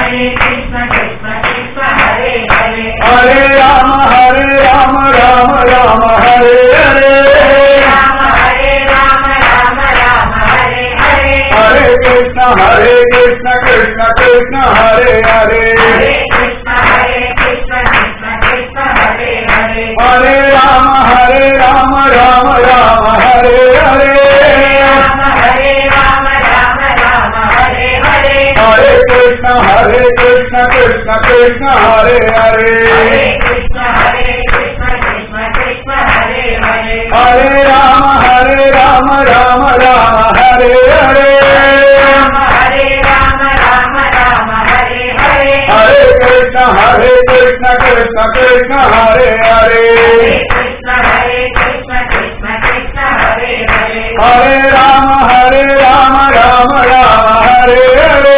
Hare Krishna Krishna Krishna Hare Hare हरे राम हरे राम राम राम हरे हरे Rama Hare Rama Rama Rama Hare Hare हरे कृष्ण हरे कृष्ण कृष्ण कृष्ण हरे हरे Hare Krishna Hare Krishna Krishna Krishna Hare Hare हरे राम हरे राम राम राम हरे हरे Rama Hare Rama Rama Rama Hare Hare हरे कृष्ण हरे कृष्ण कृष्ण कृष्ण हरे हरे Hare Krishna Hare Krishna Krishna Krishna Hare Hare हरे राम हरे राम राम राम हरे हरे Rama Hare Rama Rama Rama Hare Hare हरे कृष्ण हरे कृष्ण कृष्ण कृष्ण हरे हरे Hare Krishna Hare Krishna Krishna Krishna Hare Hare हरे राम हरे राम राम राम हरे हरे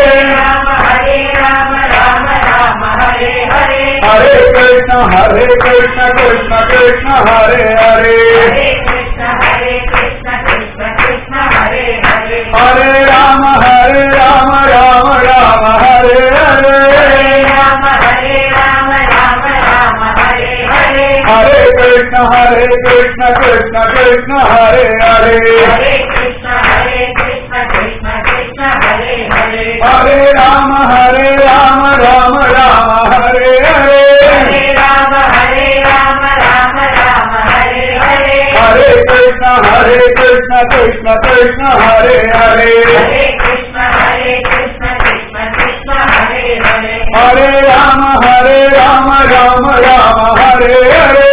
Rama Hare Rama Rama Rama Hare Hare हरे कृष्ण हरे कृष्ण कृष्ण कृष्ण हरे हरे Hare Krishna Hare Krishna Krishna Krishna Hare Hare हरे राम हरे राम राम राम हरे हरे Rama Hare Rama Rama Rama Hare Hare हरे कृष्ण हरे कृष्ण कृष्ण कृष्ण हरे हरे Hare Krishna Hare Krishna Krishna Krishna Hare Hare हरे राम हरे राम राम राम हरे हरे Hare Rama Hare Rama Rama Rama Hare Hare हरे कृष्ण हरे कृष्ण कृष्ण कृष्ण हरे हरे Hare Krishna Hare Krishna Krishna Krishna Hare Hare हरे राम हरे राम राम राम हरे हरे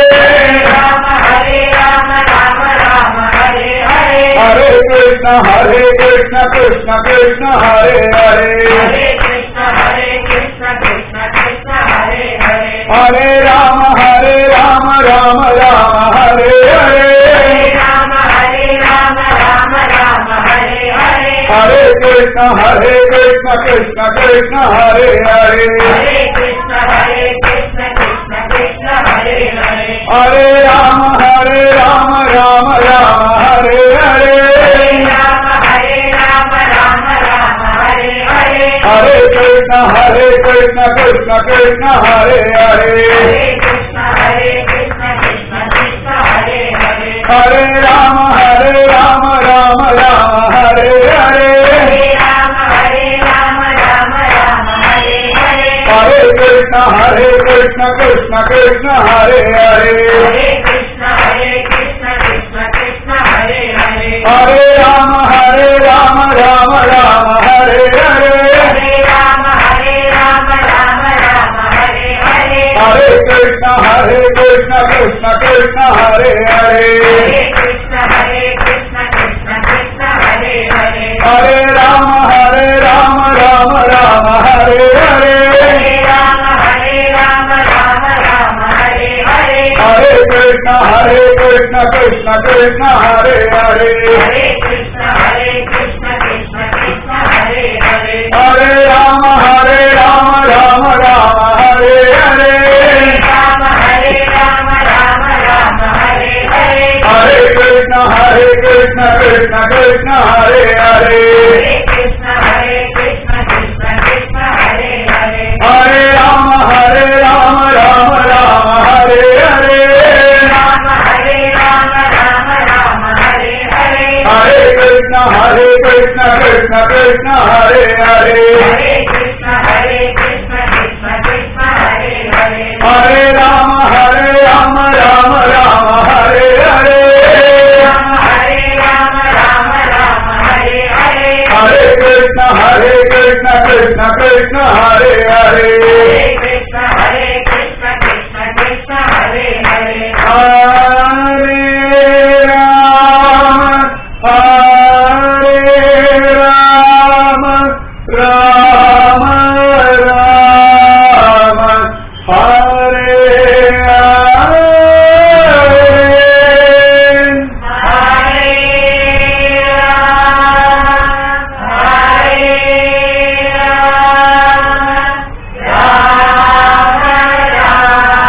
Rama Hare Rama Rama Rama Hare Hare हरे कृष्ण हरे कृष्ण कृष्ण कृष्ण हरे हरे Hare Krishna Hare Krishna Krishna Krishna Hare Hare हरे राम हरे राम राम राम हरे हरे Hare Rama Hare Rama Rama Rama Hare Hare हरे कृष्ण हरे कृष्ण कृष्ण कृष्ण हरे हरे Hare Krishna Hare Krishna Krishna Krishna Hare Hare हरे राम हरे राम राम राम हरे हरे Hare Rama Hare Rama Rama Rama Hare Hare हरे कृष्ण हरे कृष्ण कृष्ण कृष्ण हरे हरे Hare Krishna Hare Krishna Krishna Krishna Hare Hare हरे राम हरे राम राम राम हरे हरे Hare Rama Hare Rama Rama Rama Hare Hare हरे कृष्ण हरे कृष्ण कृष्ण कृष्ण हरे हरे Hare Krishna Hare Krishna Krishna Krishna Hare Hare हरे राम हरे राम राम राम हरे हरे Hare Rama Hare Rama Rama Rama Hare Hare हरे कृष्ण हरे कृष्ण कृष्ण कृष्ण हरे हरे Hare Krishna Hare Krishna Krishna Krishna Hare Hare हरे राम हरे राम राम राम हरे हरे Hare Rama Hare Rama Rama Rama Hare Hare हरे कृष्ण हरे कृष्ण कृष्ण कृष्ण हरे हरे Hare Krishna Hare Krishna Krishna Krishna Hare Hare हरे राम हरे राम राम राम हरे हरे Rama Hare Rama Rama Rama Hare Hare हरे कृष्ण हरे कृष्ण कृष्ण कृष्ण हरे हरे Hare Krishna Hare Krishna Krishna Krishna Hare Hare हरे राम हरे राम राम राम हरे हरे Rama Hare Rama Rama Rama Hare Hare हरे कृष्ण हरे कृष्ण कृष्ण कृष्ण हरे हरे Hare Krishna Hare Krishna Krishna Krishna Hare Hare हरे राम हरे राम राम राम हरे हरे Rama Hare Rama Rama Rama Hare Hare हरे कृष्ण हरे कृष्ण कृष्ण कृष्ण हरे हरे Hare Krishna Hare Krishna Krishna Krishna Hare Hare हरे राम हरे राम राम राम हरे हरे Hare Rama Hare Rama Rama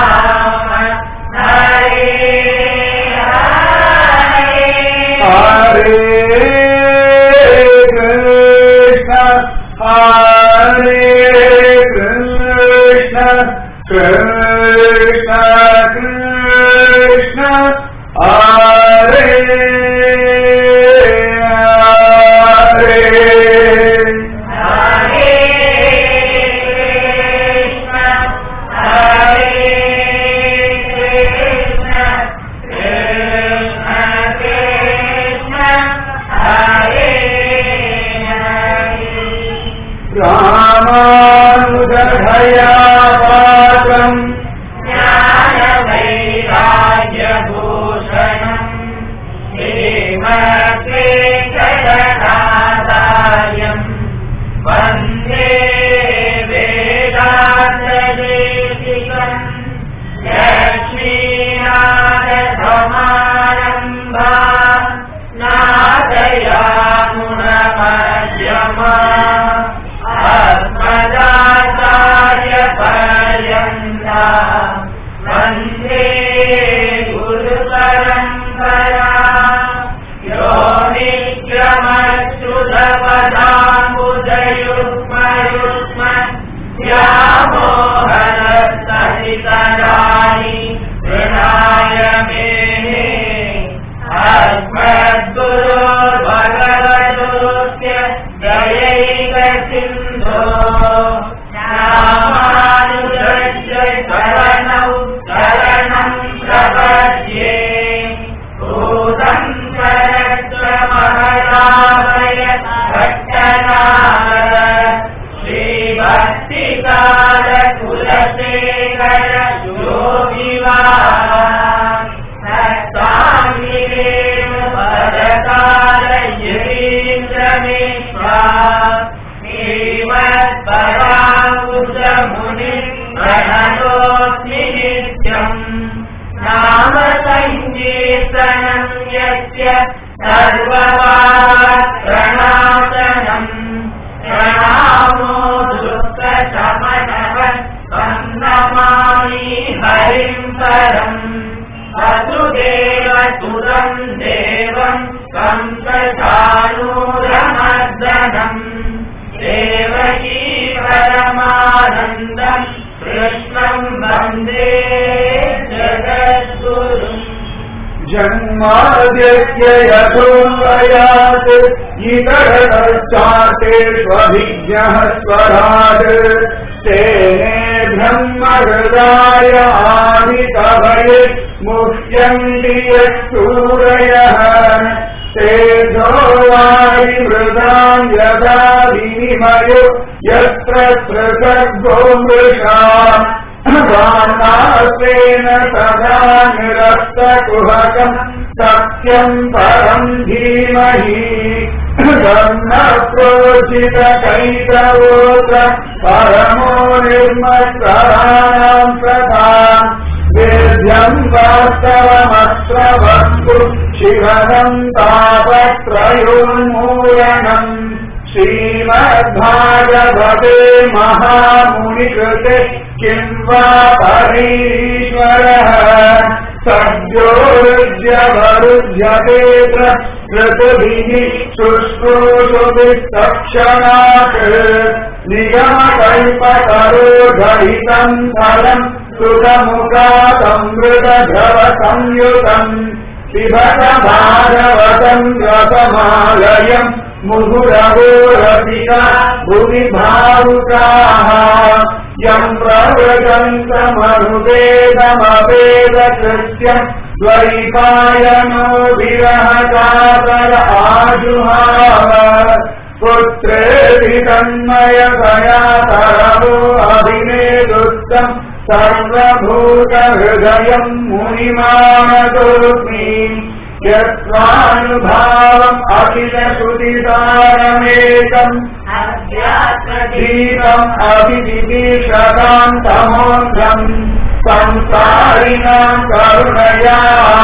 ராமானுஜதயா பாத்திரம் ज्ञानवैराग्यभूषणम् श्रीमद्वेङ्कटनाथार्यम् वन्दे वेदान्तदेशिकम् लक्ष्मीनाथसमारम्भा नादयामुनमध्यमा अस्मदाचार्यपर्यन्ता वन्दे गुरुपरम्परा यो नित्यमच्युतपदाम्बुजयुग्मयुग्म व्यामोहनसहितराणि प्रणाय मेने अस्मद्गुरो भगवतोऽस्य दयैकसिन्धो रामानुजस्य शरणौ शरणं प्रपद्ये भूतं शरत्वमहरामय भट्टनागर श्रीभक्तिकालकुलशेखर योगिवान् सत्ताङ्गिरेण पदकाल गिरीन्द्रमेश्वा श्रीमत्पराङ्कुशमुनि प्रणतोऽस्मि नित्यम् नाम सङ्कीर्तनं यस्य सर्ववात्रणाशनम् प्रणामो दुःखशमनः सन्नमामि हरिं परम् वसुदेवसुरं देवं कंसचानूरमर्दनम् देवकी परमानन्दम् कृष्णं वन्दे जगद्गुरुम् जन्माद्यस्य यथोन्वयात् इतरश्चातेष्वभिज्ञः स्वराट् तेने ब्रह्महृदाय आदितभये मुह्यन्ति यत्सूरयः तेजो वायुमृदाम् यदा विनिमयो यत्र त्रिसर्गो मृषा वामासेन सदा निरस्तकुहकम् सत्यम् परम् धीमहि ब्रह्मप्रोचितकैतवोत्र परमो निर्मत्सराणाम् तथा वेद्यम् वास्तवमत्र वस्तु शिवनम् तापत्रयोन्मूलनम् श्रीमद्भागवते महामुनिकृते किं वा परीश्वरः सद्योरुज्यवरुध्यतेऽत्र ऋतुभिः शुश्रूषुभिः तक्षणात् निगमकल्पतरो घटितम् फलम् सुतमुखातमृतधवसंयुतम् पिबत भागवतम् रसमालयम् मुहुरवोरसिका भुवि भावुकाः यम् प्रवृगन्तमनुवेदमवेदकृत्यम् द्वैपायनो विरहकातर आजुहाव पुत्रेऽपि तन्मयतया तरवो अभिनेदुस्तम् सर्वभूतहृदयम् मुनिमानतोऽस्मि यस्वानुभावम् अखिलश्रुतिसारमेकम् दीपम् अभिविभीषताम् तमोऽन्धम् संसारिणाम् करुणया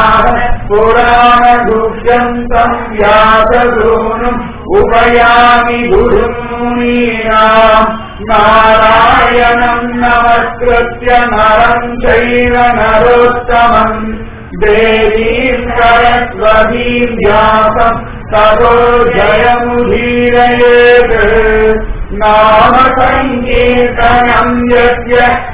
पुराणगुह्यम् तम् व्याससूनुम् उपयामि गुरुमुनीनाम् नारायणम् नमस्कृत्य नरम् चैव नरोत्तमम् देवीम् सरस्वतीम् व्यासम् ततो जयमुदीरयेत् नाम सङ्कीर्तनम् यस्य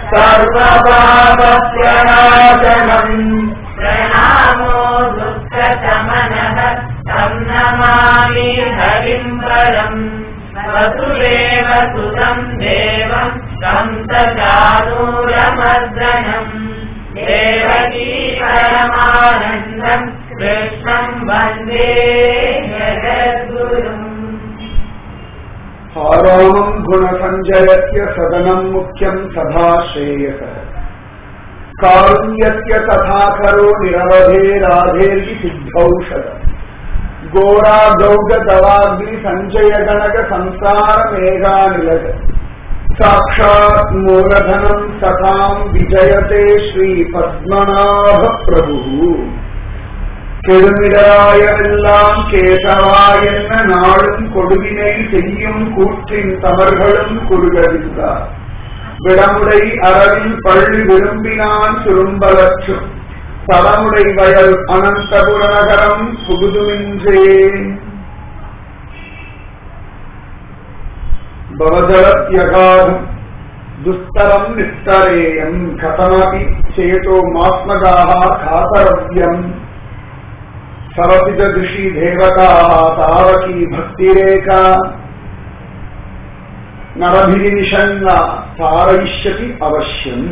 सर्वपापप्रणाशनम् प्रणामो दुःखशमनः तं नमामि हरिम् परम् वसुदेव सुतम् देवम् तं चानूरमर्दनम् देवकी परमानन्दम् कृष्णम् वन्दे जगद्गुरुम् आरामम् गुणसञ्जयस्य सदनम् मुख्यम् सदा श्रेयस कारुण्यस्य तथा करो निरवधेराधेर्हि सिद्धौषध गोरा गौगदवाग्नि सञ्जय गणक संसार मेघानिलग साक्षात् मूलधनम् सताम् विजयते श्रीपद्मनाभ प्रभुः கெடுமிடராயமெல்லாம் கேசவாயென்ன நாளும் கொடுவினை செய்யும் கூற்றின் தவறுகளும் குறுகவிந்தார் விடமுடை அறவில் பள்ளி விரும்பினான் சுரும்பலற்றும் தலமுடை வயல் அனந்தபுர நகரம் புகுதுமின்றே பவஜலத்யகாதம் दुस्तरम् निस्तरेयम् कथमपि चेतो मात्मगाः खातरव्यम् सरसि च दृशि देवताः तावकी भक्तिरेका नरभिनिषन्ना तारयिष्यति अवश्यम्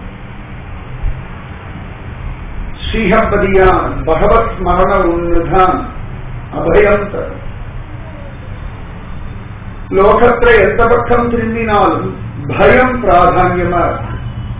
श्रीहपदीयान् भगवत् स्मरण उन्नधान् அபயம் லோகத்துல எந்த பக்கம் திரும்பினாலும் பயம் பிராதான்யமா இருக்கு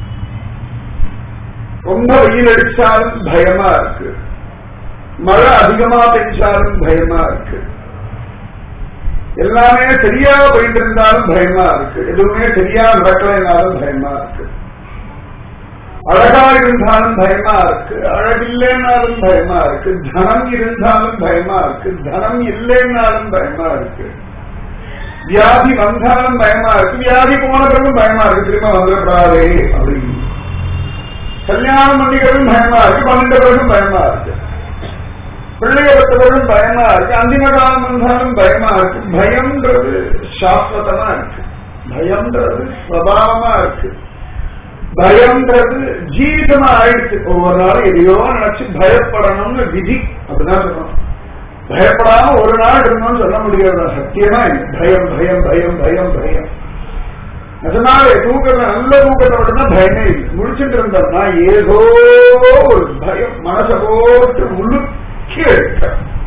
ரொம்ப வெயில் அடிச்சாலும் பயமா இருக்கு மழை அதிகமா பெஞ்சாலும் பயமா இருக்கு எல்லாமே சரியா போயிட்டு இருந்தாலும் பயமா இருக்கு எதுவுமே சரியா நடக்கலைனாலும் பயமா இருக்கு அழகா இருந்தாலும் பயமா இருக்கு அழகில்லைனாலும் பயமா இருக்கு தனம் இருந்தாலும் பயமா இருக்கு தனம் இல்லைன்னாலும் பயமா இருக்கு வியாதி வந்தாலும் பயமா இருக்கு வியாதி போன பிறகும் பயமா இருக்கு திரும்ப வந்துடக்கூடாதே அப்படின்னு கல்யாணம் பண்ணிக்கிறதும் பயமா இருக்கு பன்னெண்டு பிறகும் பயமா இருக்கு பிள்ளைய பெற்றவர்களும் பயமா இருக்கு அந்திம காலம் வந்தாலும் பயமா இருக்கு பயம்ன்றது சாஸ்வதமா இருக்கு பயம்ன்றது ஸ்வபாவமா இருக்கு பயம்ன்றது ஜீவிதமா ஆயிடுச்சு ஒவ்வொரு நாளும் எதையோ நினைச்சு பயப்படணும்னு விதி அப்படிதான் சொல்லணும் பயப்படாம ஒரு நாள் இருக்கணும்னு சொல்ல முடியாது சத்தியமா இல்லை பயம் பயம் பயம் பயம் பயம் அதனால தூக்கத்தை நல்ல தூக்கத்தை விட்டுனா பயமே இல்லை முடிச்சுட்டு இருந்தோம்னா ஏதோ ஒரு பயம் மனசை போட்டு முழுக்கி எடுக்க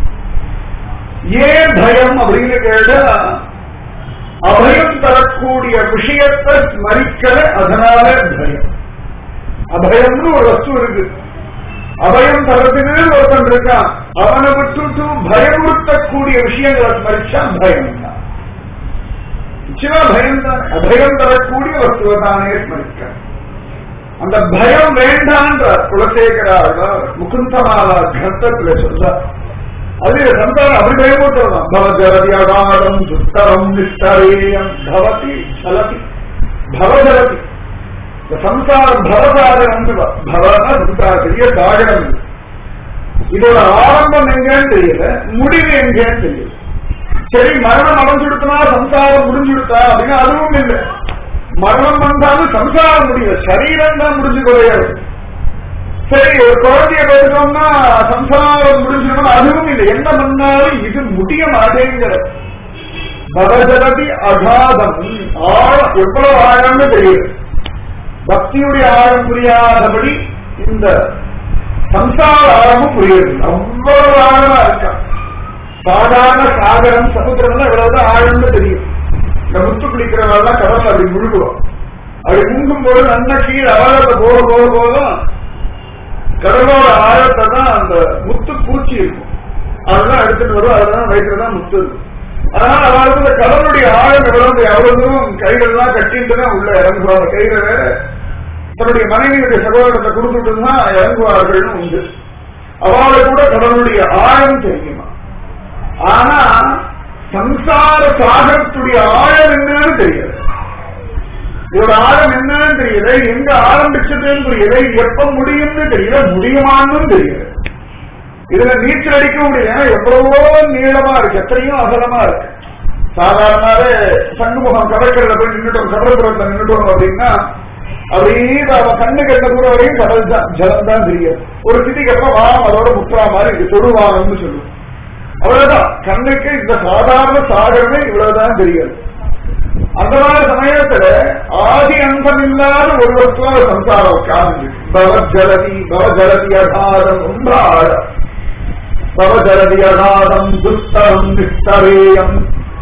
ஏன் பயம் அப்படின்னு கேட்டா அபயம் தரக்கூடிய விஷயத்தை ஸ்மரிக்கல அதனால பயம் அபயம்னு ஒரு வஸ்து இருக்கு அபயம் தரத்துக்கு ஒருத்தன் இருக்கான் அவனை விட்டுட்டு பயமுறுத்தக்கூடிய விஷயங்களை ஸ்மரிச்சா பயம் தான் நிச்சயமா பயம் தான் அபயம் தரக்கூடிய வஸ்துவை தானே ஸ்மரிக்க அந்த பயம் வேண்டான்ற குலசேகராக முகுந்தமாலா கர்த்தத்துல சொல்ல அது சந்தானம் அப்படி பயமுறுத்தலாம் பவஜரதி அகாரம் துத்தரம் நிஸ்தரேயம் பவதி சலதி பவஜரதி இந்த சம்சாரம் பவசாகரம் பவனா சம்சார பெரிய சாகரம் இது. இதோட ஆரம்பம் எங்கன்னு தெரியல முடிவு எங்கன்னு தெரியல சரி மரணம் அடைஞ்சுடுத்தனா சம்சாரம் முடிஞ்சுடுத்தா அப்படின்னா அதுவும் இல்லை மரணம் வந்தாலும் சம்சாரம் முடியல சரீரம் தான் முடிஞ்சு குறையாது சரி ஒரு குழந்தைய பெற்றுட்டோம்னா சம்சாரம் முடிஞ்சிடணும் அதுவும் இல்லை என்ன பண்ணாலும் இது முடிய மாட்டேங்கிற பவஜலதி அகாதம் ஆழம் எவ்வளவு ஆழம்னு தெரியுது பக்தியுடைய ஆழம் புரியாதபடி இந்த சம்சார ஆழமும் புரியுது அவ்வளவு ஆழமா இருக்கா சாதாரண சாகரம் சமுத்திரம் இவ்வளவுதான் ஆழம்னு தெரியும் இந்த முத்து குளிக்கிறவெல்லாம் கடல்ல அப்படி முழுகுவோம் அப்படி முங்கும் போது நல்ல கீழே ஆழத்தை போக போக போதும் கடலோட ஆழத்தை தான் அந்த முத்து பூச்சி இருக்கும் அதெல்லாம் எடுத்துட்டு வரும் அதெல்லாம் வயிற்றுல முத்து இருக்கும் அதனால அவளுக்கு இந்த கடலுடைய ஆழம் எவ்வளவு எவ்வளவு தூரம் கைகள்லாம் கட்டிட்டு தான் உள்ள இறங்குவாங்க கைகளை தன்னுடைய மனைவியுடைய சகோதரத்தை கொடுத்துட்டு தான் இறங்குவார்கள்னு உண்டு அவளை கூட கடலுடைய ஆழம் தெரியுமா ஆனா சம்சார சாகரத்துடைய ஆழம் என்னன்னு தெரியாது இதோட ஆழம் என்னன்னு தெரியல எங்க ஆரம்பிச்சதுன்னு தெரியல இது எப்ப முடியும்னு தெரியல முடியுமான்னு தெரியல இதுல நீச்சல் அடிக்க முடியல ஏன்னா எவ்வளவோ நீளமா இருக்கு எத்தனையும் அகலமா இருக்கு சாதாரணமாவே சண்முகம் கடற்கரையில போய் நின்றுட்டோம் கடற்புறத்துல நின்றுட்டோம் அப்படின்னா அப்படியே அவன் கண்ணு கெட்ட தூரம் வரையும் கடல் தான் ஜலம் தான் தெரியும் ஒரு சிட்டிக்கு அப்புறம் வானம் அதோட முற்றா மாதிரி இருக்கு தொடுவானம்னு சொல்லுவோம் அவ்வளவுதான் கண்ணுக்கு இந்த சாதாரண சாகரமே இவ்வளவுதான் தெரியாது அந்த மாதிரி சமயத்துல ஆதி அந்தம் இல்லாத ஒரு வஸ்துவ சம்சாரம் உட்கார்ந்து பவஜலதி பவஜலதி அகாரம் ரொம்ப ஆழம் பவஜலதி அகாரம் துஸ்தரம் நிஸ்தரேயம்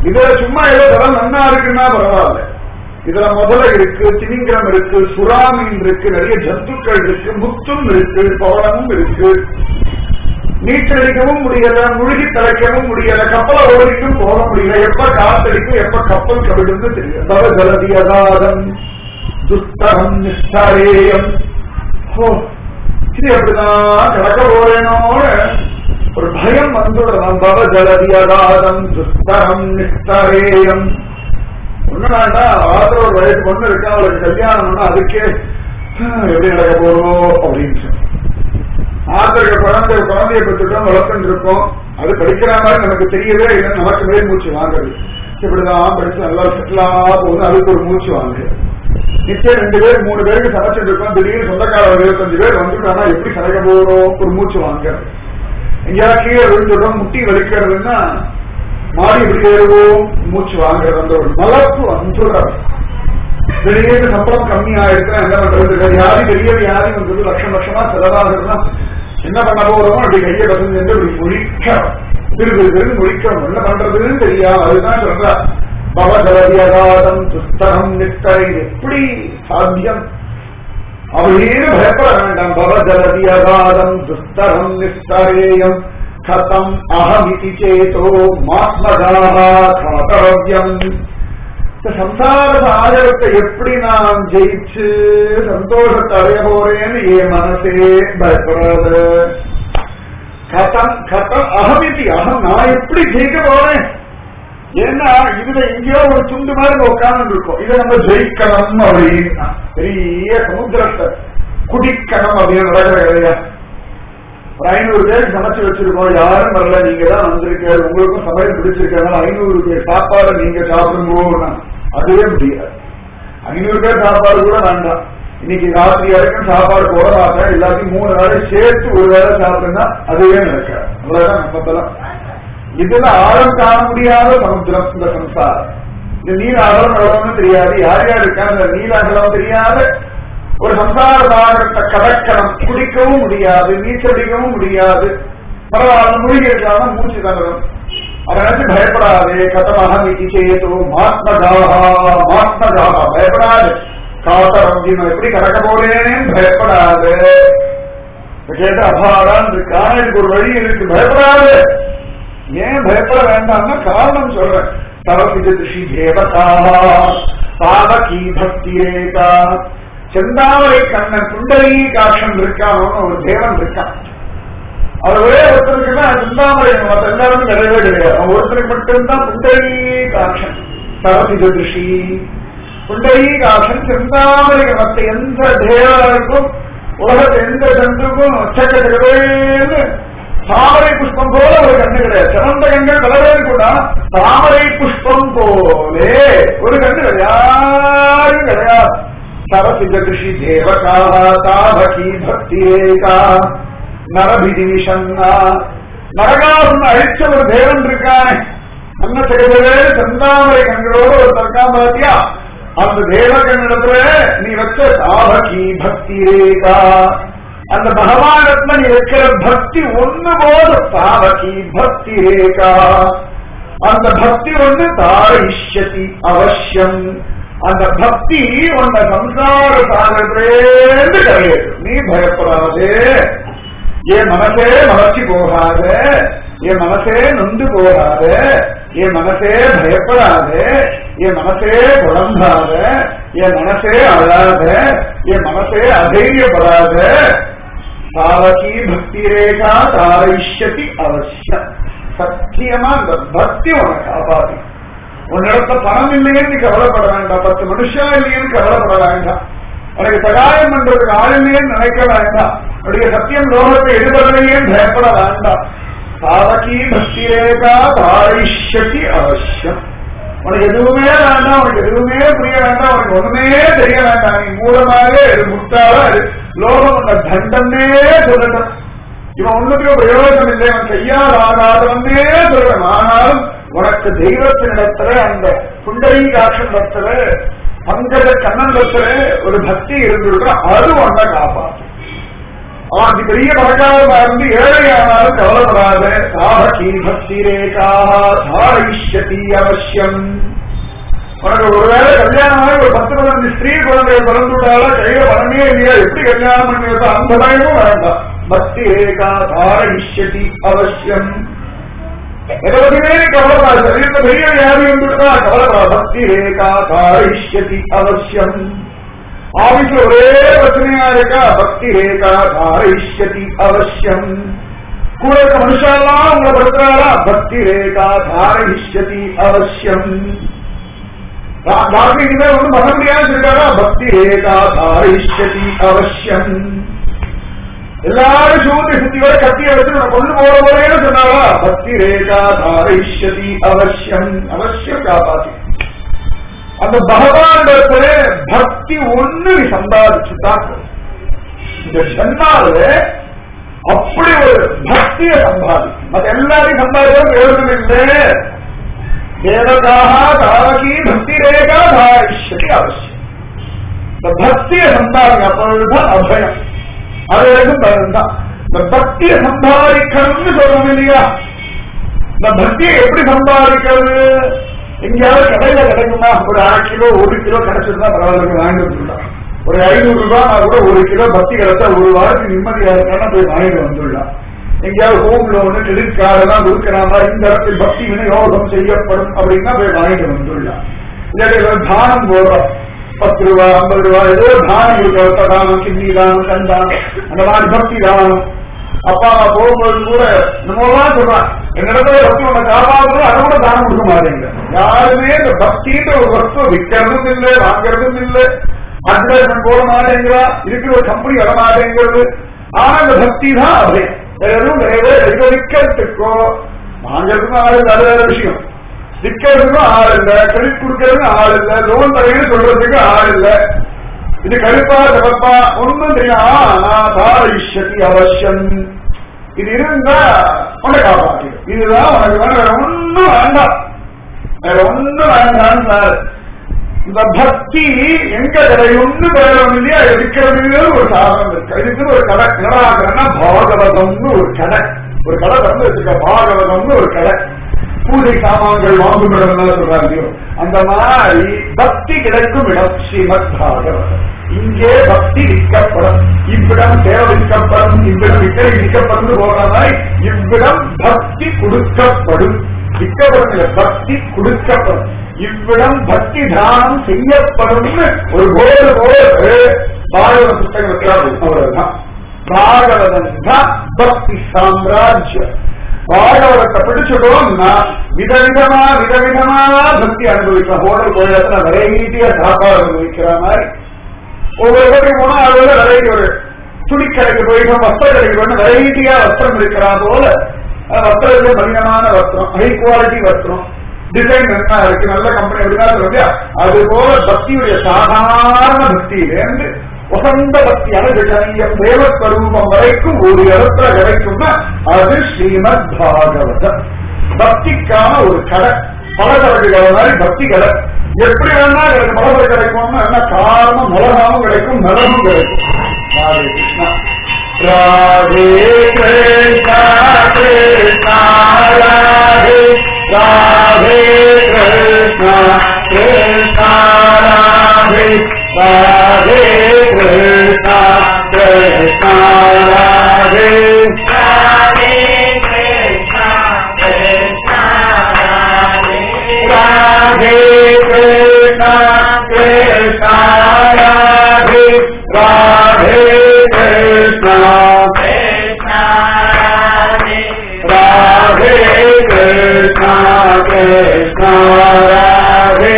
இதுல சும்மா ஏதோ தரம் நன்னா இருக்குன்னா பரவாயில்ல இதுல முதல்ல இருக்கு திமிங்கிரம் இருக்கு சுறாமீன் இருக்கு நிறைய ஜந்துக்கள் இருக்கு முத்தும் இருக்கு பவளமும் இருக்கு நீச்சலடிக்கவும் முடியல முழுகி தலைக்கவும் முடியல கப்பலை ஓடிக்கும் போக முடியல எப்ப காத்தடிக்கும் எப்ப கப்பல் கவிடுன்னு தெரியல தவ ஜலதி அகாதம் துஸ்தரம் நிஸ்தரேயம் ஓ இது எப்படிதான் கிடக்க போறேனோன்னு ஒரு பயம் வந்துடுறோம் பவ ஜலதி அகாதம் துஸ்தரம் நிஸ்தரேயம் ஒண்ணு வேண்டாம் ஆத்திர ஒரு வயசு பொண்ணு இருக்கா அவளுக்கு கல்யாணம் பண்ணா அதுக்கே ஹம், எப்படி நடக்க போறோம் அப்படின்னு சொல்லி ஆத்திர குழந்தை குழந்தைய பெற்றுட்டோம் வளர்த்துட்டு இருக்கோம் அது படிக்கிற மாதிரி நமக்கு தெரியவே இல்லை நமக்கு மேல் மூச்சு வாங்குது இப்படிதான் படிச்சு நல்லா செட்டிலா போகுது அதுக்கு ஒரு மூச்சு வாங்குது நிச்சயம் ரெண்டு பேர் மூணு பேருக்கு சமைச்சிட்டு இருக்கோம் திடீர்னு சொந்தக்கார இருபத்தஞ்சு பேர் வந்துட்டானா எப்படி சமைக்க போறோம் ஒரு மூச்சு வாங்க எங்கேயாவது கீழே விழுந்துடும் முட்டி வலிக்கிறதுன்னா மாடி எப்படி ஏறுவோம் மூச்சு வாங்குறது அந்த ஒரு மலப்பு வந்துடுறாரு திடீர்னு சம்பளம் கம்மி ஆயிடுச்சுன்னா என்ன பண்றது வியாதி பெரிய வியாதி வந்தது லட்சம் லட்சமா செலவாகுதுன்னா என்ன பண்ண போறோம் அப்படி கையை பசங்க என்று இப்படி முழிக்கிறோம் திரு திரு திரு முழிக்கிறோம் என்ன பண்றதுன்னு தெரியாம அதுதான் சொல்ற பவதரவியகாதம் துஸ்தரம் நித்தரை எப்படி சாத்தியம் அப்படின்னு பயப்பட வேண்டாம் பவஜலதியகாதம் துஸ்தரம் நிஸ்தரேயம் கதம் அகமிதி சேதோ மாத்மகாரா காத்தரவியம் இந்த சம்சார சாகரத்தை எப்படி நான் ஜெயிச்சு சந்தோஷத்தை அடைய போறேன்னு என் மனசே பயப்படாது கதம் கதம் அகமிதி அகம் நான் எப்படி ஜெயிக்க போறேன் ஏன்னா இதுல எங்கேயோ ஒரு துண்டு மாதிரி உட்கார்ந்து இருக்கோம் இதை நம்ம ஜெயிக்கணும் அப்படின்னா பெரிய சமுத்திரத்தை குடிக்கணும் அப்படின்னு நடக்கிற கதையா ஒரு ஐநூறு பேருக்கு சமைச்சு வச்சிருக்கோம் யாரும் வரல நீங்க தான் வந்திருக்காரு உங்களுக்கும் சமையல் பிடிச்சிருக்காங்க ஐநூறு பேர் சாப்பாடு நீங்க சாப்பிடுங்கோன்னா அதுவே முடியாது ஐநூறு பேர் சாப்பாடு கூட வேண்டாம் இன்னைக்கு ராத்திரி வரைக்கும் சாப்பாடு போட மாட்டேன் எல்லாத்தையும் மூணு வேலை சேர்த்து ஒரு வேலை சாப்பிடுன்னா அதுவே நடக்காது அவ்வளவுதான் நம்ம தலம் இதுல ஆழம் காண முடியாத சமுத்திரம் இந்த சம்சாரம் இந்த நீர் அகலம் அகலம்னு தெரியாது யார் யார் இருக்கா இந்த நீர் அகலம் தெரியாத ஒரு சம்சார சாகரத்தை கடக்கணும் குடிக்கவும் முடியாது நீச்சடிக்கவும் முடியாது பரவாயில்ல மூழ்கி இருக்கலாம் மூச்சு தரணும் அதை நினைச்சு பயப்படாது கதமாக மிதி சேதோ மாத்மஜாகா மாத்மஜாகா பயப்படாது காத்தரம் எப்படி கடக்க போறேன்னு பயப்படாது கேட்ட அபாரான் இருக்கா இதுக்கு ஒரு வழி இருக்கு பயப்படாது ஏன் பயப்பட வேண்டாம்னா காரணம் சொல்றேன் தவசிஜி தேவதா சாவகி பக்தி ரேகா செந்தாமரை கண்ணன் குண்டலி காட்சன் இருக்கானோ ஒரு தேவன் இருக்கான் அவர் ஒரே ஒருத்தருக்கு தான் செந்தாமரை மற்ற எல்லாருக்கும் நிறையவே கிடையாது அவன் ஒருத்தருக்கு மட்டும்தான் குண்டலி காட்சன் சரசிஜ ரிஷி குண்டலி காட்சன் செந்தாமரை மற்ற எந்த தேவனுக்கும் உலகத்து எந்த ஜந்துக்கும் சக்கச்சக்கவேன்னு தாமரை புஷ்பம் போல ஒரு கண்ணு கிடையாது சிறந்த கண்கள் பல பேர் கூட தாமரை புஷ்பம் போலே ஒரு கண்ணு கிடையாது யாரும் கிடையாது சரசிஜ கிருஷி தேவகா தாபகி பக்தி ரேகா நரபிதி விஷன்னா நரகாசுன் அழிச்ச ஒரு தேவன் இருக்கானே அன்ன சிகதவே செந்தாமரை கண்களோடு ஒரு தற்காம பாத்தியா அந்த தேவகனிடத்துல நீ வச்ச தாபகி பக்தி ரேகா அந்த பகவானிடத்துல நீ வைக்கிற பக்தி ஒண்ணு போது தாவகி பக்தி ரேகா அந்த பக்தி ஒண்ணு தாரயிஷ்யதி அவசியம் அந்த பக்தி உன்னை சம்சார சாகரத்திலேருந்து கரையது நீ பயப்படாதே என் மனசே மலர்ச்சி போகாத என் மனசே நொந்து போகாத என் மனசே பயப்படாத என் மனசே குழம்பாத என் மனசே அழாத என் மனசே அதைரியப்படாத தாவகி பக்தி ரேகா தாரயிஷ்யதி அவசியம் சத்தியமா அந்த பக்தி உனக்கு காப்பாத்தி உன்னிடத்த பணம் இல்லையேன்னு நீ கவலைப்பட வேண்டாம் பத்து மனுஷா இல்லையேன்னு கவலைப்பட வேண்டாம் உனக்கு சகாயம் பண்றதுக்கு ஆள் இல்லையேன்னு நினைக்க வேண்டாம் உடைய சத்தியம் லோகத்தை எதிர்படலையேன்னு பயப்பட வேண்டாம் தாவகி பக்தி ரேகா தாரயிஷ்யதி அவசியம் உனக்கு எதுவுமே வேண்டாம் உனக்கு எதுவுமே புரிய வேண்டாம் உனக்கு ஒண்ணுமே தெரிய வேண்டாம் நீ மூலமாக இரு முட்டாள இரு லோகம் உன்னை தண்டமே சொல்லட்டும் இவன் ஒண்ணுக்கு பிரயோஜனம் இல்லை அவன் கையால் ஆகாதவனே சொல்லணும் ஆனாலும் உனக்கு தெய்வத்தினிடத்துல அந்த குண்டலி காட்சனிடத்துல பங்கஜ கண்ணனிடத்துல ஒரு பக்தி இருந்துருக்க அது உன்னை காப்பாற்றும் அவன் பெரிய பணக்காரமா இருந்து ஏழையானாலும் கவலைப்படாத சாபகி பக்தி ரேகா தாரயிஷ்யதி அவசியம் உனக்கு ஒருவேளை கல்யாணம் ஆகி ஒரு பத்து பதினஞ்சு ஸ்திரீ குழந்தைகள் பிறந்துட்டால கையில பணமே இல்லையா எப்படி கல்யாணம் பண்ணி வைப்பா? அந்த பயமும் வேண்டாம் பக்தி ரேகா தாரயிஷ்யதி அவசியம் எதை பத்தியுமே நீ கவலைப்படாத சரீரத்துல பெரிய வியாதி வந்துட்டா கவலைப்படாத பக்தி ரேகா தாரயிஷ்யதி அவசியம் ஆபீஸ்ல ஒரே பிரச்சனையா இருக்கா பக்தி ரேகா தாரயிஷ்யதி அவசியம் கூட இருக்க மனுஷாலாம் உங்களை படுத்துறாரா பக்தி ரேகா தாரயிஷ்யதி அவசியம் டாக்டர் இனிமே ஒன்றும் பண்ண முடியாது இருக்காரா பக்தி ரேகா தாரயிஷ்யதி அவசியம் எல்லாரும் சூத்தி சுத்தி வர கத்தி எடுத்து நான் கொண்டு போற போறேன்னு சொன்னாரா பக்தி ரேகா தாரயிஷ்யதி அவசியம் அவசியம் காப்பாத்தி அந்த பகவானிடத்துல பக்தி ஒண்ணு நீ சம்பாதிச்சுதான் போதும். இந்த ஜன்மாவில அப்படி ஒரு பக்தியை சம்பாதிக்கும் மத்த எல்லாரையும் சம்பாதிக்க பிரயோஜனம் இல்லை தேவதாக தாரகி பக்தி ரேகா தாரிஷ்யதி அவசியம் இந்த பக்தியை சம்பாதிக்க அப்பொழுதுதான் அபயம் அது வரைக்கும் பயம் தான் இந்த பக்தியை சம்பாதிக்கணும்னு சொல்றோம் இல்லையா இந்த பக்தியை எப்படி சம்பாதிக்கிறது எங்கேயாவது கடையில கிடைக்குமா ஒரு அரை கிலோ ஒரு கிலோ கிடைச்சிருந்தா பரவாயில்ல வாங்கிட்டு வந்துடலாம் ஒரு ஐநூறு ரூபாய் நான் கூட ஒரு கிலோ பக்தி கிடைச்சா ஒரு வாரத்துக்கு நிம்மதியா இருக்கான போய் வாங்கிட்டு வந்துடலாம் எங்கேயாவது ஹோம் லோனு கிரெடிட் கார்டு எல்லாம் கொடுக்கிற மாதிரி இந்த இடத்துல பக்தி விநியோகம் செய்யப்படும் அப்படின்னா போய் வாங்கிட்டு வந்துடலாம் இல்லாட்டி ஏதாவது தானம் போடுறோம் பத்து ரூபா ஐம்பது ரூபா ஏதோ ஒரு தானம் கொடுக்க தானம் கிண்ணி தானம் கண்டானம் அந்த மாதிரி பக்தி தானம் அப்பா அம்மா போகும்போது கூட நம்மளாம் சொல்றான் என்னிடத்துல பக்தி உன்னை காப்பாற்றணும் அதை கூட தானம் கொடுக்க மாட்டேங்க யாருமே இந்த பக்தின்ற ஒரு வஸ்து விற்கிறதும் இல்லை வாங்குறதும் இல்லை அட்வர்டைஸ்மெண்ட் போட மாட்டேங்கிறா இருக்கிற ஒரு கம்பெனி வர மாட்டேங்கிறது ஆனா இந்த பக்தி தான் அபயம் வேற எதுவும் கிடையாது இதை விற்கிறதுக்கோ வாங்குறதுக்கும் ஆள் இல்லை அது வேற விஷயம் விற்கிறதுக்கும் ஆள் இல்ல கிரெடிட் கொடுக்கறதுக்கும் ஆள் இல்ல லோன் தரேன்னு சொல்றதுக்கு ஆள் இல்ல இது கருப்பா சிவப்பா ஒண்ணும் தெரியும் நான் தாரிஷதி அவசியம் இது இருந்தா உன்னை காப்பாற்றிடும் இதுதான் உனக்கு வேணும் வேற ஒண்ணும் வேண்டாம் வேற ஒண்ணும் வேண்டாம் இந்த பக்தி எங்க கிடையும்னு வேணும் இல்லையா இருக்கிறது ஒரு சாதனம் இருக்கு இதுக்கு ஒரு கடை என்னடா பாகவதம்னு ஒரு கடை ஒரு கடை வந்து வச்சுக்க பாகவதம்னு ஒரு கடை பூஜை சாமான்கள் வாங்கும் இடம் சொல்றாங்க இல்லையோ அந்த மாதிரி பக்தி கிடைக்கும் இடம் ஸ்ரீமத் பாகவதம் இங்கே பக்தி விற்கப்படும் இவ்விடம் தேவை விற்கப்படும் இவ்விடம் இக்கரை விற்கப்படும் போற மாதிரி இவ்விடம் பக்தி கொடுக்கப்படும் விற்கப்படும் இல்ல பக்தி கொடுக்கப்படும் இவ்விடம் பக்தி தானம் செய்யப்படும் ஒரு போது போது பாகவத புத்தகத்தில் அவ்வளவுதான் பாகவதன் தான் பக்தி சாம்ராஜ்யம் பாகவதத்தை பிடிச்சிட்டோம்னா விதவிதமா விதவிதமா பக்தி அனுபவிக்கலாம் ஹோட்டல் கோயிலத்துல வெரைட்டியா சாப்பாடு அனுபவிக்கிற மாதிரி ஒவ்வொரு இடத்துக்கு போனா அதுல வெரைட்டி ஒரு துணிக்கடைக்கு போயிட்டோம் வஸ்திர கடைக்கு போயிட்டோம் வெரைட்டியா வஸ்திரம் இருக்கிறா போல அஹ் வஸ்திரத்துல மலினமான வஸ்திரம் ஹை குவாலிட்டி வஸ்திரம் டிசைன் நல்லா இருக்கு நல்ல கம்பெனி அப்படின்னா சொல்லுங்க அது போல பக்தியுடைய சாதாரண பக்தியிலேருந்து வசந்த பக்தியான ஜனீயம் தேவஸ்வரூபம் வரைக்கும் ஒரு இடத்துல கிடைக்கும்னா அது ஸ்ரீமத் பாகவதம் பக்திக்கான ஒரு கடை பலசரக்கு கடை மாதிரி பக்தி கடை எப்படி வேணா எனக்கு பலசரக்கு கிடைக்கும்னா என்ன காரணம் மிளகாவும் கிடைக்கும் மிளகும் கிடைக்கும் ராதே கிருஷ்ணா ராதே கிருஷ்ணா கிருஷ்ணா ராதே ராதே கிருஷ்ணா கிருஷ்ணா ராதே ராதே கிருஷ்ணா கிருஷ்ணா ராதே ராதே கிருஷ்ணா கிருஷ்ணா ராதே ராதே கிருஷ்ணா கிருஷ்ணா ராதே ராதே கிருஷ்ணா கிருஷ்ணா ராதே ராதே கிருஷ்ணா கிருஷ்ணா ராதே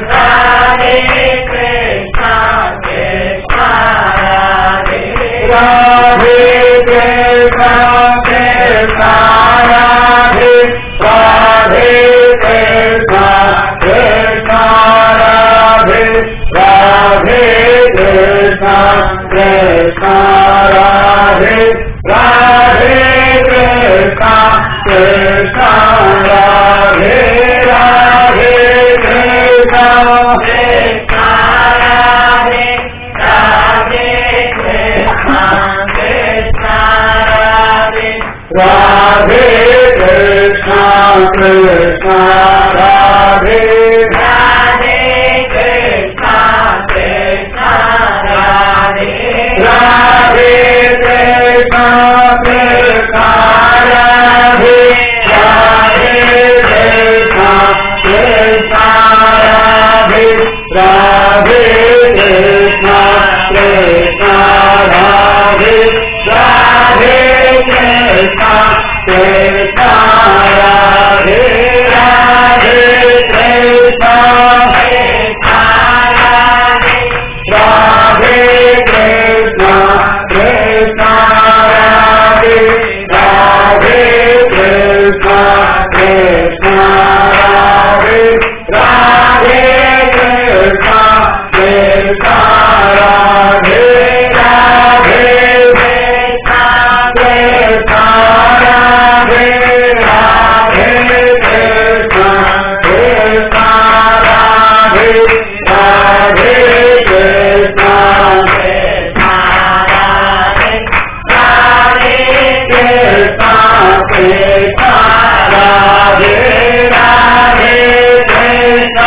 ராதே கிருஷ்ணா கிருஷ்ணா ராதே ராதே கிருஷ்ணா கிருஷ்ணா ராதே ராதே கிருஷ்ணா கிருஷ்ணா ராதே ராதே கிருஷ்ணா கிருஷ்ணா ராதே ராதே கிருஷ்ணா கிருஷ்ணா ராதே ராதே கிருஷ்ணா கிருஷ்ணா ராதே ராதே கிருஷ்ணா கிருஷ்ணா ராதே கிருஷ்ணா கிருஷ்ணா ராதே ராதே கிருஷ்ணா கிருஷ்ணா ராதே ராதே கிருஷ்ணா கிருஷ்ணா ராதே ராதே கிருஷ்ணா கிருஷ்ணா ராதே ராதே கிருஷ்ணா கிருஷ்ணா ராதே ராதே கிருஷ்ணா கிருஷ்ணா ராதே ராதே கிருஷ்ணா ராதே கிருஷ்ணா கிருஷ்ணா ராதே ராதே கிருஷ்ணா கிருஷ்ணா ராதே ராதே கிருஷ்ணா கிருஷ்ணா ராதே ராதே கிருஷ்ணா கிருஷ்ணா ராதே ராதே கிருஷ்ணா கிருஷ்ணா ராதே ராதே கிருஷ்ணா கிருஷ்ணா கிருஷ்ணா ராதே ராதே கிருஷ்ணா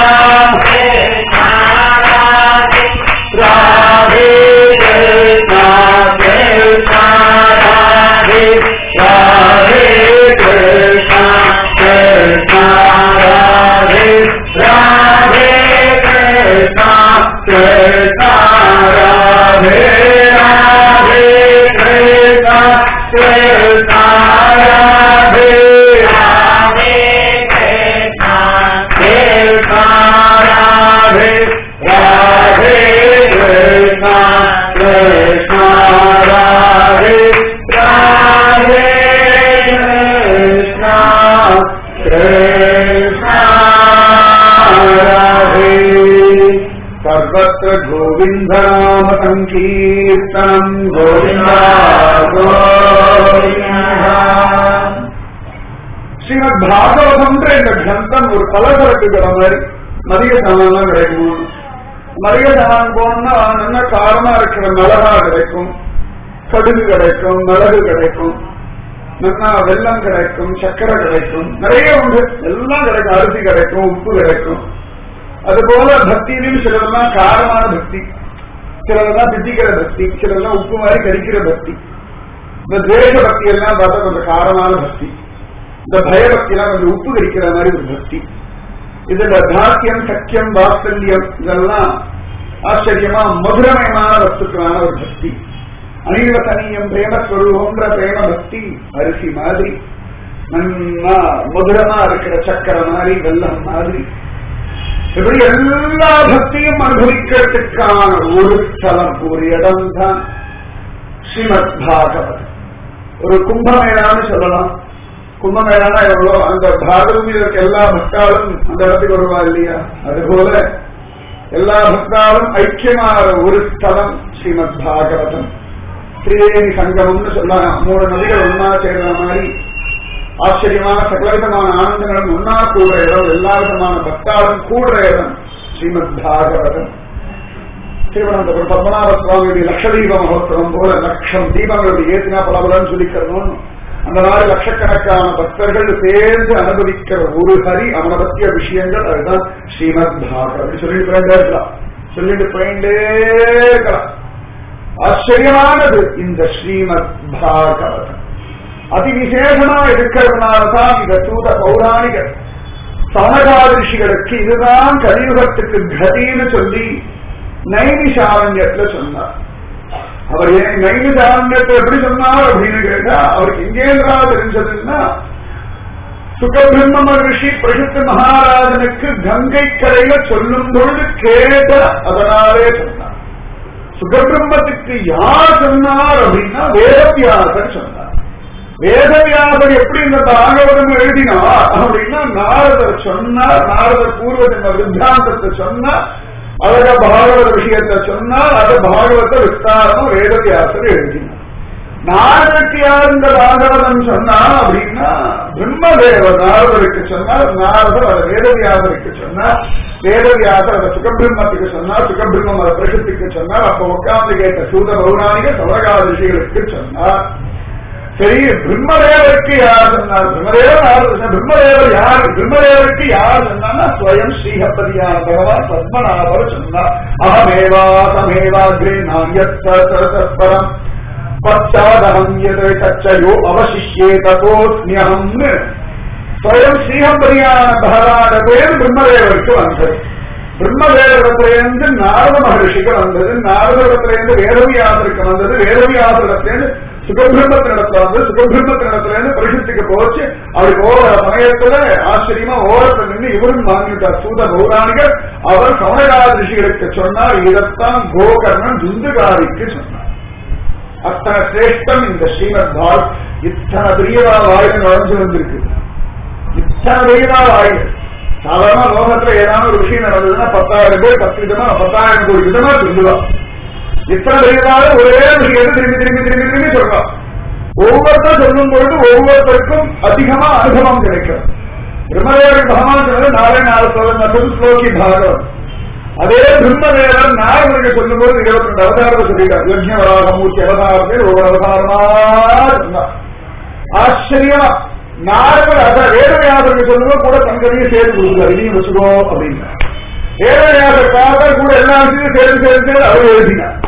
ராதே கிருஷ்ணா கிருஷ்ணா ராதே ராதே கிருஷ்ணா கிருஷ்ணா ராதே ராதே கிருஷ்ணா கிருஷ்ணா ராதே ராதே கிருஷ்ணா கிருஷ்ணா ராதே கிருஷ்ணா ராதே ராதே கிருஷ்ணா கிருஷ்ணா ராதே ராதே கிருஷ்ணா கிருஷ்ணா ராதே सर्वत्र गोविन्दनाम सङ्कीर्तनम् गोविन्दा गोविन्दा ஸ்ரீமத் பாகவதம்ன்ற இந்த கிரந்தம் ஒரு பலசரக்கு கடை மாதிரி மதிய சாமான்லாம் கிடைக்கும் மதிய சாமான் போனோம்னா நல்ல காரமா இருக்கிற மிளகா கிடைக்கும் கடுகு கிடைக்கும் மிளகு கிடைக்கும் நல்லா வெல்லம் கிடைக்கும் சர்க்கரை கிடைக்கும் நிறைய உண்டு எல்லாம் கிடைக்கும் அரிசி கிடைக்கும் உப்பு கிடைக்கும் அதுபோல பக்தியிலும் சிலதெல்லாம் காரமான பக்தி சிலதெல்லாம் திட்டிக்கிற பக்தி சிலதெல்லாம் உப்பு மாதிரி கரிக்கிற பக்தி இந்த துவேஷ பக்தி எல்லாம் பார்த்தா கொஞ்சம் காரமான பக்தி இந்த பயபக்தி எல்லாம் கொஞ்சம் உப்பு கரிக்கிற மாதிரி ஒரு பக்தி இதுல தாக்கியம் சக்கியம் வாத்சல்யம் இதெல்லாம் ஆச்சரியமா மதுரமயமான வஸ்துக்களான ஒரு பக்தி அனிவசனியம் பிரேமஸ்வரூபம்ன்ற பிரேம பக்தி அரிசி மாதிரி நன்னா மதுரமா இருக்கிற சக்கரை மாதிரி வெல்லம் மாதிரி இப்படி எல்லா பக்தியும் அனுபவிக்கிறதுக்கான ஒரு ஸ்தலம் ஒரு இடம் தான் ஸ்ரீமத் பாகவத் ஒரு கும்பமேளான்னு சொல்லலாம் கும்பமேளானா எவ்வளோ அந்த பாகவம் இதற்கு எல்லா பக்தாலும் அந்த இடத்துக்கு வருவா இல்லையா அதுபோல எல்லா பக்தாலும் ஐக்கியமான ஒரு ஸ்தலம் ஸ்ரீமத் பாகவதம் திரிவேணி சங்கமம்னு சொல்லலாம் மூணு நதிகள் ஒன்னா சேர்ற மாதிரி ஆச்சரியமான சகலவிதமான ஆனந்தங்களும் ஒன்னா கூடுற இடம் எல்லா விதமான பக்தாலும் கூடுற இடம் ஸ்ரீமத் பாகவதம் திருவனந்தபுரம் பத்மநாப சுவாமியுடைய லட்சதீப மகோத்சவம் போல லட்சம் தீபங்களுடைய ஏத்தினா பலபலன்னு சொல்லிக்கிறோம் அந்த மாதிரி லட்சக்கணக்கான பக்தர்கள் சேர்ந்து அனுபவிக்கிற ஒரு ஹரி அவனை பற்றிய விஷயங்கள் அதுதான் ஸ்ரீமத் பாகவத் சொல்லிட்டு போயிட்டே இருக்கலாம் சொல்லிட்டு போயிட்டே இருக்கலாம் ஆச்சரியமானது இந்த ஸ்ரீமத் பாகவதம் அதி விசேஷமா இருக்கிறதுனாலதான் இந்த தூத பௌராணிக சமகாரிஷிகளுக்கு இதுதான் கலியுகத்துக்கு கதின்னு சொல்லி நைமிஷாரண்யத்துல சொன்னார் அவர் ஏன் நைமிஷாரண்யத்தை எப்படி சொன்னார் அப்படின்னு கேட்டா அவருக்கு எங்கேன்றா தெரிஞ்சதுன்னா சுகபிரம்ம மகர்ஷி பிரசித்த மகாராஜனுக்கு கங்கை கரையில சொல்லும் பொழுது கேட்ட அதனாலே சொன்னார் சுகபிரம்மத்துக்கு யார் சொன்னார் அப்படின்னா வேதவியாசர் சொன்னார் வேதவியாசர் எப்படி இந்த பாகவதம் எழுதினார் அப்படின்னா நாரதர் சொன்னார் நாரதர் பூர்வ ஜென்ம வித்தாந்தத்தை சொன்னார் அழக பாகவத விஷயத்தை சொன்னால் அது பாகவத விஸ்தாரம் வேதவியாசர் எழுதினார் நாரதருக்கு யார் இந்த பாகவதம் சொன்னா அப்படின்னா பிரம்மதேவர் நாரதருக்கு சொன்னார் நாரதர் அதை வேதவியாசருக்கு சொன்னார் வேதவியாசர் அதை சுகபிரம்மத்துக்கு சொன்னார் சுகபிரம்மம் அதை பிரசித்திக்கு சொன்னார் அப்ப உட்கார்ந்து கேட்ட சூத பௌராணிக சவரகால ரிஷிகளுக்கு சொன்னார் சரி பிரம்மதேவருக்கு யார் சொன்னார் பிரம்மதேவர் யார் சொன்னார்? பிரம்மதேவர் யார் பிரம்மதேவருக்கு யார் சொன்னா ஸ்வயம் ஸ்ரீஹப்பதியான பகவான் பத்மநாபர் சொன்னார் அகமேவா சமேவாகிரே நாயத்தரம் பச்சாதகம் எதை தச்சையோ அவசிஷ்யே ததோஸ்மியகம்னு ஸ்வயம் ஸ்ரீஹப்பதியான பகவான பேர் பிரம்மதேவருக்கு வந்தது பிரம்மவேதத்திலிருந்து நாரத மகர்ஷிக்கு வந்தது நாரதத்திலிருந்து வேதவியாசருக்கு வந்தது வேதவியாசத்திலிருந்து சுகபிரம்மத்தினிடத்துல வந்து சுகபிரம்மத்தினிடத்திலிருந்து பரிசுத்துக்கு போச்சு அப்படி போற சமயத்துல ஆச்சரியமா ஓரத்துல நின்று இவரும் வாங்கிட்டார் சூத பௌராணிகர் அவர் சமணகா ரிஷிகளுக்கு சொன்னார் இதைத்தான் கோகர்ணன் துந்துகாரிக்கு சொன்னார் அத்தனை சிரேஷ்டம் இந்த ஸ்ரீமத் பால் இத்தனை பெரியவா வாயில நுழைஞ்சு வந்திருக்கு இத்தனை பெரியவா வாயில் சாதாரண லோகத்துல ஏதாவது ஒரு விஷயம் நடந்ததுன்னா பத்தாயிரம் பேர் பத்து விதமா பத்தாயிரம் கோடி விதமா சொல்லுவான் இத்தனை பெரியதாக ஒரே விஷயத்தை திரும்பி திரும்பி திரும்பி திரும்பி சொல்றான் ஒவ்வொருத்தர் சொல்லும் பொழுது ஒவ்வொருத்தருக்கும் அதிகமா அனுபவம் கிடைக்கும் பிரம்மதேவர் பகவான் சொன்னது நாலே நாலு சொல்லுங்க ஸ்லோகி பாகவம் அதே பிரம்மதேவர் நாரதருக்கு சொல்லும் போது இருபத்தி ரெண்டு அவதாரத்தை சொல்லிட்டார் யஜ்ஞவராக மூர்த்தி அவதாரத்தில் ஒவ்வொரு அவதாரமா சொன்னார் ஆச்சரியமா நாரதர் அத வேதவியாசருக்கு சொல்லும்போது கூட தங்களையும் சேர்த்து கொடுக்குறாரு இதையும் வச்சுக்கோ அப்படின்னு வேதவியாசர் பார்த்தா கூட எல்லா விஷயத்தையும் சேர்த்து சேர்த்து சேர்த்து அவர் எழுதினார்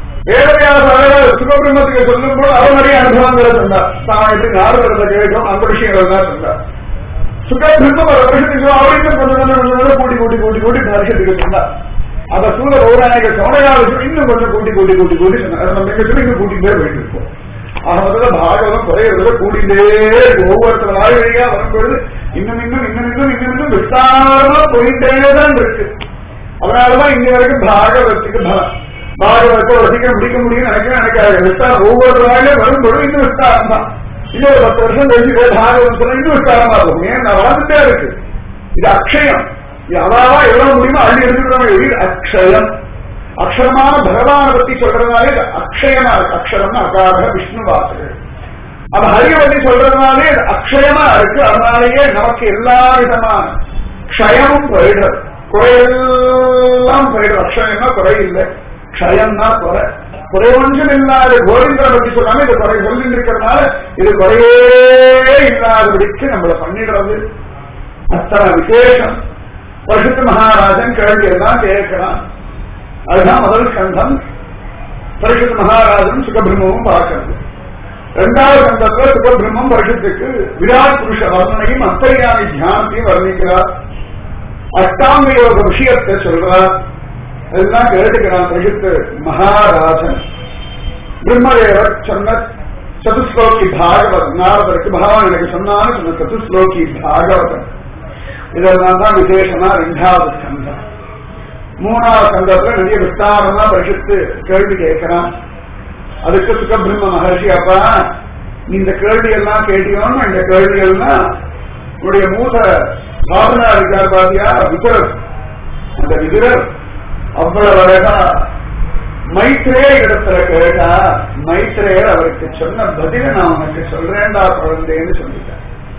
வேதவியாசர் சுகபிரம்மத்துக்கு சொல்லும் போது அவர் நிறைய அனுபவங்களை சொன்னார் தான் எப்படி நாரதத்தை கேட்கும் அந்த விஷயங்கள் தான் சொன்னார் சுகபிரம்மம் ஒரு வருஷத்துக்கு அவரையும் கொஞ்சம் கொஞ்சம் கொஞ்சம் கொஞ்சம் கூட்டி கூட்டி கூட்டி கூட்டி வருஷத்துக்கு சொன்னார் அந்த சூழ பௌராணிக சோனையா விஷயம் இன்னும் கொஞ்சம் கூட்டி கூட்டி கூட்டி கூட்டி சொன்னார் அதை நம்ம எங்க சொல்லி இன்னும் கூட்டிகிட்டே போயிட்டு இருக்கோம் ஆக முதல்ல பாகவதம் குறையிறதுல கூடிட்டே இருக்கு ஒவ்வொருத்தர் வாழ்வழியா வரும்பொழுது இன்னும் இன்னும் இன்னும் இன்னும் இன்னும் இன்னும் விஸ்தாரமா போயிட்டே தான் இருக்கு அதனாலதான் இங்க வரைக்கும் பாகவத்துக்கு பலம் பாகவத்தை ஒரு சீக்கிரம் முடிக்க முடியும்னு நினைக்கிறேன் நினைக்காது விஸ்தாரம் ஒவ்வொரு வாழ்ல வரும்பொழுது இன்னும் விஸ்தாரம் தான் இன்னும் ஒரு பத்து வருஷம் கழிச்சு பாகவதம் சொன்னா இன்னும் விஸ்தாரமா இருக்கும் ஏன் நான் வளர்ந்துட்டே இருக்கு இது அக்ஷயம் இது அவாவா எவ்வளவு முடியுமோ அள்ளி எடுத்துக்கிறோம் இது அக்ஷயம் அக்ஷரமான பகவான பத்தி சொல்றதுனாலே இது அக்ஷயமா இருக்கு அக்ஷரம்னா அகார விஷ்ணு வாசகர் அது ஹரிய பத்தி சொல்றதுனாலே இது அக்ஷயமா இருக்கு அதனாலேயே நமக்கு எல்லா விதமான க்ஷயமும் போயிடுறது குறையெல்லாம் போயிடுறது அக்ஷயம்னா குறை இல்லை க்ஷயம்னா குறை குறை ஒன்றும் இல்லாத கோவிந்தரை பத்தி சொல்லாம இது குறை சொல்லி இருக்கிறதுனால இது குறையே இல்லாதபடிக்கு நம்மள பண்ணிடுறது அத்தனை விசேஷம் பரிசுத்த மகாராஜன் கேள்வி எல்லாம் கேட்கலாம் அதுதான் முதல் கண்டம் பரிசுத்த மகாராஜன் சுகபிரம்மமும் பார்க்கிறது இரண்டாவது கண்டத்துல சுகபிரம்மம் பரிசுத்துக்கு விராட் புருஷ வர்ணனையும் அந்தரியாமி தியானத்தையும் வர்ணிக்கிறார் அஷ்டாங்க யோக விஷயத்தை சொல்றார் இதெல்லாம் கேட்டுக்கிறான் பரிசுத்து மகாராஜன் பிரம்மதேவர் சொன்ன சதுஸ்லோகி பாகவத் நாரதருக்கு பகவான் எனக்கு சொன்னான்னு சொன்ன சதுஸ்லோகி பாகவதன் இதெல்லாம் தான் விசேஷமா ரெண்டாவது ஸ்கந்தம் மூணாவது ஸ்கந்தத்துல நிறைய விஸ்தாரமா பரிசுத்து கேள்வி கேட்கிறான் அதுக்கு சுகபிரம்ம மகர்ஷி அப்பா நீ இந்த கேள்வி எல்லாம் கேட்டியோன்னு இந்த கேள்வி எல்லாம் உன்னுடைய மூத பாவனா இருக்கார் பாத்தியா விதுரர் அந்த விதுரர் அவ்வளவு அழகா மைத்ரே இடத்துல கேட்டா மைத்ரேயர் அவருக்கு சொன்ன பதில நான் உனக்கு சொல்றேன்டா குழந்தைன்னு சொல்லிட்டேன்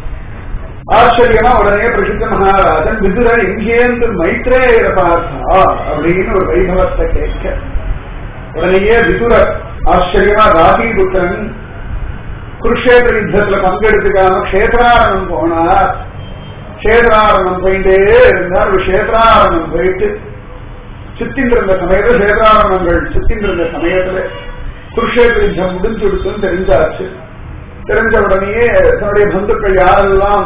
ஆச்சரியமா உடனே பிரசித்த மகாராஜன் விதுரர் எங்கேருந்து மைத்ரேயரை பார்த்தா அப்படின்னு ஒரு வைபவத்தை கேட்க உடனேயே விதுரர் ஆச்சரியமா ராதிபுத்திரன் குருஷேத்திர யுத்தத்துல பங்கெடுத்துக்காம கஷேத்ராரணம் போனார் கஷேத்ராரணம் போயிட்டே இருந்தார் ஒரு கஷேத்ராரணம் போயிட்டு சுத்தின்றிருந்த சமயத்துல சேதாரணங்கள் சுத்தின்றிருந்த சமயத்துல குருஷேத்திர யுத்தம் முடிஞ்சு விடுத்துன்னு தெரிஞ்சாச்சு தெரிஞ்ச உடனேயே தன்னுடைய பந்துக்கள் யாரெல்லாம்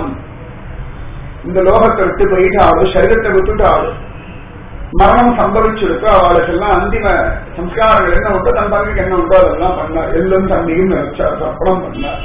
இந்த லோகத்தை விட்டு போயிட்டு ஆளு சரீரத்தை விட்டுட்டு ஆளு மரணம் சம்பவிச்சிருக்கோ அவளுக்கெல்லாம் அந்திம சம்ஸ்காரங்கள் என்ன உண்டோ தன் தம்பிக்கு என்ன உண்டோ அதெல்லாம் பண்ணார் எல்லும் தண்ணியும் நினைச்சார் தப்படம் பண்ணார்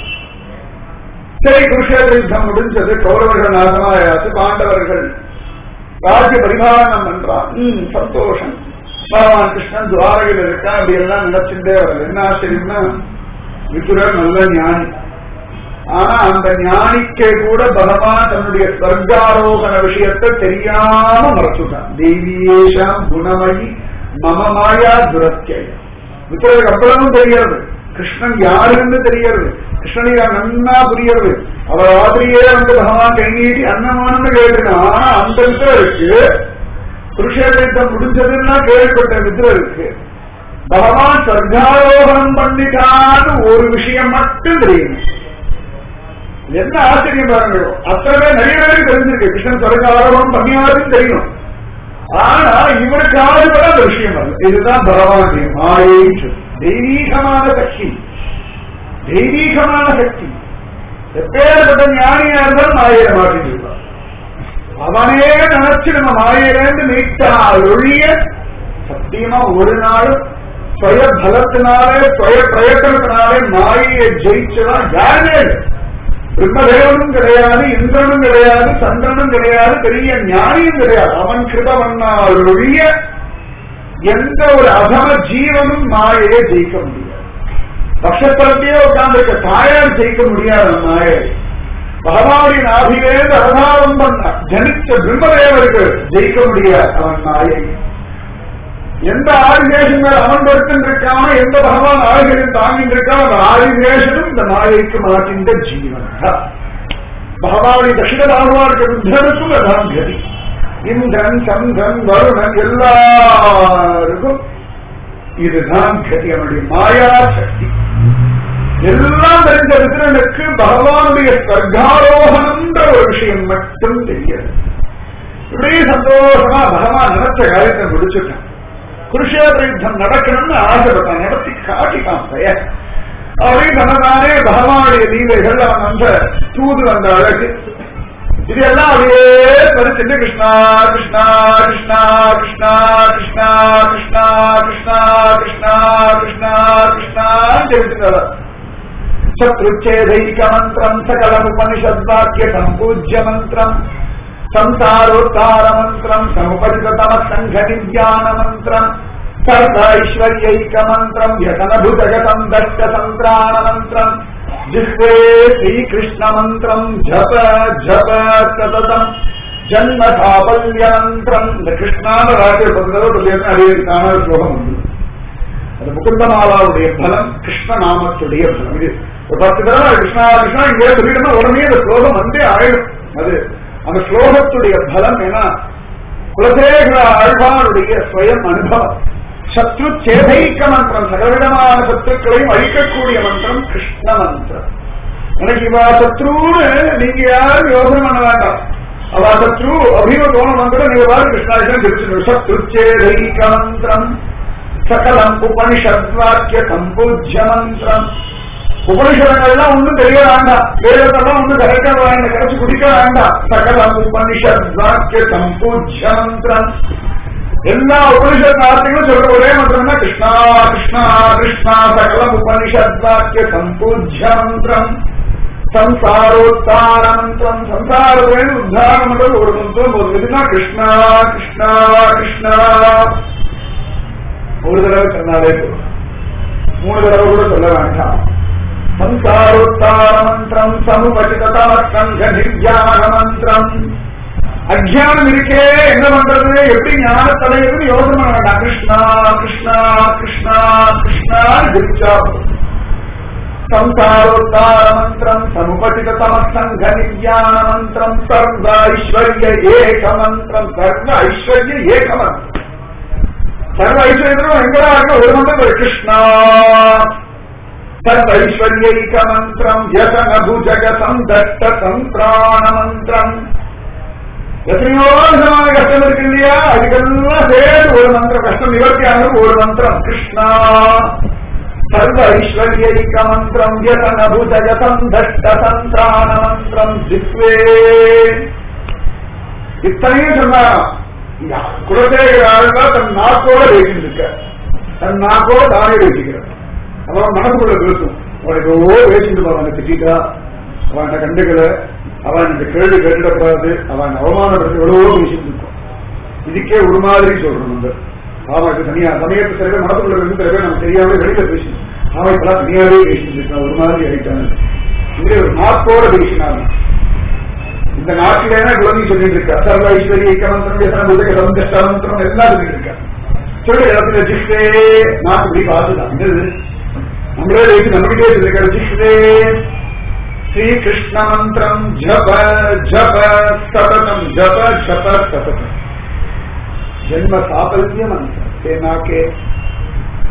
சரி குருஷேத்திர யுத்தம் முடிஞ்சது கௌரவர்கள் நாசமாயாச்சு பாண்டவர்கள் ராஜ்ய பரிபாலனம் பண்றான் ம், சந்தோஷம் பகவான் கிருஷ்ணன் துவாரகையில் இருக்கா அப்படி எல்லாம் நினைச்சுட்டே வருது என்ன ஆச்சரியம்னா விதுரர் நல்ல ஞானி ஆனா அந்த ஞானிக்கே கூட பகவான் தன்னுடைய ஸ்வர்காரோகண விஷயத்தை தெரியாம மறைச்சுட்டான் தெய்வீஷாம் குணமயி மம மாயா துரத்தியை விதுரருக்கு அவ்வளவும் தெரியாது கிருஷ்ணன் யாருன்னு தெரியாது கிருஷ்ணனியா நன்னா புரியறது அவர் ஆதிரியே வந்து பகவான் கை நீட்டி அன்னமானு கேட்டுனா ஆனா அந்த வித்திரருக்கு புருஷேதம் முடிஞ்சதுன்னா கேள்விப்பட்ட வித்திரருக்கு பகவான் சர்க்காரோகணம் பண்ணிட்டான்னு ஒரு விஷயம் மட்டும் தெரியும் என்ன ஆச்சரியம் பாருங்க அத்தனை பேர் நிறைய பேருக்கு தெரிஞ்சிருக்கு கிருஷ்ணன் சர்க்காரோகணம் பண்ணியாருன்னு தெரியும் ஆனா இவருக்காவது கூட அந்த விஷயம் வரல இதுதான் பகவானுடைய மாயை தெய்வீகமான சக்தி தெய்வீகமான சக்தி எப்பேற்பட்ட ஞானியா இருந்தாலும் மாயிர மாட்டிருப்பான் அவனே நினைச்சு நம்ம மாயிலேருந்து மீட்டால் ஒழிய சத்தியமா ஒரு நாள் சுய பலத்தினாலே சுய பிரயத்தனத்தினாலே மாயை ஜெயிச்சதான் யாருமே இல்லை பிரம்மதேவனும் கிடையாது இந்திரனும் கிடையாது சந்திரனும் கிடையாது பெரிய ஞானியும் கிடையாது அவன் கிருதவனால் ஒழிய எந்த ஒரு அதம ஜீவனும் மாயையை ஜெயிக்க முடியாது நட்சத்திரத்தையே உட்கார்ந்துருக்க தாயார் ஜெயிக்க முடியாது மாயை பகவானின் ஆதியிலேருந்து அவதாரம் பண்ண ஜனிச்ச பிரம்மதேவருக்கு ஜெயிக்க முடியாது அவன் மாயை எந்த ஆதிவேஷன் மேல் அமர்ந்திருக்கும் இருக்காம எந்த பகவான் ஆதிகளில் தாங்கிட்டு இருக்காம அந்த ஆதிவேஷனும் இந்த மாயைக்கு மாற்றின்ற ஜீவன் தான் பகவானி தட்சிண பகவானுக்கு ருத்தனுக்கும் அதான் கதி இந்திரன் சந்திரன் வருணன் எல்லாருக்கும் இதுதான் கதி அவனுடைய மாயா சக்தி எல்லாம் தெரிஞ்ச ருத்ரனுக்கு பகவானுடைய சர்க்காரோகணம்ன்ற ஒரு விஷயம் மட்டும் தெரியாது இப்படியே சந்தோஷமா பகவான் நினைச்ச காரியத்தை முடிச்சுட்டான் குருஷேத்திர யுத்தம் நடக்கணும்னு ஆசைப்பட்டான் நடத்தி காட்டிட்டான் பெயர் அவரையும் தன்னதானே பகவானுடைய லீலைகள் அவன் அந்த தூது வந்த அழகு இதெல்லாம் அப்படியே படிச்சுட்டு கிருஷ்ணா கிருஷ்ணா கிருஷ்ணா கிருஷ்ணா கிருஷ்ணா கிருஷ்ணா கிருஷ்ணா கிருஷ்ணா கிருஷ்ணா கிருஷ்ணா தெரிவிச்சுட்டு சத்ருச்சேதைக மந்திரம் சகலமுபனிஷத்வாக்கிய சம்பூஜ்ய மந்திரம் संसारोत्तार मन्त्रम् समुपरिततमः सङ्घनिज्ञान मन्त्रम् सर्व ऐश्वर्यैक मन्त्रम् व्यसनभुजगतम् दष्टसन्त्राण मन्त्रम् जिह्वे श्रीकृष्ण मन्त्रम् जप जप सततम् ஜன்ம சாபல்ய மந்திரம் இந்த கிருஷ்ணான ராஜ்ய பந்தரோ அறிவிற்கான ஸ்லோகம் உண்டு அது முகுந்தமாலாவுடைய பலம் கிருஷ்ண நாமத்துடைய பலம் இது ஒரு பத்து தடவை கிருஷ்ணா கிருஷ்ணா இங்கே சொல்லிடுமா உடனே அந்த ஸ்லோகம் வந்தே ஆயிடும் அது அந்த ஸ்லோகத்துடைய பலம் ஏன்னா குலசேகர ஆழ்வானுடைய ஸ்வயம் அனுபவம் சத்ரு சேதைக்க மந்திரம் சகலவிதமான சத்துக்களையும் அழிக்கக்கூடிய மந்திரம் கிருஷ்ண மந்திரம் எனக்கு இவா சத்ருன்னு நீங்க யாரும் யோசனை பண்ண வேண்டாம் அவ சத்ரு அபிம கோண மந்திரம் நீங்க பாரு கிருஷ்ணாஜன் தெரிஞ்சுக்கணும் சத்ரு சேதைக்க மந்திரம் சகலம் உபனிஷத் வாக்கிய சம்பூஜ்ய மந்திரம் உபனிஷதங்கள்லாம் ஒன்றும் தெரிய வேண்டாம் வேதத்தெல்லாம் ஒன்றும் கரெக்டா வேண்டாம் கரைச்சு குடிக்க வேண்டாம் சகலம் உபனிஷத் வாக்கிய சம்பூஜ்ய மந்திரம் எல்லா உபனிஷத் வார்த்தைகளும் சொல்ற ஒரே மந்திரம்னா கிருஷ்ணா கிருஷ்ணா கிருஷ்ணா சகலம் உபனிஷத் வாக்கிய சம்பூஜ்ய மந்திரம் சம்சாரோத்தார மந்திரம் சம்சாரத்திலிருந்து உத்தாரம் பண்றது ஒரு மந்திரம் ஒரு இதுனா கிருஷ்ணா கிருஷ்ணா கிருஷ்ணா ஒரு தடவை சொன்னாலே போதும் மூணு தடவை கூட சொல்ல வேண்டாம் சம்சாரோத்தார மந்திரம் சமுபசிதமஸ்கந்த நிர்யான மந்திரம் அஜானம் இருக்கே என்ன பண்றது எப்படி ஞான தலைவர்னு யோசனை பண்ண வேண்டாம் கிருஷ்ணா கிருஷ்ணா கிருஷ்ணா கிருஷ்ணா ஜிச்சா சம்சாரோத்தார மந்திரம் சமுபசிதமஸ்கந்த நிர்யான மந்திரம் சர்வ ஐஸ்வர்ய ஏக மந்திரம் சர்வ ஐஸ்வர்ய ஏக மந்திரம் சர்வ ஐஸ்வர்யம் எங்கடா இருக்க ஒரு மந்திரம் கிருஷ்ணா சர்வைஸ்வர்யைக மந்திரம் யசன புஜக சந்தட்ட சந்திராண மந்திரம் எத்தனையோ விதமான கஷ்டம் இருக்கு இல்லையா அதுக்கெல்லாம் சேர்த்து ஒரு மந்திரம் கஷ்டம் நிவர்த்தி ஆனது ஒரு மந்திரம் கிருஷ்ணா சர்வ ஐஸ்வர்யைக மந்திரம் யசன புஜக சந்தட்ட சந்திராண மந்திரம் ஜித்வே இத்தனையும் சொன்னா குலசேகர தன் நாக்கோட பேசிட்டு தன் நாக்கோட தானே பேசிக்கிறார் அவன் மனசுக்குள்ள பேசும் அவனுக்கு ஓ பேசிட்டு அவனை திட்டா அவன் கண்டுக்கல அவன் இந்த கேள்வி கேட்டுடக்கூடாது அவன் அவமானப்படுத்தி எவ்வளவோ பேசிட்டு இருக்கும் இதுக்கே ஒரு மாதிரி சொல்றோம் நம்ம அவனுக்கு தனியா சமயத்து சில பேர் மனசுக்குள்ள இருந்து சில பேர் நம்ம தெரியாம வெளியில பேசணும் அவன் இப்பெல்லாம் தனியாவே பேசிட்டு இருக்கான் ஒரு மாதிரி ஆயிட்டான் இங்கே ஒரு நாக்கோட பேசினான் இந்த நாட்டிலேனா குழந்தை சொல்லிட்டு இருக்கா சர்வ ஐஸ்வரிய இக்கமந்திரம் சந்தஸ்டாமந்திரம் எல்லாம் சொல்லிட்டு இருக்கா சொல்லி இடத்துல ஜிஸ்டே நாட்டு இப்படி பார்த்துதான் நம்மளே வைத்து நம்மகிட்டே சொல்லிருக்கிற ஜிஸ்டே ஸ்ரீ கிருஷ்ண மந்திரம் ஜப ஜப சததம் ஜப ஜப சததம் ஜென்ம சாபல்ய மந்திரம் தேனா के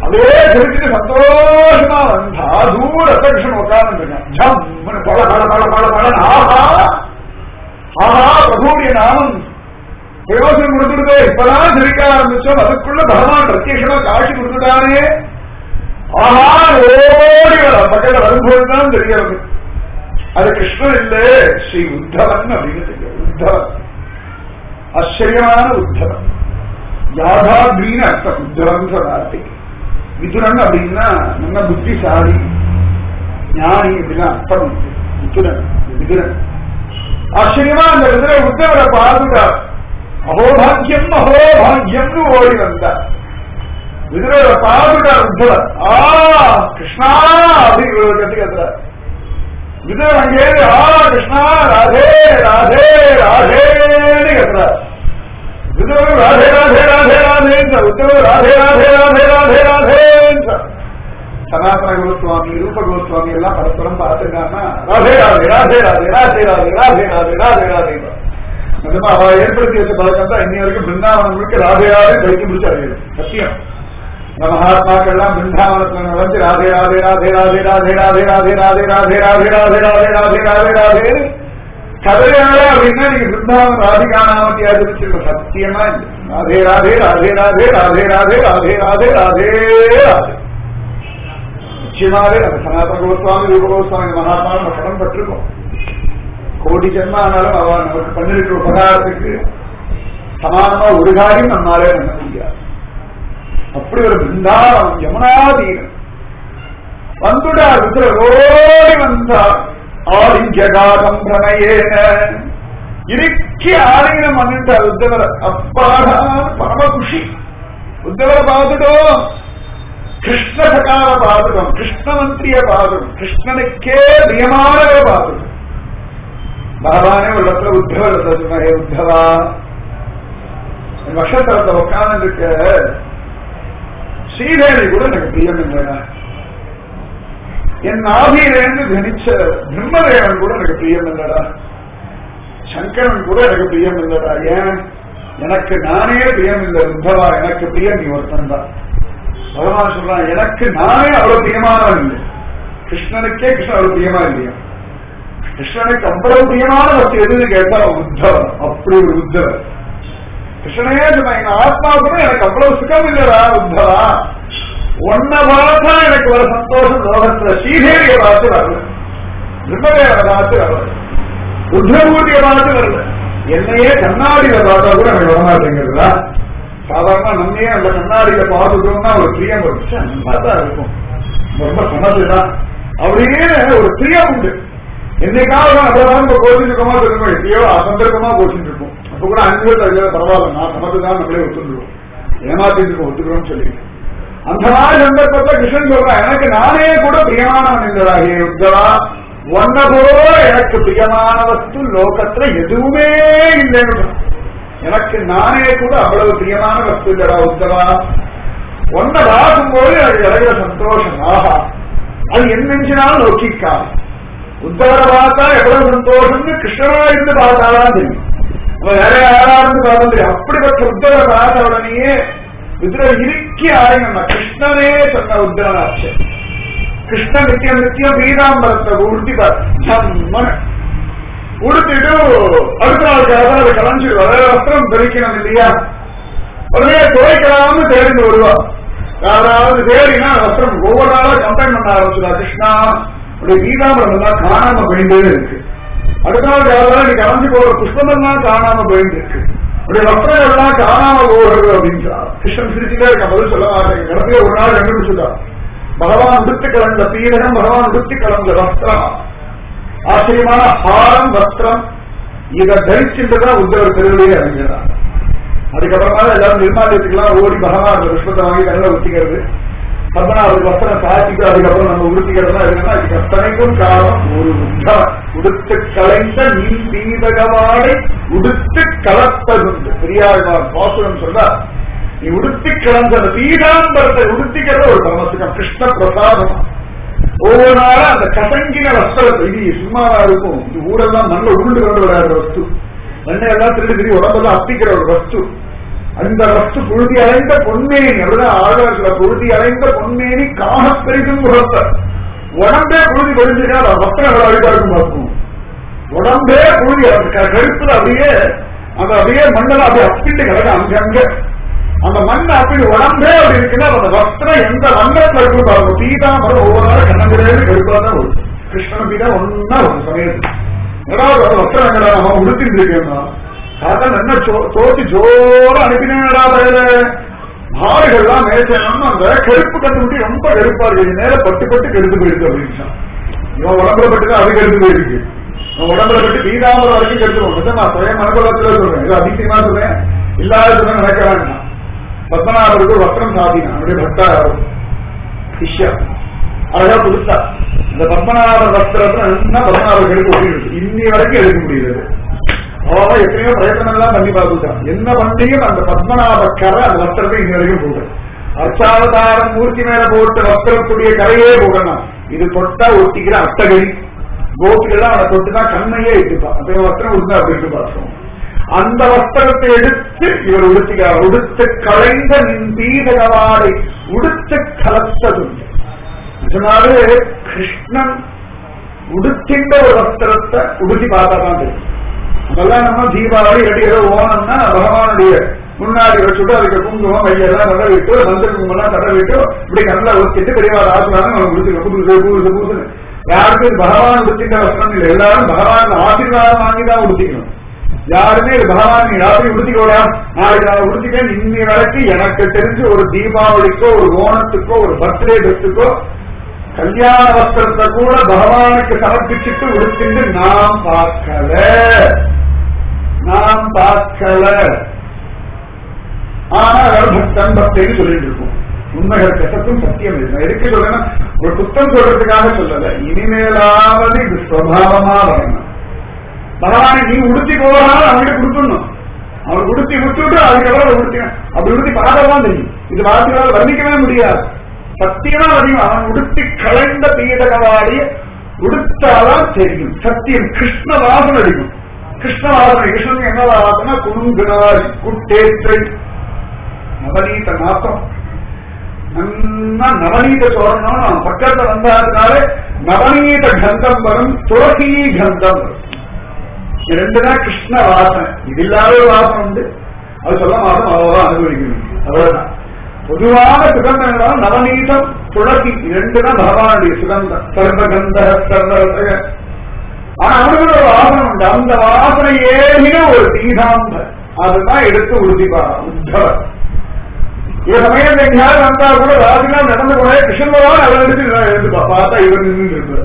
அப்படியே தெரிஞ்சுட்டு சந்தோஷமா வந்தா தூர கிருஷ்ணன் உட்கார்ந்து ஜம் பல பல பல பல பல ஆஹா ஆஹா பிரபுடைய நாமம் பிரயோஜனம் கொடுத்துடுதே இப்பதான் சிரிக்க ஆரம்பிச்சோம் அதுக்குள்ள பகவான் பிரத்யேஷமா காட்சி கொடுத்துட்டானே ஆஹா ஓடி வர பக்கத்துல வரும்போதுதான் தெரியாது அது கிருஷ்ணன் இல்ல ஸ்ரீ உத்தவன் அப்படின்னு தெரியும் உத்தவன் ஆச்சரியமான உத்தவன் யாதாத்ரீன அர்த்தம் உத்தவன் வார்த்தைக்கு மிதுரன் அப்படின்னா நல்ல புத்திசாலி ஞானி அப்படின்னா அர்த்தம் உண்டு. மிதுரன் மிதுரன் ஆச்சரியமா அந்த விதுரை உத்தவரை பார்த்துட்டார் அகோபாக்கியம் அகோபாக்கியம்னு ஓடி வந்தார் விதுரை பார்த்துட்டார் உத்தவர் ஆ கிருஷ்ணா அப்படின்னு ஒரு கட்டி கத்துறார் விதுரை அங்கே ஆ கிருஷ்ணா ராதே ராதே ராதேன்னு கத்துறார் விதுரை ராதே ராதே ராதே ராதேன்ற உத்தவர் ராதே ராதே ராதே ராதே ராதேன்ற சனாதன கோஸ்வாமி ரூப கோஸ்வாமி எல்லாம் பரஸ்பரம் பார்த்துருக்காங்கன்னா ராதே ராதே ராதே ராதே ராதே ராதே ராதே ராதே ராதே ராதே நிஜமா அவ ஏற்படுத்தி வச்ச பழக்கம் தான் இன்னி வரைக்கும் பிருந்தாவனம் முழுக்க ராதே ராதே கைக்கு பிடிச்சாரு சத்தியம் இந்த மகாத்மாக்கள் எல்லாம் பிருந்தாவனத்துல நடந்து ராதே ராதே ராதே ராதே ராதே ராதே ராதே ராதே ராதே ராதே ராதே ராதே ராதே ராதே ராதே கதையால அப்படின்னா நீங்க பிருந்தாவனம் ராதிகா நாமத்தை அறிவிச்சிருக்க சத்தியமா இல்லை. ராதே ராதே ராதே ராதே ராதே ராதே ராதே ராதே ராதே ராதே நிச்சயமாவே அந்த சனாதன கோஸ்வாமி ரூப கோஸ்வாமி மகாத்மா நம்ம கடன் பட்டிருக்கோம் கோடி ஜென்ம ஆனாலும் அவ நமக்கு பண்ணிருக்கிற உபகாரத்துக்கு சமானமா ஒரு காரியம் நம்மாலே பண்ண முடியாது அப்படி ஒரு பிருந்தாவனம் யமுனாதீனம் வந்துடார் ருத்ர ஓடி வந்தார் ஆலிஞ்சகாதம் பிரணயேன இறுக்கி ஆலீனம் பண்ணிட்டார் உத்தவரை அப்பாடான பரம குஷி உத்தவரை பார்த்துட்டோம் கிருஷ்ண சகார பாதுகம் கிருஷ்ணமந்திரிய பாதுகம் கிருஷ்ணனுக்கே பிரியமானவே பாதுகம் பகவானே ஒரு இடத்துல உத்தவர் சொன்னே உத்தவா என் நட்சத்திரத்தை உட்கார்ந்து இருக்க ஸ்ரீதேவி கூட எனக்கு பிரியம் இல்லைடா என் ஆதியிலேருந்து தனிச்ச பிரம்மதேவன் கூட எனக்கு பிரியம் இல்லடா சங்கரன் கூட எனக்கு பிரியம் இல்லடா ஏன் எனக்கு நானே பிரியம் இல்லை உத்தவா எனக்கு பிரியம் நீ ஒருத்தன் தான் பகவான் சொல்றான் எனக்கு நானே அவ்வளவு பிரியமானவன் இல்லை கிருஷ்ணனுக்கே கிருஷ்ணன் அவ்வளவு பிரியமா இல்லையா கிருஷ்ணனுக்கு அவ்வளவு பிரியமான வஸ்து எதுன்னு கேட்டா உத்தவன் அப்படி ஒரு உத்தவர் கிருஷ்ணனே சொன்ன என் ஆத்மா கூட எனக்கு அவ்வளவு சுகம் இல்லடா உத்தவா உன்னை பார்த்தா எனக்கு ஒரு சந்தோஷம் லோகத்துல ஸ்ரீதேவியை பார்த்து வரல பிரம்மதேவனை பார்த்து வரல ருத்ரமூர்த்தியை பார்த்து வரல என்னையே கண்ணாடியில பார்த்தா கூட எனக்கு வரமாட்டேங்கிறதா சாதாரண நம்மையே அந்த கண்ணாடியில பார்த்துட்டோம்னா ஒரு பிரியம் வந்துச்சு நல்லா தான் இருக்கும் ரொம்ப சமத்துதான் அப்படியே ஒரு பிரியம் உண்டு என்னைக்காவது அவ்வளவுதான் இப்ப கோச்சிட்டு இருக்கோமா தெரியுமா எப்பயோ அசந்தர்ப்பமா கோச்சிட்டு இருக்கோம் அப்ப கூட அஞ்சு பரவாயில்ல நான் சமத்துதான் நம்மளே ஒத்துருவோம் ஏமாத்திட்டு இருக்கோம் ஒத்துக்கிறோம்னு சொல்லிட்டு அந்த மாதிரி சந்தர்ப்பத்தை கிருஷ்ணன் சொல்றான் எனக்கு நானே கூட பிரியமானவன் இல்லடாகே உத்தவா ஒன்ன போல எனக்கு பிரியமான வஸ்து லோகத்துல எதுவுமே இல்லைன்னு சொல்றான். எனக்கு நானே கூட அவ்வளவு பிரியமான வஸ்து இல்லடா உத்தவா ஒன்ன பார்க்கும்போது எனக்கு இறைய சந்தோஷம் ஆஹா அது என் நெஞ்சினால் நோக்கிக்கா உத்தவரை பார்த்தா எவ்வளவு சந்தோஷம்னு கிருஷ்ணனா இருந்து பார்த்தாதான் தெரியும் அவன் வேற யாரா இருந்து பார்த்தா தெரியும் அப்படிப்பட்ட உத்தவரை பார்த்த உடனேயே இதுல இறுக்கி ஆரம்பிங்க கிருஷ்ணனே சொன்ன உத்தரனாச்சு கிருஷ்ண நித்தியம் நித்தியம் பீதாம்பரத்தை உடுத்தி ஜம்மன உடுத்திட்டு அடுத்த நாளுக்காக அதை கலைஞ்சு வர வஸ்திரம் தரிக்கணும் இல்லையா உடனே துவைக்கலாம்னு தேடிந்து வருவா யாராவது தேடினா வஸ்திரம் ஒவ்வொரு நாளா கம்பைன் பண்ண ஆரம்பிச்சுடா கிருஷ்ணா உடைய பீதாம்பரம் எல்லாம் காணாம போயிட்டே இருக்கு அடுத்த நாள் யாராவது நீ கலைஞ்சு போற புஷ்பமெல்லாம் காணாம போயிட்டு இருக்கு உடைய வஸ்திரம் எல்லாம் காணாம போகிறது அப்படின்றா கிருஷ்ணன் சிரிச்சுட்டே இருக்க பதில் சொல்ல மாட்டேங்க கடைசியா ஒரு நாள் கண்டுபிடிச்சுட்டா பகவான் உடுத்து கலந்த பீடகம் பகவான் உடுத்தி கலந்த வஸ்திரம் ஆச்சரியமான ஹாரம் வஸ்திரம் இதை தரிச்சுட்டுதான் உத்தவர் திருவிழையை அறிஞ்சார் அதுக்கப்புறமா எல்லாரும் நிர்மாலயத்துக்கெல்லாம் ஓடி பகவான் அந்த புஷ்பத்தை வாங்கி கண்ணில் ஊத்திக்கிறது பத்மநாபர் வஸ்திரம் சாத்திட்டு அதுக்கப்புறம் நம்ம உடுத்திக்கிறதுனா இருக்குன்னா அதுக்கு அத்தனைக்கும் காரணம் ஒரு உத்தவன் உடுத்து கலைந்த நீ தீபகவாடை உடுத்து கலப்பதுண்டு பெரியாழ்வார் பாசுரம் சொல்றார் நீ உடுத்தி கலந்த அந்த பீடாம்பரத்தை உடுத்திக்கிறது ஒரு பரமசுகம் கிருஷ்ண பிரசாதம் ஒவ்வொரு நாளும் அந்த கசங்கின வஸ்திரத்தை இது சும்மாவா இருக்கும் இது ஊரெல்லாம் நல்ல உருண்டு கொண்டு வராத வஸ்து மண்ணை எல்லாம் திருடி திருடி உடம்பெல்லாம் அப்பிக்கிற ஒரு வஸ்து அந்த வஸ்து புழுதி அடைந்த பொன்மேனி அப்படிதான் ஆழ்வார்களை புழுதி அடைந்த பொன்மேனி காண பெரிதும் குழப்ப உடம்பே புழுதி பொழிஞ்சிருக்கா அது வஸ்திரம் அழிவாருக்கும் பார்க்கும் உடம்பே புழுதி கழுத்துல அப்படியே அந்த அப்படியே மண்ணெல்லாம் அப்படியே அப்பிட்டு கிடக்கு அங்கங்க அந்த மண் அப்படி உடம்பே அப்படி இருக்குன்னா அந்த வஸ்திரம் எந்த வண்ணத்துல இருக்கும் பாருங்க பீதாமரம் ஒவ்வொரு நாளும் கண்ணங்கிலேருந்து கருப்பா தான் வரும் கிருஷ்ணன் பீதா ஒன்னா வரும் சமயத்து ஏதாவது ஒரு வஸ்திரங்களா நம்ம உடுத்திட்டு இருக்கேன்னா சாதம் என்ன தோத்தி ஜோர அனுப்பினேடா பயில மாடுகள்லாம் மேய்ச்சணும் அந்த கருப்பு கண்டுபிடி ரொம்ப கருப்பா இருக்கு நேர பட்டு பட்டு கருத்து போயிருக்கு அப்படின்னு இவன் உடம்புல பட்டுதான் அது கருத்து போயிருக்கு இவன் உடம்புல பட்டு பீதாமரம் வரைக்கும் கருத்து நான் சுயம் மனக்குலத்துல சொல்றேன் இது அதிசயமா சொல்றேன் இல்லாத நினைக்க வேண்டாம் பத்மநாபருக்கு ஒரு வஸ்திரம் சாதினா அவருடைய பக்தா சிஷ்யா அழகா புதுசா இந்த பத்மநாபர் வஸ்திரத்தை நல்லா பத்மநாபருக்கு எடுக்க முடியுது இன்னி வரைக்கும் எடுக்க முடியுது அவன் எத்தனையோ பிரயத்தனம் எல்லாம் பண்ணி பார்த்துட்டான் என்ன பண்ணியும் அந்த பத்மநாப கரை அந்த வஸ்திரத்தை இன்னி வரைக்கும் போடுறேன் அர்ச்சாவதாரம் மூர்த்தி மேல போட்டு வஸ்திரத்துடைய கரையே போடணும் இது தொட்டா ஒட்டிக்கிற அட்டகை கோபிகள்லாம் அவனை தொட்டுதான் கண்ணையே இட்டுப்பான் அந்த வஸ்திரம் உடுத்தா அப்படி இட்டு பார்த்தோம் அந்த வஸ்திரத்தை எடுத்து இவர் உடுத்துகிறார் உடுத்து களைந்த நின் பீதகவாடை உடுத்து கலத்ததுண்டு இதனாலே கிருஷ்ணன் உடுத்தின்ற ஒரு வஸ்திரத்தை உடுத்தி பார்த்தா தான் தெரியும் அதெல்லாம் நம்ம தீபாவளி இல்லாட்டி ஏதோ ஓணம்னா பகவானுடைய முன்னாடி வச்சுட்டு அதுக்கு குங்குமம் மையெல்லாம் தட விட்டு மஞ்சள் குங்குமம் தட விட்டு இப்படி நல்லா ஒத்திட்டு பெரியவா ஆசீர்வாதம் நம்ம முடிச்சுக்கணும் புதுசு புதுசு புதுசு யாருக்கும் பகவான் உடுத்தின்ற வஸ்திரம் இல்லை எல்லாரும் பகவான் ஆசீர்வாதம் வாங்கி தான் உடுத்திக்கணும் யாருமே இது பகவான் நீ ராத்திரி உடுத்திக்கோடா நாளைக்கு நான் உடுத்திக்கேன் இன்னி வரைக்கும் எனக்கு தெரிஞ்சு ஒரு தீபாவளிக்கோ ஒரு ஓணத்துக்கோ ஒரு பர்த்டே ட்ரெஸ்ஸுக்கோ கல்யாண வஸ்திரத்தை கூட பகவானுக்கு சமர்ப்பிச்சுட்டு உடுத்திட்டு நாம் பார்க்கல நாம் பார்க்கல ஆனா பக்தன் பக்தன்னு சொல்லிட்டு இருக்கோம் உண்மைகள் கசத்தும் சத்தியம் இல்லை நான் எதுக்கு சொல்றேன்னா ஒரு குத்தம் சொல்றதுக்காக சொல்லல இனிமேலாவது இது சுவாவமா வரணும் பகவானை நீ உடுத்தி போகிறாலும் அவன்கிட்ட கொடுத்துடணும் அவன் உடுத்தி விட்டுட்டு அதுக்கப்புறம் உடுத்தி அப்படி உடுத்தி பார்க்கதான் தெரியும் இது வார்த்தையால் வர்ணிக்கவே முடியாது சத்தியமா தெரியும் அவன் உடுத்தி கலைந்த பீடகவாடி உடுத்தாதான் தெரியும் சத்தியம் கிருஷ்ண வாசனை அடிக்கும் கிருஷ்ண வாசனை கிருஷ்ணன் என்ன வாசனை குணுங்குனாரி குட்டேற்றை நவநீத நாசம் நல்லா நவநீத சோழனும் பக்கத்துல வந்ததுனால நவநீத கந்தம் வரும் துளசி கந்தம் வரும் ரெண்டுதான் கிருஷ்ண வாசனை இது இல்லாத ஒரு வாசனை உண்டு அது சொல்ல மாதம் அவ்வளவுதான் அனுபவிக்கணும் அவ்வளவுதான் பொதுவான சுகந்தங்கள் நவநீதம் துளசி இரண்டுதான் பகவானுடைய சுகந்தம் சர்வகந்த சர்வரசக ஆனா அவனுக்கு ஒரு வாசனை உண்டு அந்த வாசனை ஏறின ஒரு தீதாம்ப அதுதான் எடுத்து உறுதிப்பாரா உத்தவர் இந்த சமயம் எங்கேயாவது வந்தா கூட ராஜினால் நடந்து போனே கிருஷ்ணன் பகவான் அவன் எடுத்து எழுந்து பார்த்தா இவர் நின்று இருப்பார்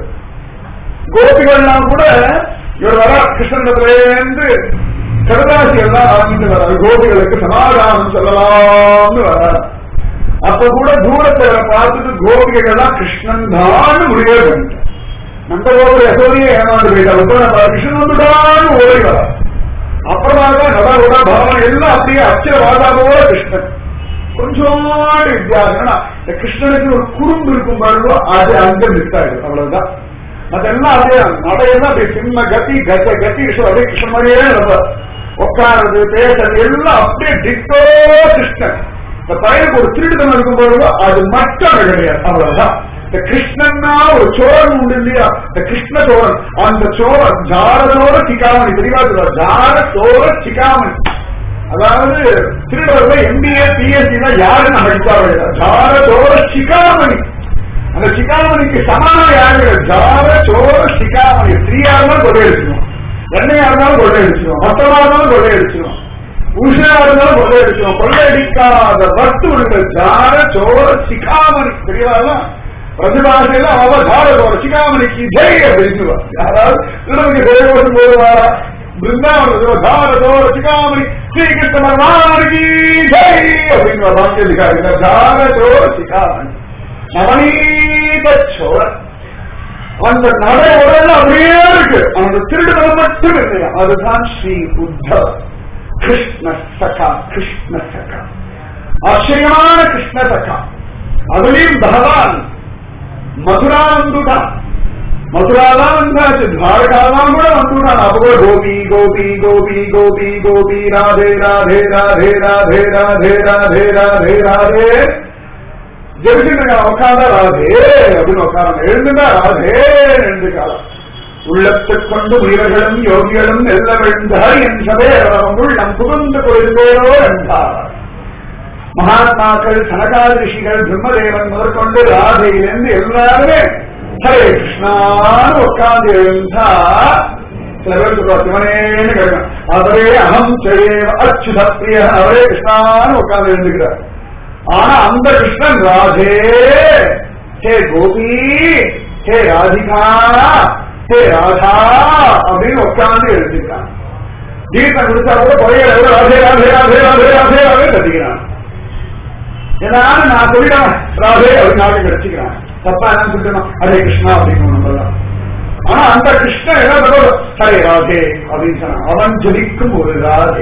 கோபிகள்லாம் கூட இவர் வர கிருஷ்ணனிடத்திலேருந்து கருதாசி எல்லாம் ஆரம்பித்து வராது கோபிகளுக்கு சமாதானம் சொல்லலாம்னு வராது அப்ப கூட தூரத்தை பார்த்துட்டு கோபிகள் எல்லாம் கிருஷ்ணன் தான் முடிவே பண்ணிட்டான் நம்ம கோபுர யசோதியை ஏமாந்து போயிட்டா கிருஷ்ணன் வந்துட்டான்னு ஓடி வரா அப்புறமா தான் நட பகவான் எல்லாம் அப்படியே அச்சர வாதாபோட கிருஷ்ணன் கொஞ்சோடு வித்தியாசம் இந்த கிருஷ்ணனுக்கு ஒரு குறும்பு இருக்கும் பாருங்க அது அங்க மிஸ் ஆயிடும் அவ்வளவுதான் அதெல்லாம் அதே நடையெல்லாம் அப்படியே சின்ன கத்தி கத்த கத்தி கிருஷ்ணன் அப்படியே கிருஷ்ணன் மாதிரியே நம்ம உட்காருறது பேசுறது எல்லாம் அப்படியே டிட்டோ கிருஷ்ணன் இந்த பையனுக்கு ஒரு திருடுதனம் இருக்கும் பொழுது அது மட்டும் கிடையாது அவ்வளவுதான் இந்த கிருஷ்ணன்னா ஒரு சோழன் உண்டு இல்லையா இந்த கிருஷ்ண சோழன் அந்த சோழன் ஜாரதோட சிக்காமணி தெளிவா சொல்லுவா ஜார சோழ சிக்காமணி அதாவது திருடர்கள் எம்பிஏ பிஎஸ்சி தான் யாருன்னு அழைப்பார்கள் ஜார சோழ சிக்காமணி அந்த சிக்காமணிக்கு சமானம் யாரு ஜார சோழ சிக்காமணி ஸ்திரீயா இருந்தாலும் கொள்ளையடிச்சிடும் எண்ணெயா இருந்தாலும் கொள்ளையடிச்சிடும் மொத்தமா இருந்தாலும் கொள்ளையடிச்சிடும் உஷா இருந்தாலும் கொள்ளையடிச்சிடும் கொள்ளையடிக்காத வஸ்து உண்டு ஜார சோழ சிக்காமணி தெரியவா பிரதிபாஷையில அவ ஜார சோழ சிக்காமணிக்கு ஜெய் அப்படின்னு யாராவது திருடனுக்கு ஜெயகோஷம் போடுவாரா பிருந்தாவனம் ஜார சோழ சிக்காமணி ஸ்ரீகிருஷ்ண பகவானுக்கு ஜெய் அப்படின்னு வாக்கியத்துக்காக ஜார சோழ சிக்காமணி நவநீத சோழன் அந்த நடை உடல் அப்படியே இருக்கு அந்த திருடுதல் மட்டும் இல்லையா அதுதான் ஸ்ரீ உத்தவ் கிருஷ்ண சகா கிருஷ்ண சகா ஆச்சரியமான கிருஷ்ண சகா அதுலயும் பகவான் மதுரானந்துதான் மதுராலாம் வந்தாச்சு துவாரகாலாம் கூட வந்துட்டான் அப்போ கூட கோபி கோபி கோபி கோபி கோபி ராதே ராதே ராதே ராதே ராதே ராதே ராதே ராதே ஜெபிச்சுட்டு உட்காந்தா ராதே அப்படின்னு உட்காந்து எழுந்துட்டா ராதே எழுந்து காலம் உள்ளத்தைக் கொண்டு உயிர்களும் யோகிகளும் எல்ல விழுந்தார் என் சபையரவம் உள்ளம் புகுந்து கொள்வேரோ என்றார் மகாத்மாக்கள் சனகால ரிஷிகள் பிரம்மதேவன் முதற்கொண்டு ராதையிலிருந்து எல்லாருமே ஹரே கிருஷ்ணான்னு உட்கார்ந்து எழுந்தா சில பேர் சொல்லுவா சிவனேன்னு கேட்கணும் அவரே அகம் செய்ய அச்சுத பிரிய அவரே கிருஷ்ணான்னு உட்கார்ந்து எழுந்துக்கிறார் ஆனா அந்த கிருஷ்ணன் ராதே ஹே கோபி ஹே ராதிகா ஹே ராதா அப்படின்னு உட்கார்ந்து எழுதிக்கிறான் கீதம் குடிச்சா கூட பழைய ராதே ராதே ராதே ராதே ராதே ராதே கத்திக்கிறான் ஏதாவது நான் சொல்லிடுவேன் ராதே அப்படின்னு நாளை கிடைச்சிக்கிறான் தப்பா என்ன சொல்லிட்டோம் ஹரே கிருஷ்ணா அப்படின்னு நம்மளாம் ஆனா அந்த கிருஷ்ணன் என்ன பண்ணுவோம் ஹரே ராதே அப்படின்னு சொன்னான் அவன் ஜொலிக்கும் ஒரு ராதே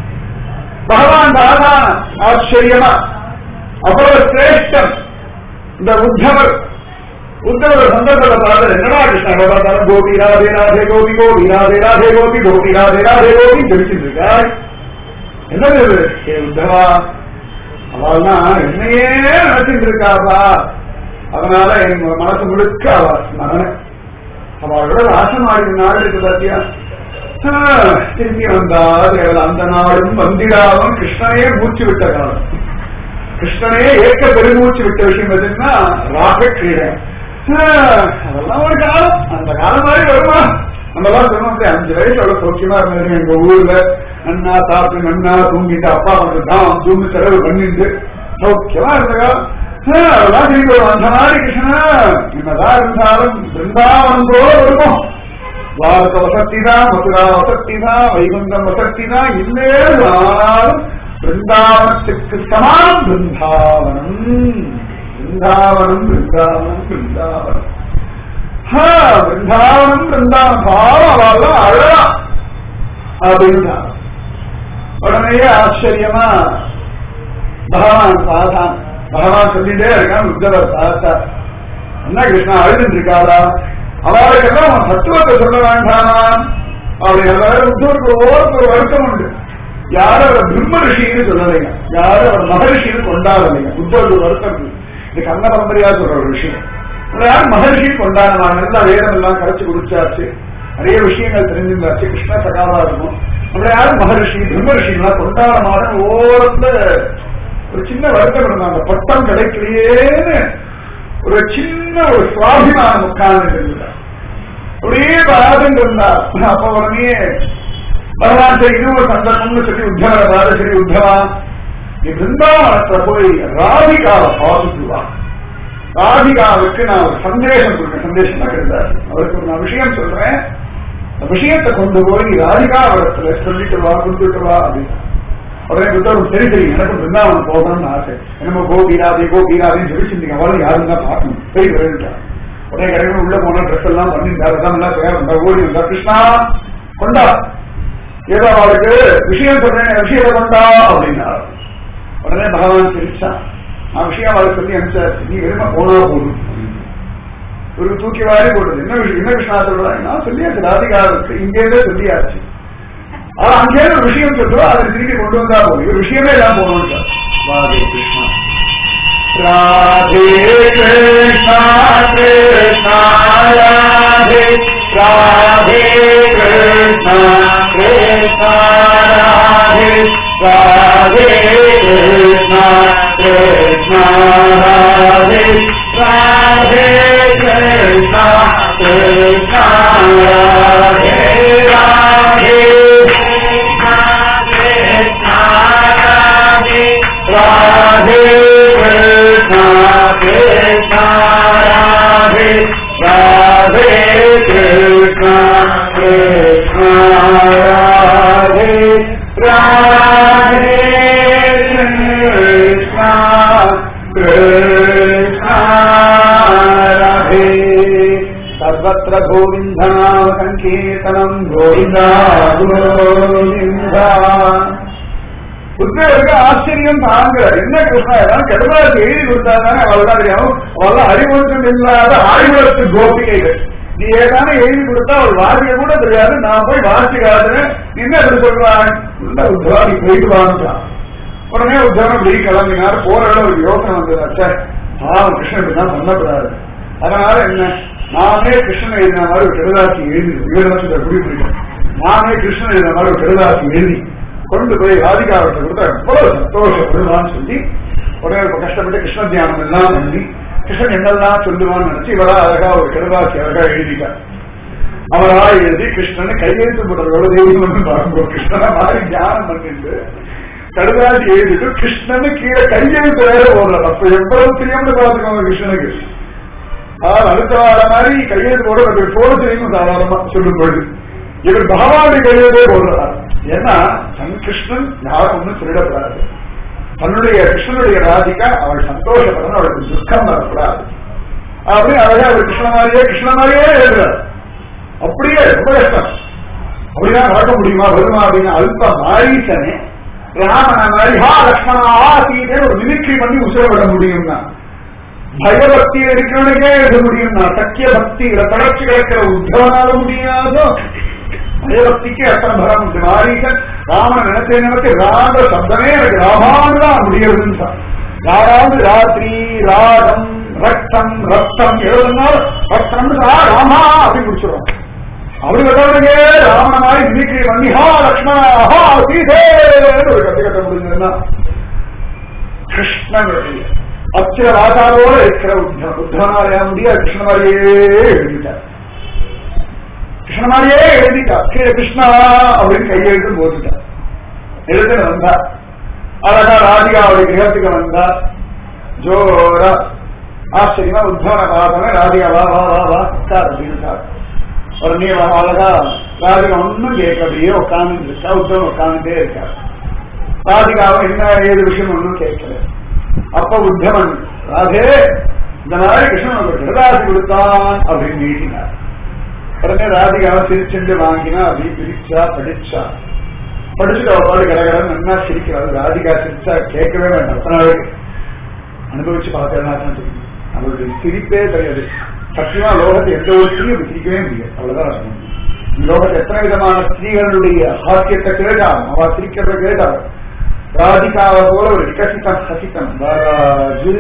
பகவான் ராதா ஆச்சரியமா அவ்வளவு சிரேஷ்டம் இந்த உத்தவர் உத்தவர் சந்தர்ப்பத்தை பார்த்து என்னடா கிருஷ்ணா பார்த்தாலும் கோபி ராதே ராதே கோபி கோபி ராதே ராதே கோபி கோபி ராதே ராதே கோபி ஜெபிச்சுட்டு இருக்காய் என்னது இது? ஏ உத்தவா அவள்தான் என்னையே நினைச்சிட்டு இருக்காப்பா அதனால என் மனசு முழுக்க அவ ஸ்மரணை அவளோட ராசமாடி நாடு இருக்கு பாத்தியா ஆ, திரும்பி வந்தா தேவல அந்த நாடும் வந்திடாவும் கிருஷ்ணனையே மூச்சு விட்ட காலம் கிருஷ்ணனையே ஏக்க பெருமூச்சு விட்ட விஷயம் எதுன்னா ராக கிரீடை ஆ, அதெல்லாம் ஒரு காலம் அந்த காலம் மாதிரி வருமா நம்ம எல்லாம் சொன்னோம் அப்படியே அஞ்சு வயசு அவ்வளவு சௌக்கியமா இருந்தது எங்க ஊர்ல நன்னா சாப்பிட்டு நன்னா தூங்கிட்டு அப்பா வந்து தான் தூங்கி செலவு பண்ணிட்டு சௌக்கியமா இருந்ததா அதெல்லாம் திரும்பி வரும். அந்த மாதிரி கிருஷ்ணா என்னதான் இருந்தாலும் பிருந்தாவனம் போல இருக்கும் பாரத வசதி தான் மதுரா வசதி தான் வைகுண்டம் வசதி தான் இல்லே நாளும் பிருந்தாவனத்துக்கு சமானம் பிருந்தாவனம் பிருந்தாவனம் பிருந்தாவனம் பிருந்தாவனம் ஹா, பிருந்தாவனம் பிருந்தாவனம் பாவம் அவெல்லாம் அழகா அப்படின்னா உடனே ஆச்சரியமா பகவான் பார்த்தான் பகவான் சொல்லிட்டே இருக்கான் உத்தவர் பார்த்தா என்ன கிருஷ்ணா அழுதுட்டு இருக்காளா அவளுக்கெல்லாம் அவன் தத்துவத்தை சொல்ல வேண்டாமா அப்படி எல்லாரும் உத்தவருக்கு ஒவ்வொருக்கு ஒரு வருத்தம் உண்டு யாரும் அவர் பிரம்ம ரிஷின்னு சொல்லலைங்க யாரும் அவர் மகரிஷின்னு கொண்டாடலைங்க உத்தவருக்கு ஒரு வருத்தம் இருக்கு. இது கண்ண பரம்பரையா சொல்ற ஒரு விஷயம் உங்களை யார் மகர்ஷி கொண்டாடுனா நல்லா வேதம் எல்லாம் கரைச்சு குடிச்சாச்சு நிறைய விஷயங்கள் தெரிஞ்சிருந்தாச்சு கிருஷ்ண சகாவா இருக்கும் நம்மள யாரும் மகர்ஷி பிரம்ம ரிஷிங்களா கொண்டாட மாட்டேன் ஓரத்துல ஒரு சின்ன வருத்தம் இருந்தாங்க பட்டம் கிடைக்கலையேன்னு ஒரு சின்ன ஒரு சுவாபிமானம் உட்கார்ந்து இருந்தார் அப்படியே பாரதம் இருந்தார் அப்ப உடனே பகவான் சரி இது ஒரு சந்தர்ப்பம்னு சொல்லி உத்தவரை பாரு சரி உத்தவா நீ பிருந்தாவனத்துல போய் ராதிகாவை பார்த்துட்டு வா ராதிகாவுக்கு நான் ஒரு சந்தேஷம் கொடுக்க சந்தேஷம் இருந்தார் அவருக்கு ஒரு நான் விஷயம் சொல்றேன் அந்த விஷயத்தை கொண்டு போய் நீ ராதிகா இடத்துல சொல்லிட்டு வா கொடுத்துட்டு வா அப்படின்னு உடனே புத்தகம் சரி சரி எனக்கு பிருந்தாவனம் போகணும்னு ஆசை என்னமோ கோபீராதே கோபீராதேன்னு சொல்லி சிந்திங்க அவளும் யாரும் தான் பார்க்கணும் சரி வருகின்றார் உடனே கிடையாது உள்ள போன ட்ரெஸ் எல்லாம் பண்ணிருந்தாரு அதான் எல்லாம் பேர் வந்தா ஓடி வந்தா கிருஷ்ணா கொண்டா ஏதோ அவளுக்கு விஷயம் சொல்றேன் விஷயத்தை கொண்டா அப்படின்னாரு உடனே பகவான் சிரிச்சான் நான் விஷயம் அவளுக்கு சொல்லி அனுப்பிச்சாச்சு நீ வெறும போனா போதும் ஒரு தூக்கி வாரி போடுறது என்ன விஷயம் என்ன கிருஷ்ணா சொல்றாங்க நான் சொல்லியாச்சு ராதிகாவுக்கு இங்கேருந்தே சொல்லியாச்சு ஆனா அங்கே ஒரு விஷயம் சொல்றோம் அதை திருப்பி கொண்டு வந்தா போதும் ஒரு விஷயமே எல்லாம் போகணும் சார் ராதே கிருஷ்ணா ராதே கிருஷ்ணா கிருஷ்ணா ராதே ராதே கிருஷ்ணா கிருஷ்ணா ராதே ராதே கிருஷ்ணா கிருஷ்ணா ராதே ராதே கிருஷ்ணா கிருஷ்ணா ராதே ராதே ராதே கிருஷ்ணா கிருஷ்ணா ராதே ராதே கிருஷ்ணா கிருஷ்ணா ராதே ராதே கிருஷ்ணா கிருஷ்ணா ராதே சர்வத்திர கோவிந்தநாம சங்கீர்த்தனம் கோவிந்தா கோவிந்தா புத்தருக்கு ஆச்சரியம் தாங்க என்ன கிருஷ்ணா ஏதாவது கெடுதலாச்சு எழுதி கொடுத்தாங்க அவள்தான் தெரியும் அவெல்லாம் அறிவுறுத்தம் இல்லாத ஆய்வுலத்து கோபிகைகள் நீ ஏதானே எழுதி கொடுத்தா ஒரு வாசிக்க கூட தெரியாது நான் போய் வாசிச்சு காட்டுறேன் என்ன எப்படி சொல்றான் இல்ல உத்தரவா நீ போயிட்டு வாங்கிட்டான் உடனே உத்தரவா இப்படி கிளம்பினார் போற இடம் ஒரு யோசனை வந்தது அச்சா பாவம் கிருஷ்ணன் இப்படிதான் பண்ணக்கூடாது அதனால என்ன நானே கிருஷ்ணன் எழுதின மாதிரி ஒரு கெடுதாசி எழுதி வீரலட்சத்தை குடிப்பிடிக்கும் நானே கிருஷ்ணன் எழுதின மாதிரி ஒரு கெடுதாசி எழுதி கொண்டு போய் ராதிகாவத்தை கொடுத்தா எவ்வளவு சந்தோஷப்படுவான்னு சொல்லி உடனே ரொம்ப கஷ்டப்பட்டு கிருஷ்ண தியானம் எல்லாம் பண்ணி கிருஷ்ணன் என்னெல்லாம் சொல்லுவான்னு நினைச்சு இவரா அழகா ஒரு கெடுதாசி அழகா எழுதிட்டார் அவரா எழுதி கிருஷ்ணன் கையெழுத்து போடுறதோட தெய்வம் பாருங்க கிருஷ்ணனை மாதிரி தியானம் பண்ணிட்டு கடுதாசி எழுதிட்டு கிருஷ்ணனு கீழே கையெழுத்து வேற போடுறார் அப்ப எவ்வளவு தெரியாம பாத்துக்கோங்க கிருஷ்ணனுக்கு அதாவது அடுத்த வார மாதிரி கையெழுத்து போட எனக்கு போட தெரியும் சாதாரணமா சொல்லும் பொழுது இவர் பகவானுடைய கையெழுத்தே போடுறார் ஏன்னா தன் கிருஷ்ணன் யாரும் ஒன்றும் திருடப்படாது தன்னுடைய கிருஷ்ணனுடைய ராதிகா அவள் சந்தோஷப்படணும் அவளுக்கு துக்கம் வரக்கூடாது அப்படி அழகா அவர் கிருஷ்ண மாதிரியே கிருஷ்ண மாதிரியே எழுதுறார் அப்படியே ரொம்ப கஷ்டம் அப்படிதான் நடக்க முடியுமா வருமா அப்படின்னு அல்ப மாரீசனே ராமன மாதிரி ஹா லக்ஷ்மணா ஹா சீதே ஒரு மிமிக்ரி பண்ணி உசுர விட முடியும்னா பயபக்தி இருக்கிறவனுக்கே எழுத முடியும்னா சக்கிய பக்தி தளர்ச்சி கிடக்கிற உத்தவனால முடியாதோ பயபக்திக்கு அர்த்தம் பலம் உண்டு மாரீசன் ராமன் நினைச்ச நினைச்சு ராம சப்தமே எனக்கு ராமான்னு தான் முடியறதுன்னு சொன்னான். யாராவது ராத்திரி ராகம் ரத்தம் ரத்தம் எழுதுனாலும் ரத்தம் ராமா அப்படின்னு முடிச்சிடும் அப்படி வந்தவனுக்கே ராமன மாதிரி மிமிக்ரி பண்ணி ஹா லக்ஷ்மணா ஹா சீதே ஒரு கட்டு கட்ட முடிஞ்சதுன்னா கிருஷ்ணனுடைய அச்சிர ராஜாவோட இருக்கிற உத்தவ உத்தவனாலயா முடிய கிருஷ்ண மாதிரியே எழுதிட்டார் கிருஷ்ண மாதிரியே எழுதிட்டார் கீழே கிருஷ்ணா அப்படின்னு கையெழுத்து போட்டுட்டார் எழுதுன்னு வந்தா அழகா ராதிகாவுடைய கிரகத்துக்கு வந்தா ஜோரா ஆச்சரியமா உத்தவனை பார்த்தவன் ராதிகா வா வா வா வா உட்கார் அப்படின்னு உடனே அவன் அழகா ராதிகா ஒன்னும் கேட்க அப்படியே உட்கார்ந்து இருக்கா உத்தவன் உட்கார்ந்துட்டே இருக்கா ராதிகாவை என்ன ஏது விஷயம் ஒன்றும் கேட்கல அப்ப உத்தவன் ராதே இந்த மாதிரி கிருஷ்ணன் ஒரு கிரதாசி கொடுத்தான் அப்படின்னு நீட்டினார் உடனே ராதிகாவை சிரிச்சுண்டு வாங்கினா அப்படி பிரிச்சா படிச்சா படிச்சுட்டு அவ பாடு கடகடன் நல்லா சிரிக்கிறாள் ராதிகா சிரிச்சா கேட்கவே வேண்டாம் அத்தனை நாளைக்கு அனுபவிச்சு பார்த்தேன்னா தான் தெரியும் அவளுடைய சிரிப்பே தெரியாது சத்தியமா லோகத்தை எந்த ஒரு ஸ்திரீ அப்படி சிரிக்கவே முடியாது அவ்வளவுதான் நான் சொல்ல முடியும். இந்த லோகத்தில் எத்தனை விதமான ஸ்திரீகளுடைய ஹாக்கியத்தை கேட்டாலும் அவ சிரிக்கிறத கேட்டாலும் ராதிகாவை போல ஒரு விகசிதம் ஹசிதம் பாராஜு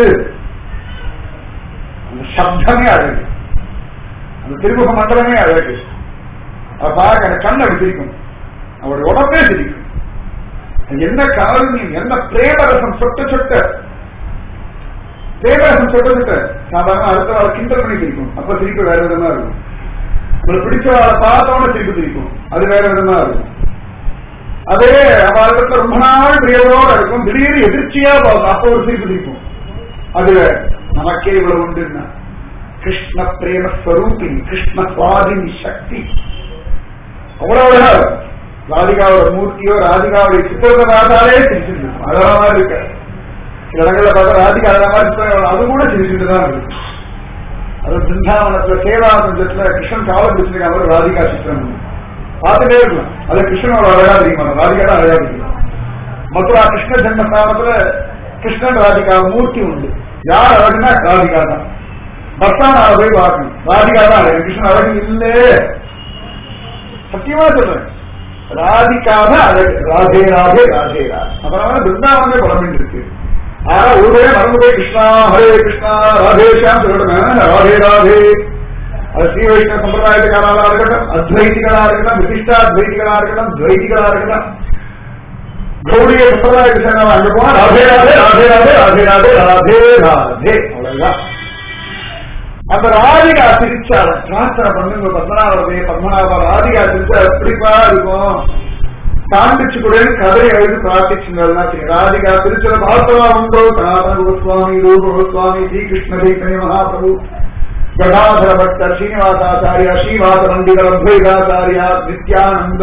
அந்த சப்தமே அழகு அந்த திருமுக மண்டலமே அழகு அவ பார்க்க அந்த கண்ணை அப்படி சிரிக்கும் அவருடைய உடம்பே சிரிக்கும் அது என்ன காரணம் என்ன பிரேமரசம் சொட்ட சொட்ட பிரேமரசம் சொட்ட சொட்ட சாதாரண அடுத்த வாரம் கிண்டல் பண்ணி சிரிக்கும் அப்ப சிரிப்பு வேற விதமா இருக்கும் உங்களுக்கு பிடிச்சவாளை பார்த்தவன சிரிப்பு சிரிக்கும் அது வேற விதமா இருக்கும் அதே அவர்களுக்கு ரொம்ப நாள் பிரியவோட இருக்கும் திடீர்னு எதிர்ச்சியா பார்க்கும் அப்ப ஒரு சிரிப்பு சிரிக்கும் அது வேற. நமக்கே இவ்வளவு உண்டுன்னா கிருஷ்ண பிரேம ஸ்வரூபினி கிருஷ்ண சுவாதினி சக்தி அவ்வளவு அழகா இருக்கும். ராதிகாவோட மூர்த்தியோ ராதிகாவுடைய சித்திரத்தை பார்த்தாலே சிரிச்சுட்டு இருக்கும் அழகா மாதிரி இருக்க சில இடங்கள்ல பார்த்தா ராதிகா அழகா மாதிரி சித்திரம் அது கூட சிரிச்சுட்டு தான் இருக்கு அது பிருந்தாவனத்துல சேவானந்தத்துல கிருஷ்ணன் காவல் பிடிச்சிருக்க அவர் ராதிகா சித்திரம் உண்டு. பார்த்துட்டே இருக்கலாம் அது கிருஷ்ணனோட அழகா தெரியுமா ராதிகா தான் அழகா தெரியும் மதுரா கிருஷ்ண ஜென்மஸ்தானத்துல கிருஷ்ணன் ராதிகா மூர்த்தி உண்டு யார் அழகுனா ராதிகா தான் பக்தான போய் பார்க்கணும் ராதிகா தான் அழகு கிருஷ்ணன் அழகு இல்லே சத்தியமா சொல்றேன் ராதிகாக அழகு ராதே ராதே ராதே ராதே அதனால பிருந்தாவனமே பலம் இருக்கு ஆனா ஊரே மறந்து போய் கிருஷ்ணா ஹரே கிருஷ்ணா ராதேஷாம் சொல்லணும் ராதே ராதே அது ஸ்ரீ வைஷ்ணவ சம்பிரதாயத்துக்காரா இருக்கட்டும் அத்வைதிகளா இருக்கட்டும் விசிஷ்டா அத்வைதிகளா இருக்கட்டும் துவைதிகளா இருக்கட்டும் கௌடிய சம்பிரதாயத்தை சேர்ந்தவன் அங்க போனா ராதே ராதே ராதே ராதே ராதே ராதே ராதே ராதே அவ்வளவுதான் அந்த ராதிகா சிரிச்சாள் பிரார்த்தனை பண்ணுங்க பத்மநாபதே பத்மநாப ராதிகா சிரிச்சா எப்படிப்பா இருக்கும் காண்பிச்சு கூட கதை எழுதி பிரார்த்திச்சுங்கன்னா ராதிகா திருச்சல பார்த்தவா உண்டோ சனாதன கோஸ்வாமி ரூப கோஸ்வாமி ஸ்ரீகிருஷ்ண சைத்தன்ய மகாபிரபு கடாதர பக்தர் ஸ்ரீனிவாசாச்சாரியா ஸ்ரீவாச மண்டிகர் அத்வைதாச்சாரியா நித்யானந்த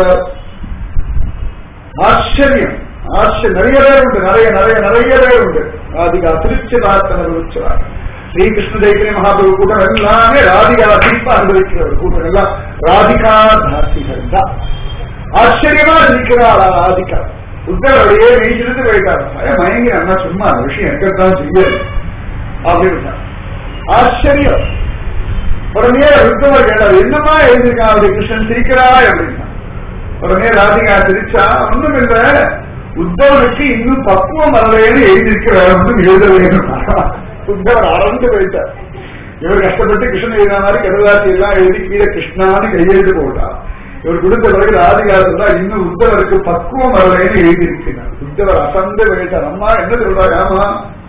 ஆச்சரியம் ஆச்சரியம் நிறைய பேர் உண்டு நிறைய நிறைய நிறைய பேர் உண்டு ராதிகா திருச்சி பிரார்த்தனை விழிச்சார் ஸ்ரீகிருஷ்ண சைத்தன்ய மகாபிரபு கூட்டம் எல்லாமே ராதிகா சிரிப்பா அனுபவிக்கிற ஒரு கூட்டம் எல்லாம் ராதிகா தாசிகள் தான் ஆச்சரியமா இருக்கிறாளா ராதிகா உத்தர் அப்படியே நீச்சிருந்து போயிட்டார் பயம் மயங்கி அண்ணா சும்மா அந்த விஷயம் எங்கத்தான் செய்யாது அப்படின்னு ஆச்சரியம் உடனே ருத்தவர் கேட்டார் என்னமா எழுதிருக்கான் அப்படி கிருஷ்ணன் சிரிக்கிறாய் அப்படின்னா உடனே ராதிகா சிரிச்சா ஒண்ணும் இல்ல உத்தவனுக்கு இன்னும் பக்குவம் வரலைன்னு எழுதியிருக்கிறார் ஒன்றும் எழுத வேணும் உத்தவர் அறந்து போயிட்டார் இவர் கஷ்டப்பட்டு கிருஷ்ணன் எழுதின மாதிரி கடலாசி எல்லாம் எழுதி கீழே கிருஷ்ணான்னு கையெழுத்து போட்டார் இவர் கொடுத்த பிறகு ராதிகா சொன்னா இன்னும் உத்தவருக்கு பக்குவம் வரலைன்னு எழுதியிருக்கிறார் உத்தவர் அசந்து போயிட்டார் அம்மா என்ன சொல்றாரு ஆமா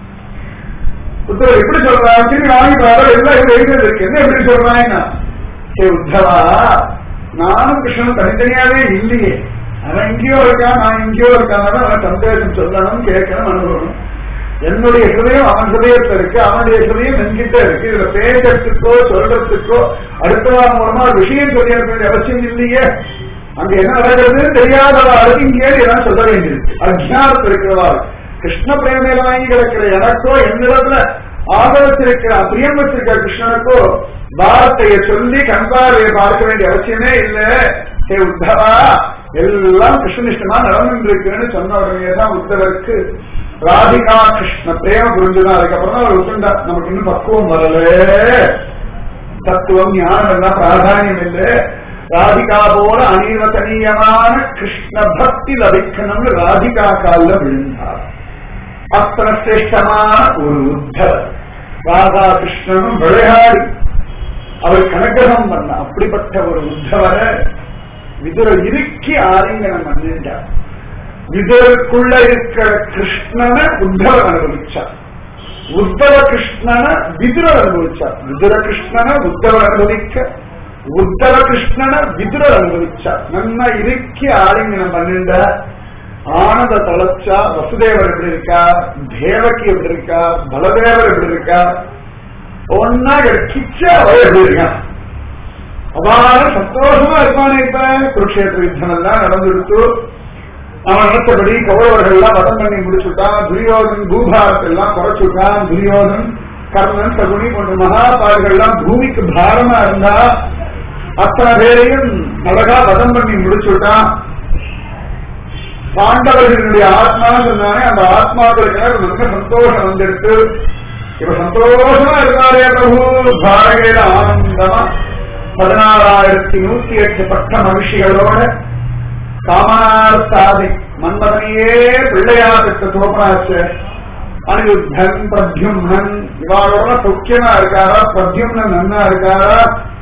உத்தவர் எப்படி சொல்றாரு திரும்பி வாங்கி பாரு எல்லாம் இது எழுதியது இருக்கு என்ன எப்படி சொல்றாங்கன்னா ஏ உத்தவா நானும் கிருஷ்ணன் தனித்தனியாவே இல்லையே அவன் எங்கேயோ இருக்கான் நான் எங்கேயோ இருக்கான் அவன் சந்தேகம் சொல்லணும் கேட்கணும் அனுபவம் என்னுடைய ஹிருதயம் அவன் ஹிருதயத்துல இருக்கு அவனுடைய ஹிருதயம் என்கிட்ட இருக்கு இதுல பேசுறதுக்கோ சொல்றதுக்கோ அடுத்தவா மூலமா ஒரு விஷயம் சொல்லி அனுப்ப வேண்டிய அவசியம் இல்லையே அங்க என்ன நடக்கிறதுன்னு தெரியாதவாளுக்கு இங்கே எல்லாம் சொல்ல வேண்டியிருக்கு அஜானத்தில் இருக்கிறவா கிருஷ்ண பிரேமையில வாங்கி கிடக்கிற எனக்கோ என்னிடத்துல ஆதரத்திருக்கிற பிரியம் வச்சிருக்கிற கிருஷ்ணனுக்கோ வார்த்தையை சொல்லி கண்பார்வையை பார்க்க வேண்டிய அவசியமே இல்ல ஹே உத்தவா எல்லாம் கிருஷ்ணனிஷ்டமா நடந்துருக்குன்னு சொன்ன உடனே தான் உத்தவருக்கு ராதிகா கிருஷ்ண பிரேம புரிஞ்சுதான் அதுக்கப்புறம் தான் அவர் உட்கார்ந்தா நமக்கு இன்னும் பக்குவம் வரல தத்துவம் ஞானம் எல்லாம் பிராதானியம் இல்லை ராதிகா போல அனிர்வசனீயமான கிருஷ்ண பக்தி லபிக்கணும்னு ராதிகா காலில் விழுந்தார் அத்தனை சிரேஷ்டமான ஒரு உத்தவர் ராதா கிருஷ்ணனும் விளையாடி அவர் கனகிரகம் பண்ண அப்படிப்பட்ட ஒரு உத்தவரை விதுர இறுக்கி ஆலிங்கனம் பண்ணிட்டார் விதுருக்குள்ள இருக்கிற கிருஷ்ணனை உத்தவர் அனுபவிச்சார் உத்தவ கிருஷ்ணனை விதுரர் அனுபவிச்சார் விதுர கிருஷ்ணனை உத்தவர் அனுபவிக்க உத்தவ கிருஷ்ணனை விதுரர் அனுபவிச்சார் நல்லா இறுக்கி ஆலிங்கனம் பண்ணிண்ட ஆனந்த தளச்சா வசுதேவர் எப்படி இருக்கா தேவகி எப்படி இருக்கா பலதேவர் எப்படி இருக்கா ஒன்னா கிச்சா அவர் எப்படி இருக்கான் அபார சந்தோஷமா இருப்பானே இப்ப குருஷேத்திர யுத்தம் எல்லாம் நடந்துடுத்து அவன் நினைச்சபடி கௌரவர்கள் எல்லாம் வதம் பண்ணி முடிச்சுட்டான் துரியோதன் பூபாரத்தை எல்லாம் குறைச்சுட்டான் துரியோதன் கர்ணன் சகுனி போன்ற மகாபாடுகள் எல்லாம் பூமிக்கு பாரமா இருந்தா அத்தனை பேரையும் அழகா வதம் பண்ணி முடிச்சுட்டான் பாண்டவர்களுடைய ஆத்மா சொன்னானே அந்த ஆத்மாக்களுக்கு ரொம்ப சந்தோஷம் வந்துடுத்து இப்ப சந்தோஷமா இருக்காரே பிரபு பாரகையில ஆனந்தமா பதினாறாயிரத்தி நூத்தி எட்டு பட்ட மகிழ்ச்சிகளோட காமனார்த்தாதி மன்மதனையே பிள்ளையா பெற்ற தோப்பனாச்சு அனிருத்தன் பிரத்யும்னன் இவாளோட சௌக்கியமா இருக்காரா பிரத்யும்னன் நன்னா இருக்காரா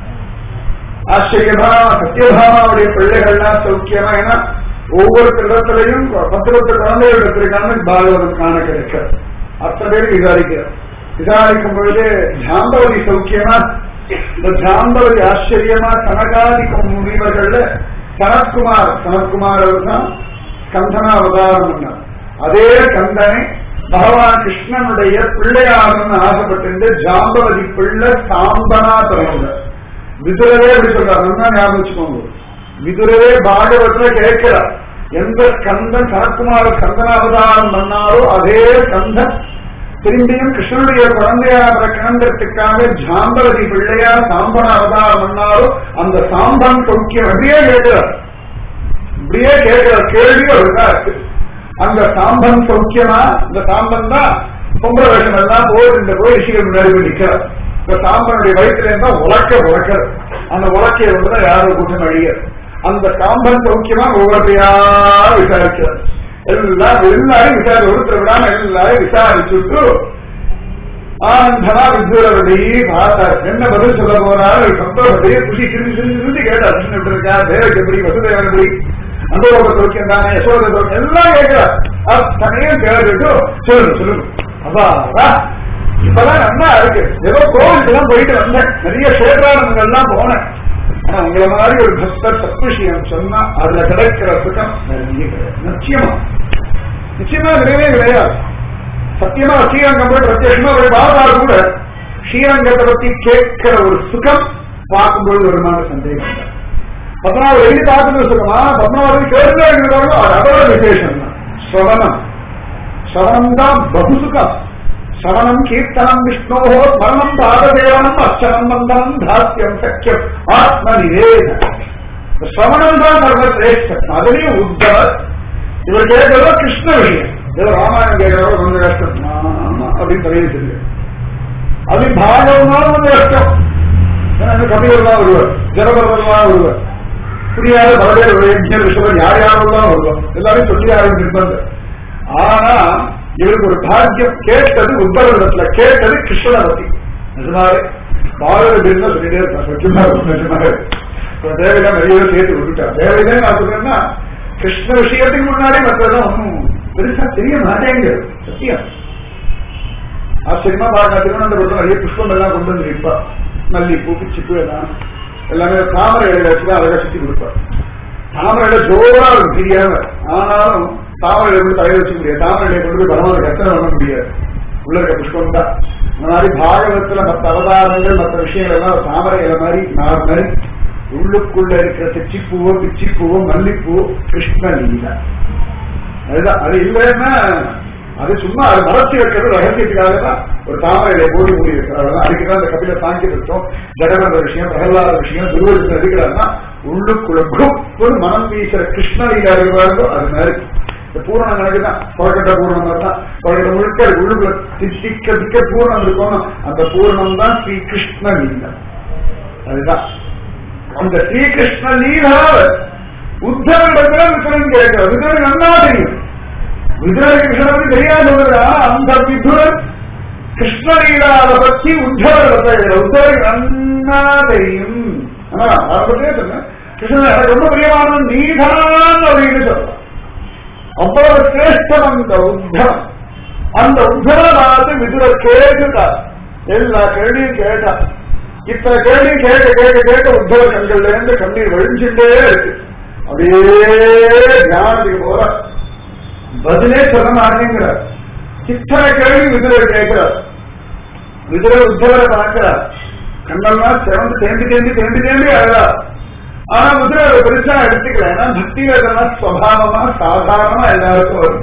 ஆச்சரியபாமா சத்யபாமாவுடைய பிள்ளைகள்லாம் சௌக்கியமா ஏன்னா ஒவ்வொரு இடத்துலையும் பத்து பத்து குழந்தைகள் எடுத்திருக்காங்க பாகவதம் காண கிடைக்க அத்தனை பேர் விசாரிக்கிறார் விசாரிக்கும் பொழுது ஜாம்பவதி சௌக்கியமா இந்த ஜாம்பவதி ஆச்சரியமா சனகாதிக்கும் முனிவர்கள்ல சனத்குமார் சனத்குமார் தான் கந்தனா அவதாரம் பண்ணார் அதே கந்தனை பகவான் கிருஷ்ணனுடைய பிள்ளையாகணும்னு ஆசைப்பட்டு ஜாம்பவதி பிள்ளை சாம்பனா பிறந்த விதுரவே அப்படி சொல்றாரு நல்லா ஞாபகம் வச்சுக்கோங்க விதுரவே பாகவத்துல கேட்கிறார் எந்த கந்தன் சனத்குமார கந்தன அவதாரம் பண்ணாரோ அதே கந்தன் திரும்பியும் கிருஷ்ணனுடைய குழந்தையாக கிணந்தத்துக்காக ஜாம்பவதி பிள்ளையா சாம்பன அவதாரம் பண்ணாரோ அந்த சாம்பன் சௌக்கியம் அப்படியே கேட்கிறார் இப்படியே கேட்கிறார் கேள்வி அவருக்கா இருக்கு அந்த சாம்பன் சௌக்கியமா இந்த சாம்பன் தான் பொம்பளை வேஷம் எல்லாம் போய் இந்த போய் ரிஷிகள் முன்னாடி போய் நிக்கிறார் இந்த சாம்பனுடைய வயிற்றுல இருந்தா உலக்க உலக்கிறது அந்த உலக்கையை வந்துதான் யாரும் கூட்டம் அழியர் அந்த சாம்பன் சௌக்கியமா ஒவ்வொருத்தையா விசாரிக்கிறார் எல்லாம் எல்லாரும் விசாரி ஒருத்தர் விடாம எல்லாரும் விசாரிச்சுட்டு ஆனந்தமா வித்வரபடி பார்த்தார் என்ன பதில் சொல்ல போறாரு சந்தோஷத்தையே குஷி சிரிஞ்சு சிரிஞ்சு சிரிஞ்சு கேட்டார் கிருஷ்ணன் எப்படி இருக்கா தேவக்கு எப்படி வசுதேவன் எப்படி அந்தோக சௌக்கியம் தானே யசோத சௌக்கியம் எல்லாம் கேட்கிறார் அத்தனையும் கேட்டுட்டு சொல்லுங்க சொல்லுங்க அப்பா இப்பதான் நல்லா இருக்கு ஏதோ கோவிலுக்கு எல்லாம் போயிட்டு வந்தேன் நிறைய கஷேத்ரானங்கள் எல்லாம் போனேன் ஆனா உங்களை மாதிரி ஒரு பக்தர் சத்விஷயம் சொன்னா அதுல கிடைக்கிற சுகம் நிறைய கிடையாது நிச்சயமா நிச்சயமா கிடையவே கிடையாது சத்தியமா ஸ்ரீரங்கம் போய் பிரத்யட்சமா போய் பாபாரு கூட ஸ்ரீரங்கத்தை பத்தி கேட்கிற ஒரு சுகம் பார்க்கும்போது ஒரு மாதிரி சந்தேகம் இல்லை. பத்மாவது எழுதி பார்க்கறது சுகமா பத்மாவது கேட்டு அது அதோட விசேஷம் தான் ஸ்ரவணம் ஸ்ரவணம் தான் பகு சுகம் ஸ்ரவணம் கீர்த்தனம் விஷ்ணோ ஸ்மரணம் பாததேவனம் அர்ச்சனம் வந்தனம் தாஸ்யம் சக்கியம் ஆத்ம நிவேத ஸ்ரவணம் தான் சர்வசிரேஷ்டம் அதுலயும் உத்தவர் இவர் கேட்கிறதோ கிருஷ்ண விஷயம் ஏதோ ராமாயணம் கேட்கிறதோ கொஞ்சம் கஷ்டம் ஆமா அப்படின்னு பதிவு தெரியும் அது பாகவனாலும் கொஞ்சம் கஷ்டம் ஏன்னா இன்னும் கபிலர்லாம் வருவார் ஜனபரதர்லாம் வருவார் புரியாத பல பேர் யஜ்ஞர் ரிஷபர் யார் யாரெல்லாம் வருவார் எல்லாரும் சொல்லி ஆரம்பிச்சிருந்தாங்க ஆனா இவருக்கு ஒரு பாக்கியம் கேட்டது உத்தரவிடத்துல கேட்டது கிருஷ்ணனை பத்தி நிஜமாவே பாரத பிரிந்தா சொல்லிட்டே இருப்பான் நிஜமா இருக்கும், நிஜமாவே இப்ப தேவையில்லாம் நிறைய பேர் சேர்த்து விட்டுட்டார் தேவையில்லை நான் சொல்றேன்னா கிருஷ்ண விஷயத்துக்கு முன்னாடி மற்றதான் ஒன்றும் பெருசா தெரிய மாட்டேங்குது சத்தியம் ஆச்சரியமா பாருங்க திருவனந்தபுரத்துல நிறைய புஷ்பம் எல்லாம் கொண்டு வந்து வைப்பா மல்லிப்பூ பிச்சிப்பூ எல்லாம் எல்லாமே தாமரை இலையில வச்சுதான் அழகா சுத்தி கொடுப்பார் தாமரை இலை ஜோரா இருக்கும் தெரியாம ஆனாலும் தாமரை இலை கொண்டு தலையில வச்சுக்க முடியாது தாமரை இலையை கொண்டு போய் பரவாயில்ல கத்தனை பண்ண முடியாது உள்ள இருக்க புஷ்பம் தான் அந்த மாதிரி பாகவத்துல மற்ற அவதாரங்கள் மற்ற விஷயங்கள் எல்லாம் ஒரு தாமரை இலை மாதிரி நார் மாதிரி உள்ளுக்குள்ள இருக்கிற தெச்சிப்பூவோ பிச்சிப்பூவோ மல்லிப்பூ கிருஷ்ண லீலா அதுதான் அது இல்லைன்னா அது சும்மா அது மறைச்சு வைக்கிறது ரகசியத்துக்காக தான் ஒரு தாமரை இலையை போட்டு மூடி வைக்கிறாங்க அதுக்கு தான் அந்த கபில சாங்கி தத்துவம் ஜடகந்த விஷயம் பிரகலாத விஷயம் துருவத்தில் இருக்கிறாருன்னா உள்ளுக்குள்ள குரூப் மனம் வீசுற கிருஷ்ண லீலா இருக்கிறார்களோ அது மாதிரி இந்த பூரணம் கணக்கு தான் புறக்கட்ட பூரணம் மாதிரி தான் புறக்கட்ட முழுக்க அது உள்ளுக்குள்ள திக்க திக்க பூர்ணம் இருக்கணும் அந்த பூர்ணம் தான் ஸ்ரீ கிருஷ்ண லீலா அதுதான் அந்த ஸ்ரீகிருஷ்ண லீலா உத்தரவிடத்துல விக்ரன் கேட்கிறார் விக்ரன் நன்னா தெரியும் விதுரன் கிருஷ்ணனுக்கு தெரியாது சொல்றா அந்த விதுரன் கிருஷ்ணலீலாவை பத்தி உத்தரவிடத்தை உத்தரவு நன்னா தெரியும் ஆனா ஆரம்பத்திலே சொன்னேன் கிருஷ்ணன் எனக்கு ரொம்ப பிரியமானவன் நீதான் அப்படின்னு சொல்றான் அவ்வளவு சிரேஷ்டம் அந்த உத்தரம் அந்த உத்தர பார்த்து விதுரர் கேட்டுட்டார் எல்லா கேள்வியும் கேட்டார் இத்தனை கேள்வி கேட்க கேட்க கேட்க உத்தவ கண்கள்ல இருந்து கண்ணீர் வழிஞ்சுட்டே இருக்கு அப்படியே ஞானத்துக்கு போற பதிலே சொல்ல மாட்டேங்கிறார் இத்தனை கேள்வி விதுரர் கேட்கிறார் விதுரர் உத்தவரை பார்க்கிறார் கண்ணெல்லாம் சிறந்து தேம்பி தேம்பி தேம்பி தேம்பி அழகார் ஆனா விதுரர் பெருசா எடுத்துக்கல ஏன்னா பக்தியில இதெல்லாம் சுவாவமா சாதாரணமா எல்லாருக்கும் வரும்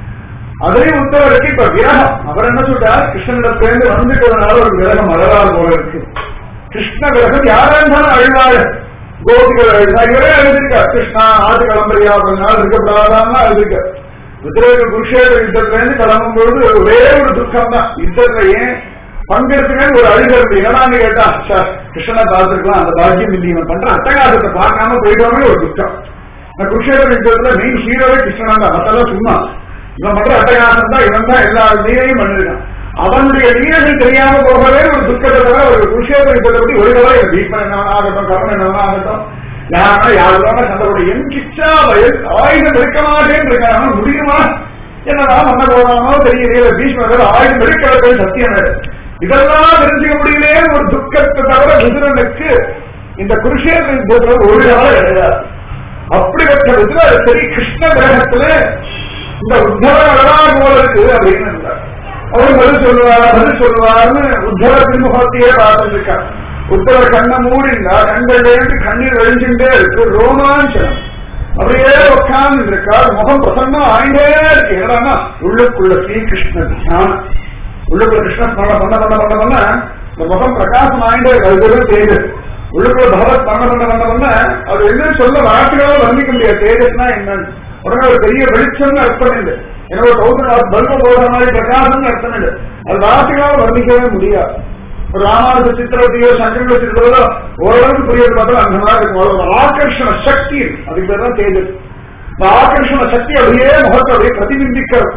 அதையும் உத்தவருக்கு இப்ப விரகம் அவர் என்ன சொல்றார் கிருஷ்ணனிடத்திலிருந்து வந்துட்டதுனால ஒரு விரகம் அழகார் போல இருக்கு கிருஷ்ண விரகம் யாரா இருந்தாலும் அழுவாள் கோபிகள் அழுதா இவரே எழுதிருக்கார் கிருஷ்ணா ஆட்டு கிளம்புறியா கொஞ்ச நாள் இருக்கக்கூடாதான்னு எழுதிருக்க ருத்ரேக குருஷேத்திர யுத்தத்துல இருந்து கிளம்பும் பொழுது ஒரே ஒரு துக்கம் தான் யுத்தத்துல ஏன் பங்கெடுத்துக்க ஒரு அழுகிறது என்னடான்னு கேட்டா சார் கிருஷ்ணனை பார்த்துருக்கலாம் அந்த பாக்கியம் இல்லை இவன் பண்ற அட்டகாசத்தை பார்க்காம போயிட்டோமே ஒரு துக்கம் இந்த குருஷேத்திர யுத்தத்துல மெயின் ஹீரோவே கிருஷ்ணன் தான் மத்தெல்லாம் சும்மா இவன் பண்ற அட்டகாசம் தான் இவன் தான் எல்லா லீலையும் பண்ணிருக்கான் அவனுடைய லீலைகள் தெரியாம போகவே ஒரு துக்கத்தை தவிர ஒரு குருஷேத்திர யுத்தத்தை பத்தி ஒரு தவிர பீஷ்மன் என்னவனா ஆகட்டும் கவனம் என்னவனா ஆகட்டும் யாரா யாருக்கான சண்டை என் கிச்சா வயல் ஆயுதம் எடுக்க மாட்டேன்னு இருக்காங்க முடியுமா என்னதான் பண்ண போறானோ தெரியல பீஷ்மர் ஆயுதம் எடுக்கிறது சத்தியம் வேறு இதெல்லாம் தெரிஞ்சுக்க முடியலே ஒரு துக்கத்தை தவிர விதுரனுக்கு இந்த குருஷேத்திர யுத்தத்தில் ஒரு நாள் கிடையாது அப்படிப்பட்ட விதுரர் சரி கிருஷ்ண கிரகத்துல இந்த உத்தவ அழகாக போல இருக்கு அப்படின்னு இருந்தார் அவர் பதில் சொல்லுவார் பதில் சொல்லுவார்னு உத்தவ திருமுகத்தையே பார்த்துட்டு இருக்கார் உத்தவ கண்ணை மூடிந்தா கண்கள் இருந்து கண்ணீர் வழிஞ்சுட்டே இருக்கு ரோமாஞ்சனம் அப்படியே உட்கார்ந்து இருக்கார் முகம் பிரசன்னா ஆயிட்டே இருக்கு என்னன்னா உள்ளுக்குள்ள ஸ்ரீகிருஷ்ண தியானம் உள்ளுக்குள்ள கிருஷ்ண ஸ்மரணம் பண்ண பண்ண பண்ண பண்ண இந்த முகம் பிரகாசம் ஆயிட்டே இருக்கு அது வெறும் தேஜஸ் உள்ளுக்குள்ள பகவத் பண்ண பண்ண பண்ண பண்ண அது என்ன சொல்ல வார்த்தைகளால வர்ணிக்க முடியாது தேஜஸ்னா என்னன்னு உடனே ஒரு பெரிய வெளிச்சம்னு அர்த்தம் இல்லை என்னோட தௌசண்ட் பல்ப போடுற மாதிரி பிரகாசம்னு அர்த்தம் இல்லை அது வார்த்தைகளால் வர்ணிக்கவே முடியாது ஒரு ராமானுஜ சித்திரத்தையோ சங்கர சித்திரத்தோ ஓரளவுக்கு புரியாது பார்த்தா அந்த மாதிரி இருக்கும் ஒரு ஆகர்ஷண சக்தி இருக்கு. அதுக்கு பேர் தான் தேஜஸ் இந்த ஆகர்ஷண சக்தி அப்படியே முகத்தை அப்படியே பிரதிபிம்பிக்கிறது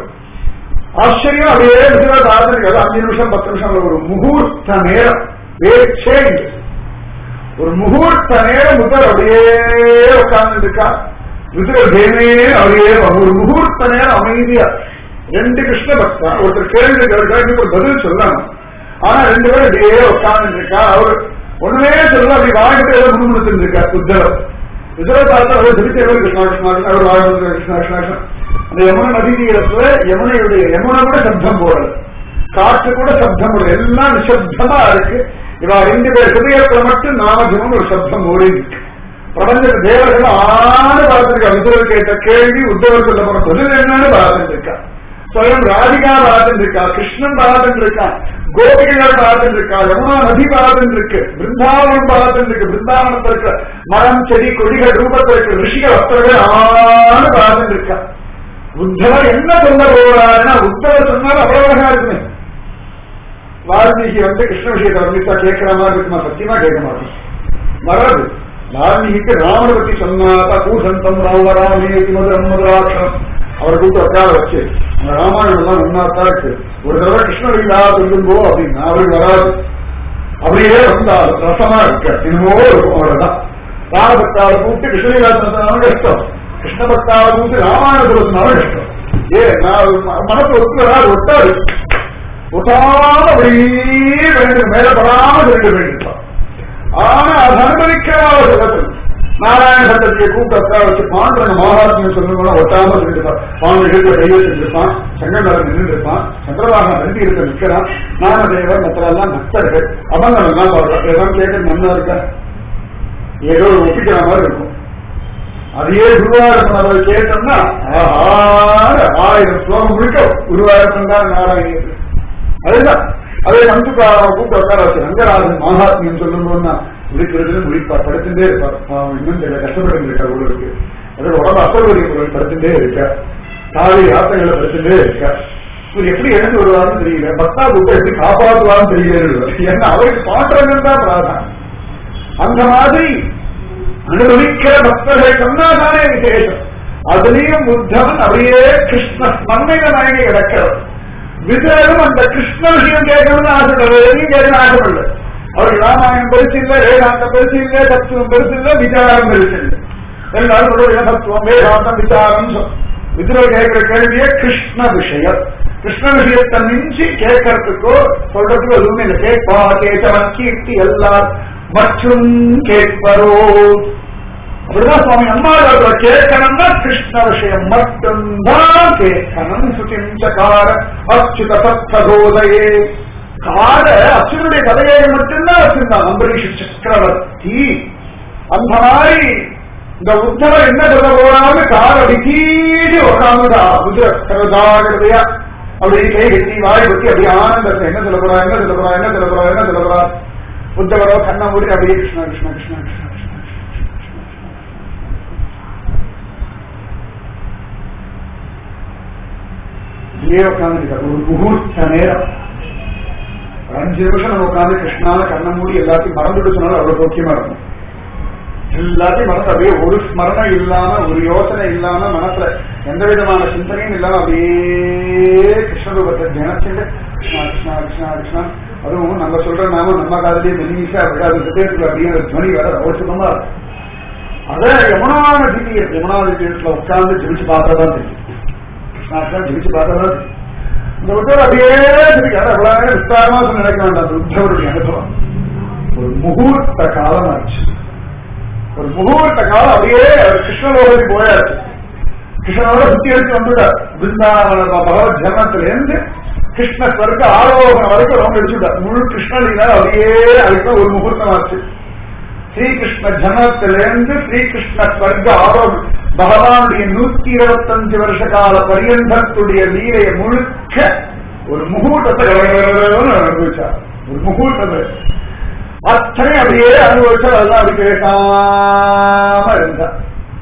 ஆச்சரியம் அப்படியே விஜயா ஆதரிக்காது அஞ்சு நிமிஷம் பத்து நிமிஷம் ஒரு முகூர்த்த நேரம் வேர் சேஞ்ச் ஒரு முகூர்த்த நேரம் முதல் அப்படியே உட்கார்ந்து இருக்கா விதுர தேவே அப்படியே ஒரு முகூர்த்த நேரம் அமைதியா ரெண்டு கிருஷ்ண பக்தா ஒருத்தர் கேள்வி கேள்வி ஒரு பதில் சொல்லணும் ஆனா ரெண்டு பேரும் அப்படியே உட்கார்ந்து இருக்கா அவர் ஒண்ணுமே சொல்ல அப்படி வாழ்க்கை ஏதோ முன்முடுத்து இருக்கா புத்தர் விதுர பார்த்தா அவர் திருச்சி கிருஷ்ணா கிருஷ்ணா கிருஷ்ணா அவர் வாழ்க்கை கிருஷ்ணா கிருஷ்ணா கிருஷ்ணா அந்த யமுனை நதி தீரத்துல யமுனையுடைய யமுனை கூட சப்தம் போடல காற்று கூட சப்தம் போடல எல்லாம் நிசப்தமா இருக்கு இவா ரெண்டு பேர் ஹிருதயத்துல மட்டும் நாமஜமும் ஒரு சப்தம் ஓடி இருக்கு பிரபஞ்ச தேவர்கள் ஆறு பார்த்திருக்கா விதுரர் கேட்ட கேள்வி உத்தவர் சொல்ல போன பதில் என்னன்னு பார்த்துட்டு இருக்கா ஸ்வயம் ராதிகா பார்த்துட்டு இருக்கா கிருஷ்ணன் பார்த்துட்டு இருக்கா கோபிகள் பார்த்துட்டு இருக்கா யமுனா நதி பார்த்துட்டு இருக்கு பிருந்தாவனம் பார்த்துட்டு இருக்கு பிருந்தாவனத்துல இருக்க மரம் செடி கொடிகள் ரூபத்தில் இருக்க ரிஷிகள் அத்தர்கள் ஆறு பார்த்துட்டு இருக்கா உத்தவர் என்ன சொல்ல போறாருன்னா உத்தவர் சொன்னால் அவ்வளவு அழகா இருக்குமே வால்மீகி வந்து கிருஷ்ண விஷயத்தை வர்ணித்தா கேட்கிற மாதிரி இருக்குமா சத்தியமா கேட்க மாட்டோம் வராது வால்மீகிக்கு ராமனை பத்தி சொன்னாக்கா பூசந்தம் ராமராமேதி மதுரம் மதுராட்சம் அவரை கூப்பிட்டு உட்கார வச்சு அந்த ராமாயணம் எல்லாம் ஒன்னாத்தான் இருக்கு ஒரு தடவை கிருஷ்ணலீலா சொல்லுங்கோ அப்படின்னா அவருக்கு வராது அப்படியே வந்தால் ரசமா இருக்க என்னமோ இருக்கும் அவ்வளவுதான் ராமபக்தாவை கூப்பிட்டு கிருஷ்ணலீலா சொன்னதுனால கஷ்டம் கிருஷ்ண பக்தாவை கூப்பிட்டு ராமாயணம் சொல்றதுனால கஷ்டம் ஏ நான் மனசு ஒத்து வராது ஒட்டாது ஒட்டாம அப்படியே வேண்டும் மேலப்படாம சொல்லிட்டு வேண்டியிருப்பான் ஆனா அது அனுமதிக்காத சொல்லத்தில் நாராயண சட்டத்தை கூப்பிட்டு வச்சு பாண்டவன் மகாத்மியம் சொல்லணும்னா ஒட்டாம சொல்லிட்டு பாண்டவர்கள் கையை செஞ்சிருப்பான் செங்கண்டவன் நின்று இருப்பான் சந்திரபாகன் நந்தி இருக்க நிற்கிறான் ஞானதேவர் மற்றெல்லாம் பக்தர்கள் அவங்க எல்லாம் சொல்றான் எல்லாம் கேட்க நன்னா இருக்கா ஏதோ ஒரு ஒப்பிக்கிற மாதிரி இருக்கும் அதையே குருவாயூரப்பன் அவரை கேட்டோம்னா ஆஹா ஆயிரம் ஸ்லோகம் முழுக்க குருவாயூரப்பன் தான் நாராயணன் அதுதான் அதே நம்புக்கார கூப்பிட்டு உட்கார வச்சு ரங்கராஜன் மகாத்மியம் சொல்லும்போதுனா முடிக்கிறது முடிப்பார் படுத்துட்டே இருப்பார் பாவம் இன்னும் தெரியல கஷ்டப்பட்டு இருக்கார் உங்களுக்கு அதோட உடம்பு அசௌகரிய பொருள் படுத்துட்டே இருக்க காலை யாத்திரைகளை படுத்துட்டே இருக்க இவர் எப்படி எழுந்து வருவாருன்னு தெரியல பக்தா கூட்ட எப்படி காப்பாற்றுவாருன்னு தெரியல ஏன்னா அவருக்கு பாட்டுறதுன்னு தான் பிரார்த்தனை அந்த மாதிரி அனுபவிக்கிற பக்தர்களை சொன்னாதானே விசேஷம் அதுலயும் புத்தவன் அப்படியே கிருஷ்ண ஸ்மரணையில மயங்கி கிடக்கிறது விதரும் அந்த கிருஷ்ண விஷயம் கேட்கணும்னு ஆசைப்படுறது எதையும் கேட்கணும் ஆசைப்படல அவருக்கு ராமாயணம் பெருசு இல்லை வேதாந்தம் பெருசு இல்லை தத்துவம் பெருசு இல்லை விசாரம் பெருசு இல்லை எல்லாரும் சொல்றது தத்துவம் வேதாந்தம் விசாரம் விதுரர் கேட்கிற கேள்வியே கிருஷ்ண விஷயம் கிருஷ்ண விஷயத்தை மிஞ்சி கேட்கறதுக்கோ சொல்றதுக்கோ எதுவுமே இல்லை கேட்பா கேட்டவன் கீர்த்தி எல்லார் மற்றும் கேட்பரோ அப்படிதான் சுவாமி அம்மாவோட கேட்கணும்னா கிருஷ்ண விஷயம் மட்டும்தான் கேட்கணும் சுதிஞ்சகார அச்சுத சத்தகோதையே கார அச்சுனுடைய கதையை மட்டும்தான் வச்சிருந்தான் அம்பரீஷ் சக்கரவர்த்தி அந்த மாதிரி இந்த உத்தவர் என்ன சொல்ல போறான்னு கார விக்கீடி உட்காந்துடா உத்தரதாகிறதையா அப்படி கை கட்டி வாய் கட்டி அப்படி ஆனந்தத்தை என்ன சொல்ல போறா என்ன சொல்ல போறா என்ன சொல்ல போறா என்ன சொல்ல போறா உத்தவரோ கண்ணை மூடி அப்படியே கிருஷ்ணா கிருஷ்ணா கிருஷ்ணா கிருஷ்ணா இப்படியே உட்காந்துருக்காரு ஒரு முகூர்த்த நேரம் ஒரு அஞ்சு நிமிஷம் நம்ம உட்காந்து கிருஷ்ணால கண்ணை மூடி எல்லாத்தையும் மறந்துட்டு சொன்னாலும் அவ்வளவு சௌக்கியமா இருக்கும் எல்லாத்தையும் மனசு அப்படியே ஒரு ஸ்மரணம் இல்லாம ஒரு யோசனை இல்லாம மனசுல எந்த விதமான சிந்தனையும் இல்லாம அப்படியே கிருஷ்ண ரூபத்தை தினச்சுட்டு கிருஷ்ணா கிருஷ்ணா கிருஷ்ணா கிருஷ்ணா அதுவும் நம்ம சொல்ற நாம நம்ம காதலியே மென்னிஷா விடாது ஹிருதயத்துல அப்படியே ஒரு துவனி வர அவசியமா இருக்கும் அத யமுனா நதி யமுனா நதியத்துல உட்கார்ந்து ஜெபிச்சு பார்த்தா தான் தெரியும் கிருஷ்ணாட்சா ஜெபிச்சு பார்த்தா தான் தெரியும் இந்த உத்தவர் அப்படியே தெரியும் அவ்வளவு நேரம் விஸ்தாரமா சொல்லி நினைக்க வேண்டாம் அந்த உத்தவருடைய அனுபவம் ஒரு முகூர்த்த காலம் ஆச்சு ஒரு முகூர்த்த காலம் அப்படியே அவர் கிருஷ்ணலோகத்துக்கு போயாச்சு கிருஷ்ணனோட சுத்தி எடுத்து வந்துட்டார் பிருந்தாவன பகவத் ஜன்மத்துல இருந்து கிருஷ்ண ஸ்வர்க்க ஆரோகணம் வரைக்கும் ரவுண்ட் அடிச்சுட்டார் முழு கிருஷ்ணலீலா அப்படியே அதுக்கு ஒரு முகூர்த்தம் ஆச்சு ஸ்ரீகிருஷ்ண ஜனத்திலிருந்து ஸ்ரீகிருஷ்ண ஸ்வர்க்க ஆரோகம் பகவானுடைய நூத்தி இருபத்தஞ்சு வருஷ கால பரியந்தத்துடைய லீலையை முழுக்க ஒரு முகூர்த்தத்தை அனுபவிச்சார் ஒரு முகூர்த்தத்தை அத்தனை அப்படியே அனுபவிச்சார் அதெல்லாம் அப்படி பேசாம இருந்தார்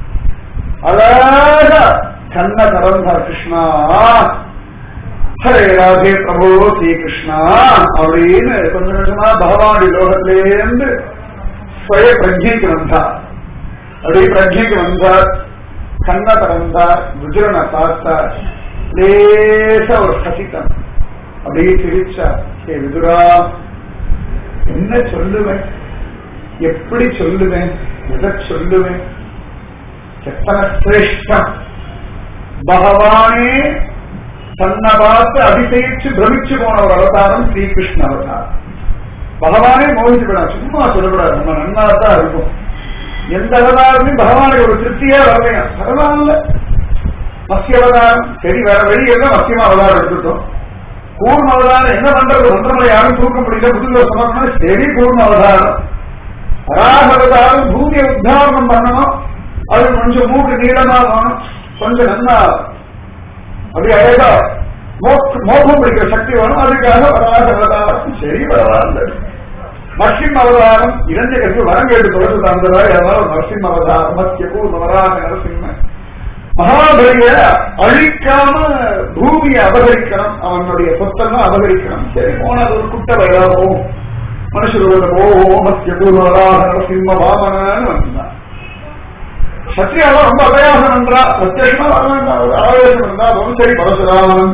அழகா கண்ண திறந்தார் கிருஷ்ணா ஹரே ராதே பிரபு ஸ்ரீ கிருஷ்ணா அப்படின்னு கொஞ்சம் கொஞ்சமா பகவானுடைய லோகத்திலேருந்து சுய பிரஜைக்கு வந்தார் அப்படி பிரஜைக்கு வந்தார் கண்ண திறந்தார் விஜயனை பார்த்தார் லேச ஒரு கசித்தம் அப்படியே சிரிச்சார் ஹே விதுரா என்ன சொல்லுவேன் எப்படி சொல்லுவேன் எதை சொல்லுவேன் எத்தனை சிரேஷ்டம் பகவானே தன்னை பார்த்து அதிசயிச்சு பிரமிச்சு போன ஒரு அவதாரம் ஸ்ரீகிருஷ்ண அவதாரம் பகவானே மோகிச்சு விடாது சும்மா சொல்லக்கூடாது நம்ம நன்னா தான் இருக்கும் எந்த அவதாரத்தையும் பகவானுக்கு ஒரு திருப்தியே வரலையா பரவாயில்ல மத்திய அவதாரம் சரி வேற வழி எல்லாம் மத்தியமா அவதாரம் எடுத்துட்டோம் கூர்ம அவதாரம் என்ன பண்றது மந்திரமலை யாரும் தூக்க முடியல புதுங்க சொன்னா சரி கூர்ம அவதாரம் வராக அவதாரம் பூமியை உத்தாரணம் பண்ணணும் அது கொஞ்சம் மூக்கு நீளமா வேணும் கொஞ்சம் நல்லா அப்படி அழகா மோகம் பிடிக்கிற சக்தி வேணும் அதுக்காக வராக அவதாரம் சரி பரவாயில்ல நரசிம்ம அவதாரம் இரண்டு கட்சி வரம் கேட்டு தொடர்ந்து தந்ததால் ஏதாவது நரசிம்ம அவதாரம் மத்திய கூர்ம வராக நரசிம்ம மகாபலிய அழிக்காம பூமியை அபகரிக்கணும் அவனுடைய சொத்தெல்லாம் அபகரிக்கணும் சரி போன அது ஒரு குட்ட வைராகவும் மனுஷரோட ஓமஸ்ய பூர்வராக சிம்ம வாமனன்னு வந்தான் சத்தியாலாம் ரொம்ப அபயாசம் என்றா பிரத்யமா ஆவேசம் இருந்தா அதுவும் சரி பரசுராமன்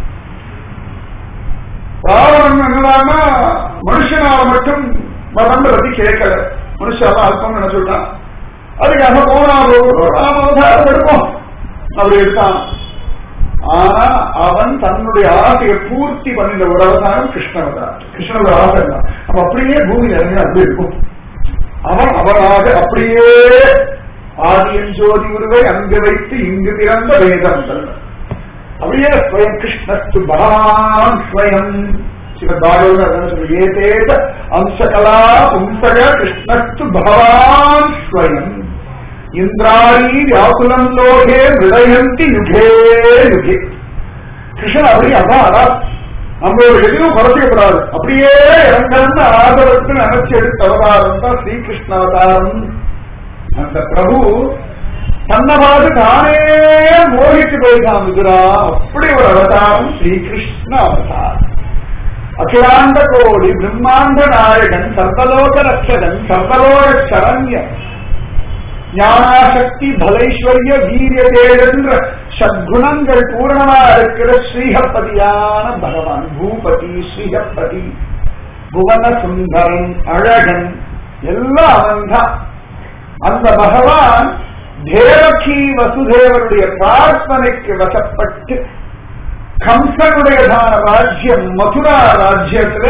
ராவணன் என்னடான்னா மனுஷனால மட்டும் மதம் பத்தி கேட்கல மனுஷாலாம் அல்பம் நினைச்சுட்டான் அதுக்காக போனா ராமவதாரம் எடுப்போம் அப்படி எடுத்தான் ஆனா அவன் தன்னுடைய ஆசையை பூர்த்தி பண்ணின ஒரு அவதாரம் கிருஷ்ணவதாரம் கிருஷ்ணனோட ஆசை தான் அப்ப அப்படியே பூமி இறங்கி அப்படி இருக்கும் அவன் அவனாக அப்படியே ஆதியன் ஜோதி உருவை அங்கு வைத்து இங்கு பிறந்த வேதங்கள் அப்படியே ஸ்வயம் கிருஷ்ணஸ்து பகவான் ஸ்வயம் ஏதேத அம்சகலா பும்சக கிருஷ்ணஸ்து பகவான் ஸ்வயம் இந்திராணி வியாக்குலம் லோகே மிருதயந்தி யுகே யுகே கிருஷ்ணன் அப்படி அதான் அதான் நம்மளோட எதுவும் குறைச்சிக்கப்படாது அப்படியே இறங்கன்னு ஆதரவுக்கு நினைச்சு எடுத்த அவதாரம் தான் ஸ்ரீகிருஷ்ண அவதாரம் அந்த பிரபு தன்னை பார்த்து தானே மோகித்து போயிருக்கான் விதுரா அப்படி ஒரு அவதாரம் ஸ்ரீகிருஷ்ண அவதாரம் அகிலாண்ட கோடி பிரம்மாண்ட நாயகன் சர்வலோக ரட்சகன் சர்வலோக சரண்யன் ஞானாசக்தி பலைஸ்வர்ய வீரிய தேஜென்ற சத்குணங்கள் பூரணமா இருக்கிற ஸ்ரீஹப்பதியான பகவான் பூபதி ஸ்ரீஹப்பதி புவன சுந்தரன் அழகன் எல்லாம் அவன்தான் அந்த பகவான் தேவகி வசுதேவருடைய பிரார்த்தனைக்கு வசப்பட்டு கம்சனுடையதான ராஜ்யம் மதுரா ராஜ்யத்துல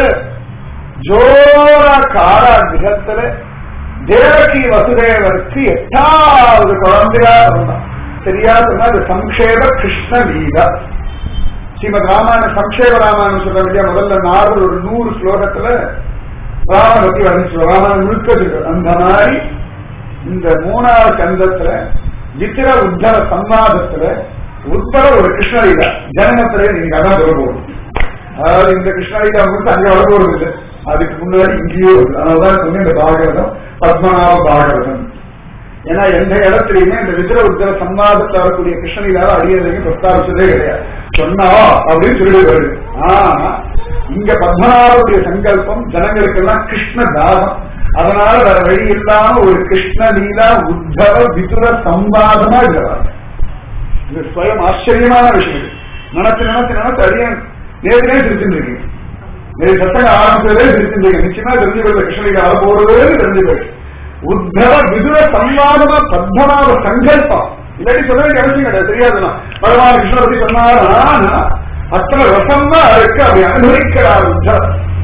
ஜோரா காராகிரகத்துல தேவகி வசுதேவருக்கு எட்டாவது குழந்தையா இருந்தான் சரியா சொன்னா அது சம்ஷேப கிருஷ்ண லீலா ஸ்ரீமத் ராமாயண சம்ஷேப ராமாயணம் சொல்ற இல்லையா முதல்ல நாலு ஒரு நூறு ஸ்லோகத்துல ராமனை பத்தி வர்ணிச்சு ராமாயணம் முழுக்க சொல்ற அந்த மாதிரி இந்த மூணாவது கந்தத்துல வித்திர உத்தர சம்வாதத்துல உத்தர ஒரு கிருஷ்ணலீலா ஜனனத்துல நீங்க அதான் சொல்ல போகணும் அதாவது இந்த கிருஷ்ணலீலா வந்து அங்க வர போறது இல்லை அதுக்கு முன்னாடி இங்கேயோ இருக்கு அதனாலதான் சொன்ன இந்த பாகவதம் பத்மநாப பாகவதம் ஏன்னா எந்த இடத்துலயுமே இந்த வித்திர உத்தர சம்வாதத்தில் வரக்கூடிய கிருஷ்ணலீலாவை அடியதையும் பிரஸ்தாபிச்சதே கிடையாது சொன்னா அப்படின்னு சொல்லி வருது ஆனா இங்க பத்மநாபுடைய சங்கல்பம் ஜனங்களுக்கெல்லாம் கிருஷ்ண தாகம் அதனால வேற வழி இல்லாம ஒரு கிருஷ்ண லீலா உத்தவ விதுர சம்வாதமா இருக்கிறார் இது ஸ்வயம் ஆச்சரியமான விஷயம் நினைச்சு நினைச்சு நினைச்சு அடியன் நேரே திருச்சிருக்கீங்க நேற்று சத்தங்க ஆரம்பிச்சதே திருச்சிருக்கீங்க நிச்சயமா தெரிஞ்சுக்கிறது கிருஷ்ணலீலா வர போறதே தெரிஞ்சுக்கிறது உத்தவ விதுர சம்வாதமா பத்மநாப சங்கல்பம் இல்லாட்டி சொல்ல வேண்டிய அவசியம் கிடையாது தெரியாதுன்னா பகவான் கிருஷ்ண பத்தி சொன்னாரா அத்தனை ரசமா இருக்கு அப்படி அனுபவிக்கிறார் உத்தவ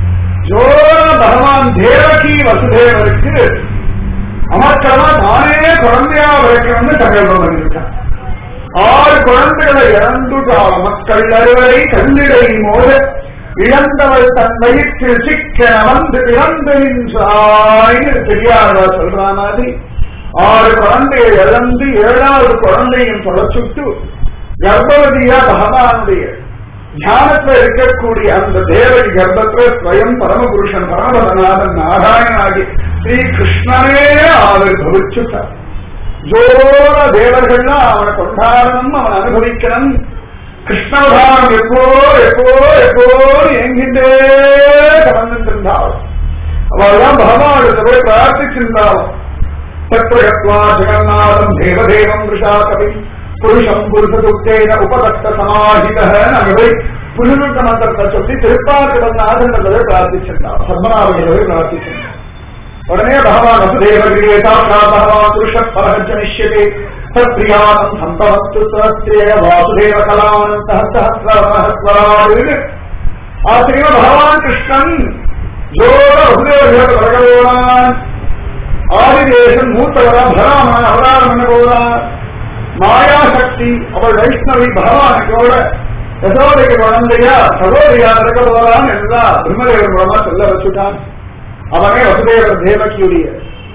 ஜோர பகவான் தேவகி வசுதேவருக்கு அமர்க்கலமா தானே குழந்தையா வைக்கணும்னு சங்கல்பம் பண்ணிருக்கான் ஆறு குழந்தைகளை இறந்துட்டால் மக்கள் அறுவரை கல்லிடை மோத இழந்தவள் தன் வயிற்றில் சிக்க வந்து இறந்து நின்றாய்னு பெரியாரா சொல்ற மாதிரி ஆறு குழந்தையை இழந்து ஏழாவது குழந்தையும் தொலைச்சுட்டு கர்ப்பவதியா பகவானுடைய ஞானத்துல இருக்கக்கூடிய அந்த தேவதி கர்ப்பத்துல ஸ்வயம் பரமபுருஷன் பரமபதநாதன் நாராயணாகி ஸ்ரீ கிருஷ்ணனே ஆவிர்வவிச்சுட்டார் ஜோர தேவர்கள்லாம் அவனை கொண்டாடணும் அவன் அனுபவிக்கணும் கிருஷ்ணவதாரம் எப்போ எப்போ எப்போ எங்கிட்டே கடந்துட்டு இருந்தாள் அவள்தான் பகவானுக்கு போய் பிரார்த்திச்சிருந்தாள் தத்வகத்வா ஜெகநாதம் தேவதேவம் ரிஷா கவி புருஷம் புருஷதுக்தேன உபதத்த சமாஹிதன்னு அங்க போய் புருஷ மந்திரத்தை சொல்லி திருப்பாக்கு நாதன் பிரார்த்திச்சிருந்தாள் பத்மநாபனை பிரார்த்திச்சிருந்தாள் உடனே பகவான் வசுதேவகிரியேதா பகவான் புருஷ பரஹஜனிஷ்யதே சத்ரியாதம் சம்பவத்து சஹஸ்ரேய வாசுதேவ கலானந்த சஹஸ்ரமஹஸ்வராடு ஆசிரியர் பகவான் கிருஷ்ணன் ஜோர வசுதேவ பகவான் ஆதிதேசன் மூத்தவரா பகவான் அவதாரம் என்ன போகிறார் மாயாசக்தி அவள் வைஷ்ணவி பகவானுக்கோட யசோதைக்கு குழந்தையா சகோதரியா நடக்க போறான் எல்லாம் பிரம்மதேவன் மூலமா சொல்ல வச்சுட்டான் அவனே வசுதேவர் தேவகியுடைய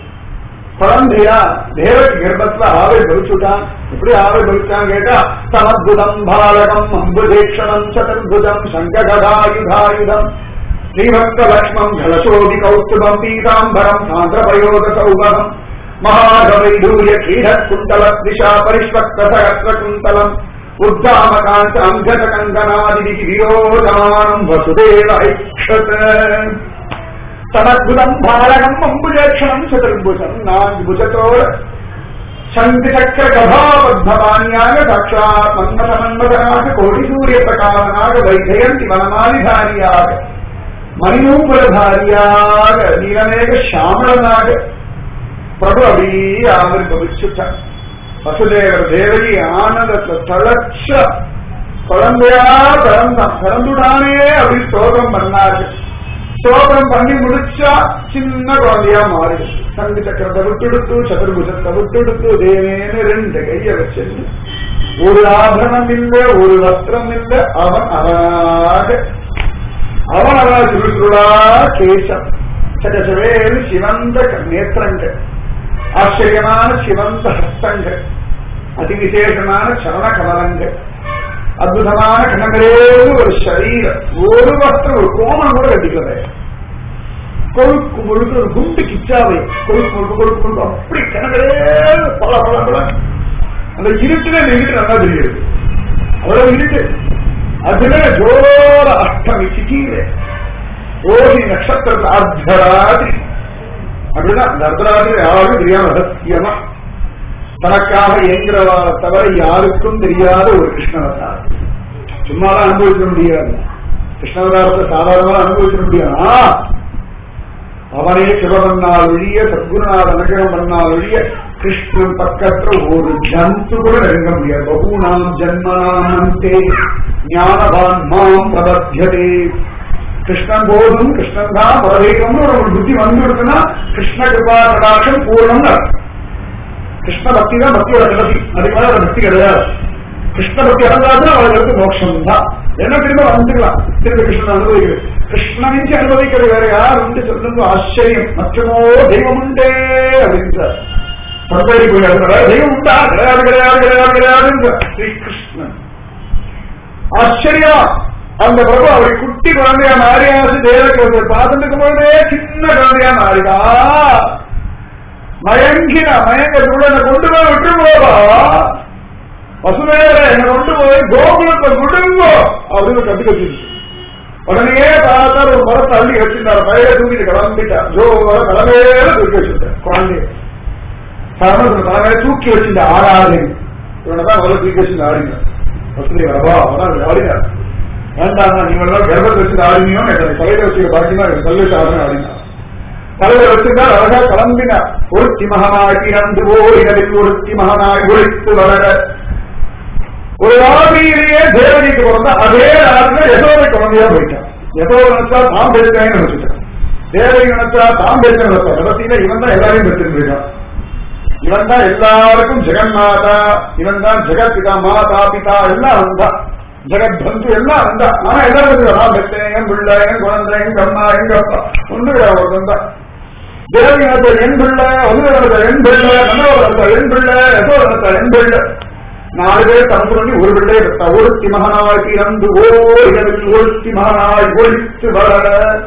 குழந்தையா தேவகி கர்ப்பத்துல ஆவை பலிச்சுட்டான் எப்படி ஆவை பலிச்சான் கேட்டா சமத்புதம் பாலகம் அம்புதேக்ஷணம் சதுர்புஜம் சங்ககதாயுதாயுதம் ஸ்ரீபக்த லக்ஷ்மம் ஜலசோதி கௌஸ்துபம் பீதாம்பரம் சாந்திரபயோத சௌபகம் மகாகவைடூய கீழத் குண்டல திஷா பரிஷ்வக்த சகஸ்ர குந்தலம் உத்தாமகாந்த அங்கத கங்கனாதி விரோதமானம் வசுதேவ ஐக்ஷத தனத்புதம் பாலகம் அம்புஜேட்சணம் சதுர்புஜம் நான்கு புஜத்தோடு சங்கு சக்கர கபாபத்மபாணியாக சாட்சாத் மன்மத மன்மதனாக கோடி சூரிய பிரகாசனாக வைஜயந்தி வனமாலிதாரியாக மணிநூபுரதாரியாக நீலமேக சாமளனாக பிரபு அப்படியே ஆவிர்பவிச்சுட்டான் வசுதேவர் தேவகி ஆனந்தத்தை தளச்ச குழந்தையா பிறந்தான் பிறந்துடானே அப்படின்னு ஸ்தோகம் பண்ணாரு ஸ்தோகம் பண்ணி முடிச்சா சின்ன குழந்தையா மாறிடுச்சு சங்கு சக்கரத்தை விட்டுடுத்து சதுர்புஜத்தை விட்டுடுத்து தேவேன்னு ரெண்டு கைய வச்சிருந்து ஒரு ஆபரணம் இல்ல ஒரு வஸ்திரம் இல்ல அவன் அவனாக அவன் அவன் சுருசுருளா கேசம் சகசவேல் சிவந்த நேத்திரங்கள் ஆச்சரியமான சிவந்த ஹஸ்தங்கள் அதிவிசேஷமான சரண கமலங்கள் அற்புதமான கணங்களேன்னு ஒரு சரீரம் ஒரு வஸ்திரம் ஒரு கோமம் கூட கட்டிக்கல கொழுக்கு முழுக்க ஒரு குண்டு கிச்சாவை கொழுக்கு முழுக்க கொழுக்கு முழுக்க அப்படி கணங்களே பல பல பல அந்த இருட்டுல நின்றுட்டு நல்லா தெரியுது அவ்வளவு இருட்டு அதுல ஜோர அஷ்டமி சிட்டியில ஓடி நட்சத்திரத்துல அர்த்தராதிரி அப்படிதான் அந்த அர்த்தராதிரி யாரும் தெரியாம ரகசியமா தனக்காக இயங்குறவார தவிர யாருக்கும் தெரியாத ஒரு கிருஷ்ணவதாரம் சும்மாதான் அனுபவிக்க முடியாது கிருஷ்ணவதாரத்தை சாதாரணமா அனுபவிக்க முடியாது அவனே சிவபண்ணால் ஒழிய சத்குருநாத அனுகிரகம் பண்ணால் ஒழிய கிருஷ்ணன் பக்கத்துல ஒரு ஜந்து கூட நெருங்க முடியாது பகூனாம் ஜன்மனாமந்தே ஞானவான் மாம் பிரபத்தியதே கிருஷ்ணன் போதும் கிருஷ்ணன் தான் பரதேகம்னு ஒரு புத்தி வந்துடுதுன்னா கிருஷ்ண கிருபா கடாட்சம் பூர்ணம் கிருஷ்ண பக்தி தான் பக்தியோட கடைசி அதுக்கு மேல ஒரு பக்தி கிடையாது கிருஷ்ண பக்தி அடைஞ்சாது அவர்களுக்கு மோட்சம் தான் என்ன திரும்ப வந்துக்கலாம் திரும்ப கிருஷ்ணன் அனுபவிக்கிறது கிருஷ்ணனிச்சு அனுபவிக்கிறது வேற யார் உண்டு சொல்லுங்க ஆச்சரியம் மற்றமோ தெய்வம் உண்டே அப்படின்றார் பரதேரி போய் தெய்வம் உண்டா கிடையாது கிடையாது கிடையாது கிடையாது ஸ்ரீகிருஷ்ணன் ஆச்சரியம் அந்த பிரபு அவரை குட்டி குழந்தையா மாறியாச்சு தேவக்கு பார்த்துட்டு பொழுதே சின்ன குழந்தையா மாறிதா மயங்கின மயங்கத்துக்குள்ள என்னை கொண்டு போய் விட்டு போவா வசுதேவர என்னை கொண்டு போய் கோகுலத்தை விடுங்கோ அப்படின்னு கத்து கட்டிடுச்சு உடனே பார்த்தா ஒரு மரத்தை அள்ளி வச்சிருந்தாரு பயிரை தூக்கிட்டு கிளம்பிட்டார் ஜோ தலைமையில தூக்கி வச்சிருந்தார் குழந்தைய சரணத்துல தலைமையில தூக்கி வச்சிருந்த ஆறாறு இவனதான் முதல்ல தூக்கி வச்சிருந்த ஆடிங்க வசுதேவரவா அவதான் ஆடினார் வேண்டாம் நீ எல்லாம் கர்ப்பத்தை வச்சு ஆடினியோ எனக்கு தலையில வச்சுக்க பாக்கியமா எனக்கு தள்ளி வச்சு ஆடுறேன் ஆடினா தலைவர் வச்சிருந்தார் அழகா கிளம்பினார் ஒருத்தி மகனாய் இறந்து போரினவில் ஒருத்தி மகனாய் ஒழித்து வளர ஒரு ராதியிலேயே தேவதிக்கு பிறந்த அதே ராத்திர யசோதை குழந்தையா போயிட்டான் யசோதை நினைச்சா தாம் பெருக்கான்னு நினைச்சிட்டான் தேவதி நினைச்சா தாம் பெருக்க நினைச்சா கடைசியில இவன் தான் எல்லாரையும் பெற்றிருக்கான் இவன் தான் எல்லாருக்கும் ஜெகன்மாதா இவன் தான் ஜெகத்பிதா மாதா பிதா எல்லாம் வந்தான் ஜெகத் பந்து எல்லாம் வந்தா ஆனா எல்லாரும் நான் பெற்றேன் என் பிள்ளை என் குழந்தை எங்க அம்மா எங்க அப்பா ஒன்று அவர் வந்தா தேவி நடத்த என் பிள்ளை ஒன்று நடத்த என் பிள்ளை கண்ணோட நடத்த என் பிள்ளை எதோ நடத்த என் பிள்ளை நாலு பேர் தம்பு பண்ணி ஒரு பிள்ளை எடுத்தா ஒருத்தி மகனாய் பிறந்து ஓரிடவில் ஒருத்தி மகனாய் ஒழித்து வளர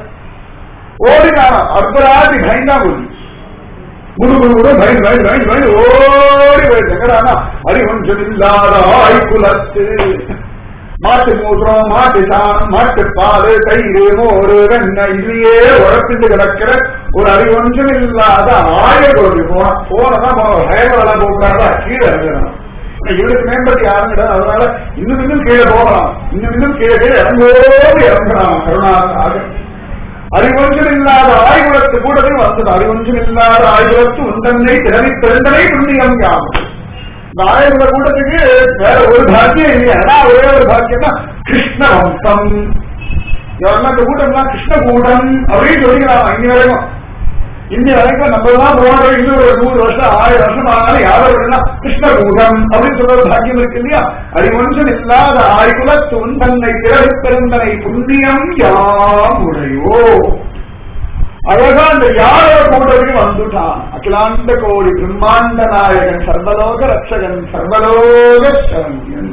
ஓடினான் அர்த்தராதி பயந்தா போய் குரு குரு குரு பயந்து பயந்து பயந்து பயந்து ஓடி போயிட்டு எங்கடானா அறிவஞ்சம் இல்லாத ஆய்குலத்து மாட்டு மூத்திரம் மாட்டு சாணம் மாட்டு பால் தயிர் மோரு வெண்ணெய் இதுலயே உழப்பிட்டு கிடக்கிற ஒரு அறிவொன்றும் இல்லாத ஆயிரம் கோடி போனா போனதான் ஹயர்வெல்லாம் போகிறாரா கீழே இறங்கணும் இவனுக்கு மேம்பட்டு யாரும் கிடையாது அதனால இன்னும் இன்னும் கீழே போகலாம் இன்னும் இன்னும் கீழே கீழே இறங்கோடு இறங்கலாம் கருணாக அறிவொன்றும் இல்லாத ஆய்வுலத்து கூடவே வந்தது அறிவொன்றும் இல்லாத ஆய்வுலத்து உண்டனை திறமை பிறந்தனை புண்ணியம் யாவும் இந்த ஆயுர்வேத கூட்டத்துக்கு வேற ஒரு பாக்கியம் இல்லையா ஆனா ஒரே ஒரு பாக்கியம் தான் கிருஷ்ண வம்சம் இவரெல்லாம் இந்த கூட்டம்லாம் கிருஷ்ண கூட்டம் அப்படின்னு சொல்லிக்கலாம் இங்க வரைக்கும் இன்னி வரைக்கும் நம்ம எல்லாம் போன இன்னும் ஒரு நூறு வருஷம் ஆயிரம் வருஷம் ஆனாலும் யாரும் கிருஷ்ண கூட்டம் அப்படின்னு சொல்ற ஒரு பாக்கியம் இருக்கு இல்லையா அறிவொன்றும் இல்லாத ஆய்குல துன்பனை பிறகு பெருந்தனை புண்ணியம் யாம் உடையோ அழகா அந்த யாரோட கூட்டத்தையும் வந்துட்டான் அகிலாண்ட கோடி பிரம்மாண்ட நாயகன் சர்வலோக ரட்சகன் சர்வலோக சரண்யன்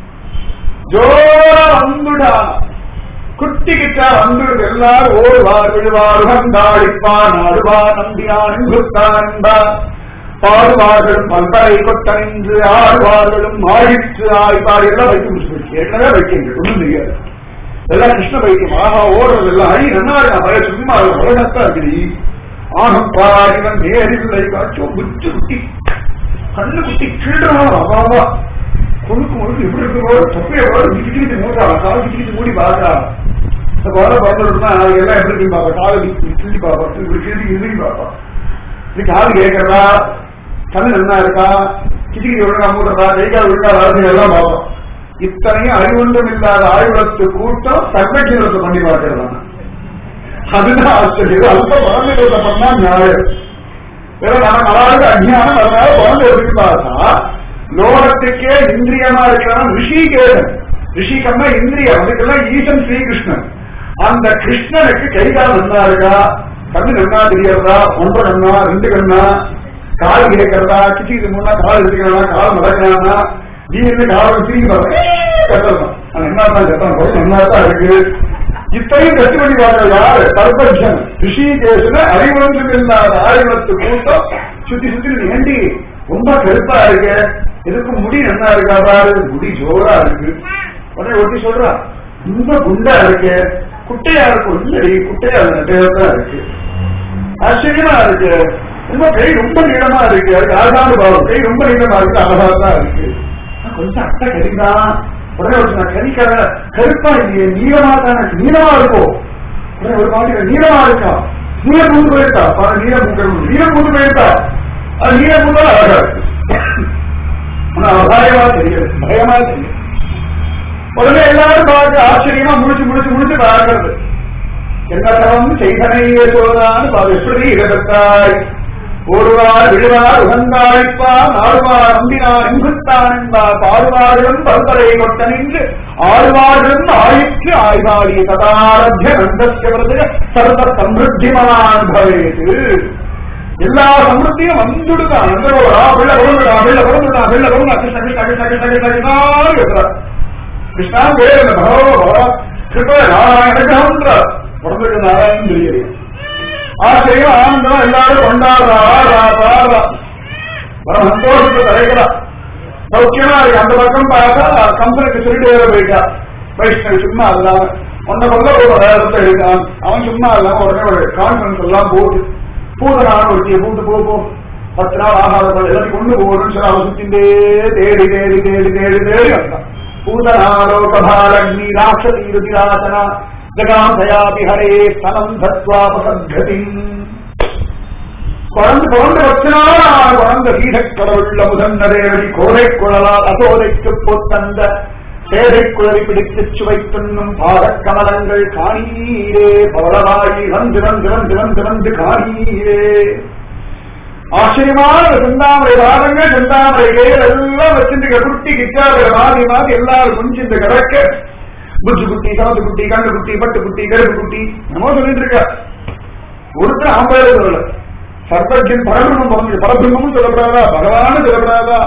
ஜோர வந்துட்டான் குட்டிக்கிட்ட வந்துடுது எல்லாரும் ஓடுவார் விழுவார் வந்தாடிப்பான் ஆடுவார் நம்பினான் என்பான் பாடுவார்களும் பல்பறை கொட்டணின்று ஆடுவார்களும் ஆடிற்று ஆய்வார் எல்லாம் வைக்க முடிச்சு ஏற்கனவே வைக்கின்ற ஒன்றும் தெரியாது எல்லாம் கிருஷ்ண பைத்தியம் ஆஹா ஓடுறது எல்லாம் ஐ நல்லா இருக்கா பய சும்மா உலகத்தா இருக்குடி ஆணும் பாரிவன் நேரில்லை காட்சோ புச்சு குட்டி கண்ணு குட்டி கிள்றான் அவாவா கொழுக்கு முழுக்கு எப்படி இருக்கோ தொப்பைய போல விக்கிட்டு மூடுறா கால் விக்கிட்டு மூடி பாக்குறா இந்த போல பிறந்துருந்தா எல்லாம் எப்படி இருக்கு பாப்பா காலை கிள்ளி பாப்பா இப்படி கிள்ளி கிள்ளி பாப்பா இது காது கேட்கறதா கண்ணு நல்லா இருக்கா கிச்சிக்கிரி ஒழுங்கா மூடுறதா கை கால் ஒழுங்கா வரது எல்லாம் பார்ப்போம் இத்தனையும் அறிவுண்டும் இல்லாத ஆய்வுலத்து கூட்டம் சர்வஜீவத்தை பண்ணி பார்க்கிறதா அதுதான் ஆச்சரியம் அல்ப குழந்தைகளை பண்ணா நியாயம் வேற நமக்கு அதாவது அஜ்ஞானம் அதனால குழந்தை எப்படி பார்த்தா லோகத்துக்கே இந்திரியமா இருக்கிறவன் ரிஷிகேதன் ரிஷிகம்னா இந்திரியம் அதுக்கெல்லாம் ஈசன் ஸ்ரீகிருஷ்ணன் அந்த கிருஷ்ணனுக்கு கை கால் நல்லா இருக்கா கண்ணு நன்னா தெரியறதா ஒன்றரை கண்ணா ரெண்டு கண்ணா கால் கேட்கறதா கிச்சிக்கு முன்னா கால் எடுத்துக்கிறானா கால் மடக்கிறானா நீங்க காலம் திரும்பி கட்டலாம் என்ன தான் கட்டணும் நல்லா தான் இருக்கு இத்தனையும் கட்டு பண்ணி பார்க்கறது யாரு தர்பஜன் ரிஷிகேசன அறிவுணர்ந்து இல்லாத ஆயுதத்து கூட்டம் சுத்தி சுத்தி ஏண்டி ரொம்ப கருப்பா இருக்கு எதுக்கு முடி நல்லா இருக்கா பாரு முடி ஜோரா இருக்கு உடனே ஒட்டி சொல்றா ரொம்ப குண்டா இருக்கு குட்டையா இருக்கும் இல்லடி குட்டையா நட்டையா இருக்கு ஆச்சரியமா இருக்கு ரொம்ப கை ரொம்ப நீளமா இருக்கு அதுக்கு ஆகாது பாவம் கை ரொம்ப நீளமா இருக்கு அழகா தான் இருக்கு கொஞ்சம் அட்டை கறிதான் உடனே ஒரு நான் கறிக்கார கருப்பா இல்லையே நீளமா தானே நீளமா இருக்கும் உடனே ஒரு பாட்டி நீளமா இருக்கா நீல பூந்து போயிருக்கா பாரு நீல பூந்து நீல பூந்து போயிருக்கா அது நீல பூந்தா அழகா இருக்கு ஆனா அபாயமா தெரியுது பயமா தெரியுது உடனே எல்லாரும் பார்த்து ஆச்சரியமா முடிச்சு முடிச்சு முடிச்சு பார்க்கறது என்ன தவம் செய்தனையே சோதான்னு பாரு எப்படி இடத்தாய் ஓடுவார் விழுவார் உகந்தாழிப்பார் ஆடுவார் நம்பினார் இங்குத்தான் என்பார் பாடுவார்களும் பல்பரை கொட்ட நின்று ஆழ்வார்களும் ஆயுக்கு ஆய்வாடி ததாரபிய நந்தஸ்யவரது சர்வ சமிருத்திமான் பவேது எல்லா சமிருத்தியும் வந்துடுதான் நந்தகோடா வெள்ள விழுந்துடா வெள்ள விழுந்துடா வெள்ள விழுந்தா கிருஷ்ண கிருஷ்ண கிருஷ்ண கிருஷ்ண கிருஷ்ண கிருஷ்ணா இருக்கிறார் கிருஷ்ணா வேறு பகவ கிருப்ப நாராயண கிரகம்ன்றார் உடம்புக்கு நாராயணன் தெரியுது ஆச்சரியம் ஆனந்தம் எல்லாரும் கொண்டாடுறா ஆடுறா பாடுறா வர சந்தோஷத்தை தலைக்கிறா சௌக்கியமா இருக்கு அந்த பக்கம் பார்த்தா கம்பெனிக்கு திருட்டு வேற போயிட்டா வைஷ்ணவி சும்மா இல்லாம உன்னை கொல்ல ஒரு நேரத்தை இருக்கான் அவன் சும்மா இல்லாம உடனே ஒரு கான்ஃபரன்ஸ் எல்லாம் போட்டு பூதனான ஒருத்திய பூட்டு போ போ பத்து நாள் ஆகாத எல்லாத்தையும் கொண்டு போகணும்னு சொல்லி அவன் சுத்திண்டே தேடி தேடி தேடி தேடி தேடி வந்தான் பூதனாலோகபாலக்னி ராட்சதி ருதிராசனா ஜகாந்தயாபி ஹரே ஸ்தனம் தத்வாபசத்கதி குழந்தை குழந்தை வச்சனால குழந்தை சீடக்கடவுள்ள முதன்னதேவடி கோரை குழலால் அசோதைக்கு பொத்தந்த சேதை குழறி பிடித்து சுவை துண்ணும் பாதக் கமலங்கள் காணீரே பவளவாயி வந்து வந்து வந்து வந்து வந்து காணீரே ஆச்சரியமான செந்தாமரை பாதங்கள் செந்தாமரை கைகள் எல்லாம் வச்சிருக்க குட்டி கிச்சார்கள் மாறி மாறி எல்லாரும் குஞ்சிந்து கிடக்க புஜு குட்டி சமத்து குட்டி கண்டு குட்டி பட்டு குட்டி கருப்பு குட்டி நம்ம சொல்லிட்டு இருக்க ஒருத்தர் ஆம்பளை சொல்லல சர்வஜன் பரபிரமம் பிறந்து பரபிரமும் சொல்லப்படாதா பகவான்னு சொல்லப்படாதா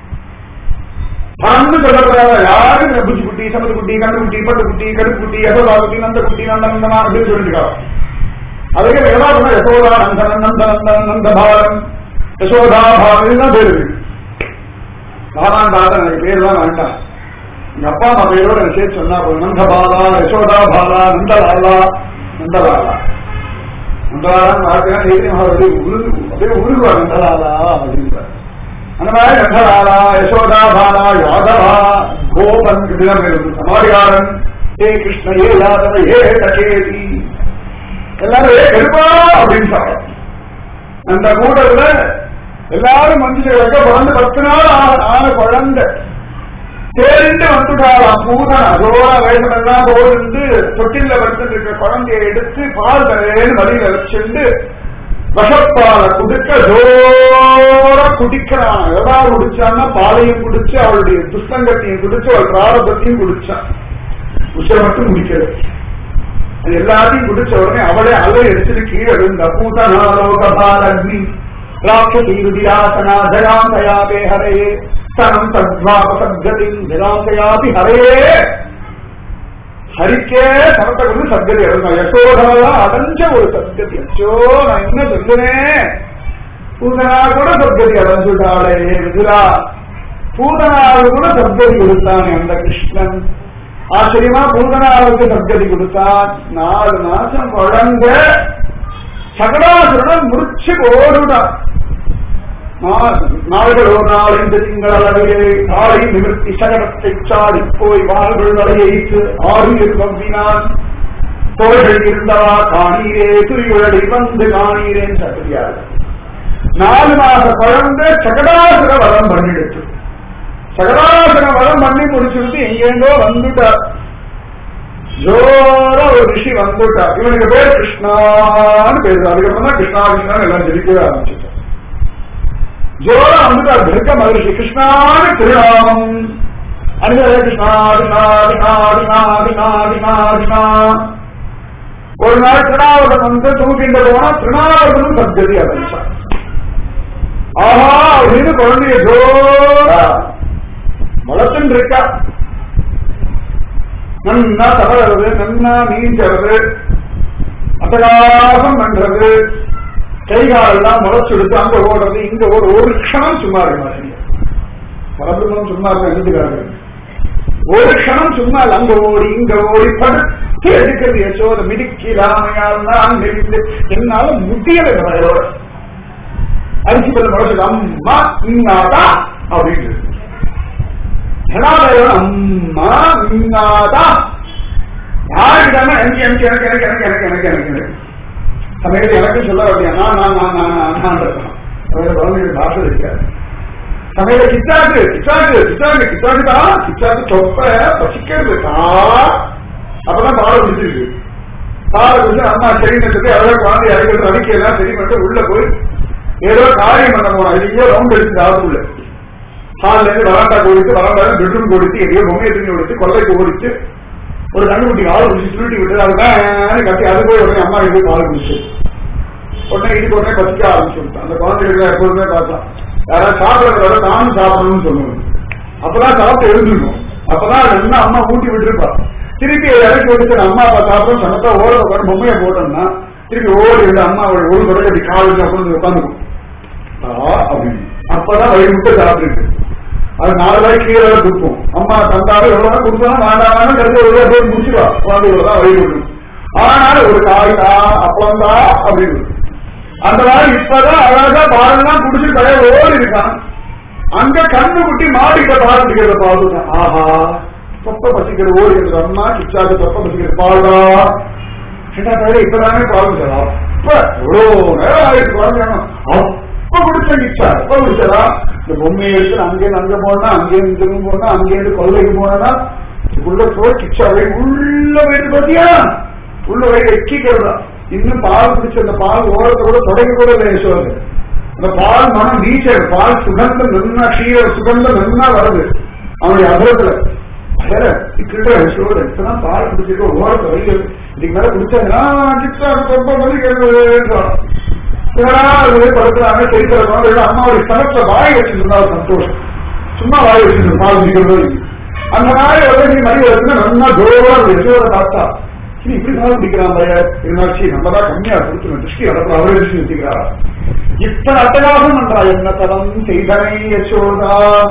பரம்னு சொல்லப்படாதா யாரும் இந்த புஜு குட்டி சமத்து குட்டி கண்டு குட்டி பட்டு குட்டி கருப்பு குட்டி யசோதா குட்டி நந்த குட்டி நந்த நந்தமா அப்படின்னு சொல்லிட்டு அதுக்கு வேதாந்தம் யசோதா நந்தன நந்த நந்த நந்த பாலம் யசோதா பாலம் தான் பேரு இருக்கு. பாலான் தாத்தா எனக்கு பேர் தான் வேண்டாம் எங்க அப்பா அம்மா பேரோட எனக்கு சேர்த்து சொன்னா போதும் நந்தபாலா யசோதா பாலா நந்தலாலா நந்தலாலா நந்தலாலா வார்த்தை உருகு அப்படியே உருகுவா நந்தலாலா அப்படின்றார் அந்த மாதிரி நந்தலாலா யசோதா பாலா யாதவா கோபன் இப்படிதான் பேர் இருக்கு. சமாரிகாரன் ஏ கிருஷ்ண ஏ யாதவ ஏ டகேதி எல்லாரும் ஏ கருப்பா அப்படின்னு சொல்றாங்க அந்த கூட்டத்துல எல்லாரும் மனுஷன் வைக்க பிறந்து பத்து நாள் ஆன- ஆன குழந்தை தேடிண்டு வந்துட்டாராம் பூதன் அதோட வேஷம் எல்லாம் போயிருந்து தொட்டில படுத்துட்டு இருக்க குழந்தையை எடுத்து பால் தரையேன்னு வழியில வச்சுண்டு விஷப்பால குடிக்க ஜோர குடிக்கிறான் எதாவது குடிச்சான்னா பாலையும் குடிச்சு அவளுடைய துஷ்டங்கத்தையும் குடிச்சு அவள் பிராரபத்தையும் குடிச்சான் உஷை மட்டும் குடிக்கிறது அது எல்லாத்தையும் குடிச்ச உடனே அவளே அலை எடுத்துட்டு கீழே விழுந்த பூதனாலோகபாலக்னி ராட்சசி ருதிராசனா ஜயாந்தயாபே ஹரே தனம் தத்வாபசத்கதி ஜயாந்தயாபி ஹரே ஹரிக்கே சமத்தை கொண்டு சத்கதி அடைந்தான் யசோதா அடைஞ்ச ஒரு சத்கதி அச்சோ நான் என்ன சொல்லுவேன் பூதனா கூட சத்கதி அடைஞ்சுட்டாளே விதுரா பூதனாவு கூட சத்கதி கொடுத்தானே அந்த கிருஷ்ணன் ஆச்சரியமா பூதனாவுக்கு சத்கதி கொடுத்தான் நாலு மாசம் குழந்த சகடாசுரனை முடிச்சு ஓடுதான் நாள்கள் ஒரு நாள் இந்த திங்கள் அளவிலே காலை நிமிர்த்தி சகடத்தை சாடி போய் வாழ்கள் வலையைத்து ஆறு கம்பினான் தோள்கள் இருந்தவா காணீரே துரியுழலை வந்து காணீரேன்னு சத்தியாரு நாலு மாச குழந்தை சகடாசுர வரம் பண்ணிடுச்சு சகடாசுர வரம் பண்ணி முடிச்சுட்டு எங்கெங்கோ வந்துட்டார் ஜோர ஒரு ரிஷி வந்துட்டார் இவனுக்கு பேர் கிருஷ்ணான்னு பேரு அதுக்கப்புறம் தான் கிருஷ்ணா கிருஷ்ணா எல்லாம் ஜெயிக்கவே ஆரம்பிச்சுட்டார் ஜோர வந்துட்டார் திருக்க மகரிஷி கிருஷ்ணான்னு திருநாமம் அனுகர கிருஷ்ணா கிருஷ்ணா கிருஷ்ணா கிருஷ்ணா கிருஷ்ணா கிருஷ்ணா கிருஷ்ணா ஒரு நாள் திருநாவகம் வந்து தூக்கின்ற போனா திருநாவகமும் சத்கதி ஆரம்பிச்சான் ஆஹா அப்படின்னு குழந்தைய ஜோரா வளர்த்துன்னு இருக்கா நன்னா தவறது நன்னா நீஞ்சறது அட்டகாசம் பண்றது கைகாலெல்லாம் முளைச்செடுத்து அங்க ஓடுறது இங்க ஓட ஒரு க்ஷணம் சும்மா இருக்க மாட்டேங்க பரபிரமம் சும்மா இருக்க எழுதுகிறாரு ஒரு க்ஷணம் சும்மா இல்ல, அங்க ஓடி இங்க ஓடி படுத்து எடுக்கிறது யசோத மிடுக்கி ராமையால் நான் நெறிந்து என்னால முடியல இந்த வயலோட அரிசி பல்ல முளைச்சது அம்மா இன்னாதா அப்படின்னு ஜனாதயம் அம்மா இன்னாதா யாருக்கிட்டாங்க எனக்கு எனக்கு எனக்கு எனக்கு எனக்கு எனக்கு எனக்கு எனக்கு எனக்கு சமயத்தில் எனக்கு சொல்ல அப்படியா நான் நான் நான் நான் நான் நான் இருக்கணும் அதாவது குழந்தைங்க பாஷை இருக்காது சமையல கிச்சாக்கு கிச்சாக்கு கிச்சாக்கு கிச்சாக்கு தான் கிச்சாக்கு தொப்ப பசிக்கிறது தான் அப்பதான் பாலை குடிச்சிருக்கு பாலை குடிச்சு அம்மா சரி சொல்லி அவ்வளவு குழந்தை இறக்கிறது அடிக்கலாம் சரி பண்ணிட்டு உள்ள போய் ஏதோ காரியம் பண்ண போனோம் எங்கேயோ ரவுண்ட் அடிச்சு ஆகுள்ள ஹால்ல இருந்து வராண்டா கொடுத்து வராண்டா பெட்ரூம் கொடுத்து எங்கேயோ பொம்மையை தூக்கி கொடுத்து கொள்ளைக்கு ஓடிச்சு ஒரு கண்டுக்குட்டி ஆள் குடிச்சு சுருட்டி விட்டு அதுதான் கட்டி அது போய் உடனே அம்மா போய் பால் குடிச்சு உடனே இதுக்கு உடனே பசிக்க ஆரம்பிச்சு அந்த குழந்தைகளை எப்போதுமே பார்த்தா யாராவது சாப்பிடறத நானும் சாப்பிடணும்னு சொல்லுவாங்க அப்பதான் சாப்பிட்டு எழுந்துருக்கும் அப்பதான் அது என்ன அம்மா ஊட்டி விட்டுருப்பா திருப்பி இறக்கி வச்சு அம்மா அப்பா சாப்பிடும் சமத்தா ஓட உட்காந்து பொம்மையை போட்டோம்னா திருப்பி ஓடி வந்து அம்மா ஒரு தொடக்க அப்படி கால் வச்சு உட்காந்து உட்காந்துக்கும் அப்படின்னு அப்பதான் வயிறு முட்டை சாப்பிட்டு அது நாலு ரூபாய் கீழே கொடுப்போம் அம்மா தந்தாலும் எவ்வளவு கொடுத்தாலும் வேண்டாம் கருத்து ஒரு ரூபாய் போய் முடிச்சுடுவா குழந்தைகள் தான் வயிறு விடும் ஆனாலும் ஒரு காய் தான் அப்பளம் தான் அப்படின்னு அந்த மாதிரி இப்பதான் அழகா பாலெல்லாம் குடிச்சு பழைய ஓடி இருக்கான் அங்க கண்ணு குட்டி மாடிக்கிட்ட பால் குடிக்கிறத பாதுதான் ஆஹா தொப்ப பசிக்கிற ஓடி இருக்கிற அம்மா கிச்சாக்கு தொப்ப பசிக்கிற பால்டா என்ன தவிர இப்பதானே பால் குடிச்சதா அப்ப எவ்வளவு நேரம் ஆயிடுச்சு குழந்தைங்க அப்ப குடிச்ச கிச்சா அப்ப குடிச்சதா இந்த பொம்மையை எடுத்து அங்கேருந்து அங்க போனா அங்கேருந்து இங்க போனா அங்கேருந்து கொள்ளைக்கு போனா உள்ள போய் கிச்சாவை உள்ள போயிட்டு பாத்தியா உள்ள போய் எக்கிக்கிறதா இன்னும் பால் குடிச்ச அந்த பால் ஓரத்தை கூட தொடங்கி கூட இல்லை யசோது அந்த பால் மனம் வீச்ச பால் சுகந்தம் நன்னா க்ஷீர சுகந்தம் நன்னா வருது அவனுடைய அபரத்துல வேற கிட்ட யசோது இப்பதான் பால் குடிச்சிருக்க ஓரத்தை வரைக்கும் இதுக்கு மேல குடிச்சா கிட்டா ரொம்ப வலிக்கிறதுன்றான் படுக்கிறாங்க தெரிவிக்கிற அம்மாவுடைய ஸ்தலத்துல வாய் வச்சிருந்தா ஒரு சந்தோஷம் சும்மா வாய் வச்சிருந்தோம் பால் குடிக்கிறது அந்த நாய் வந்து நீ மணி வச்சுன்னா நல்லா ஜோரா யசோதை பார்த்தா சரி இப்படி நாள் குடிக்கிறான் பைய இருந்தாச்சு நம்ம தான் கம்மியா கொடுத்துருவோம் திருஷ்டி இடத்துல அவரே திருஷ்டி வச்சுக்கிறாரா இத்தனை அட்டகாசம் பண்றா என்ன தரம் செய்தனை யசோதா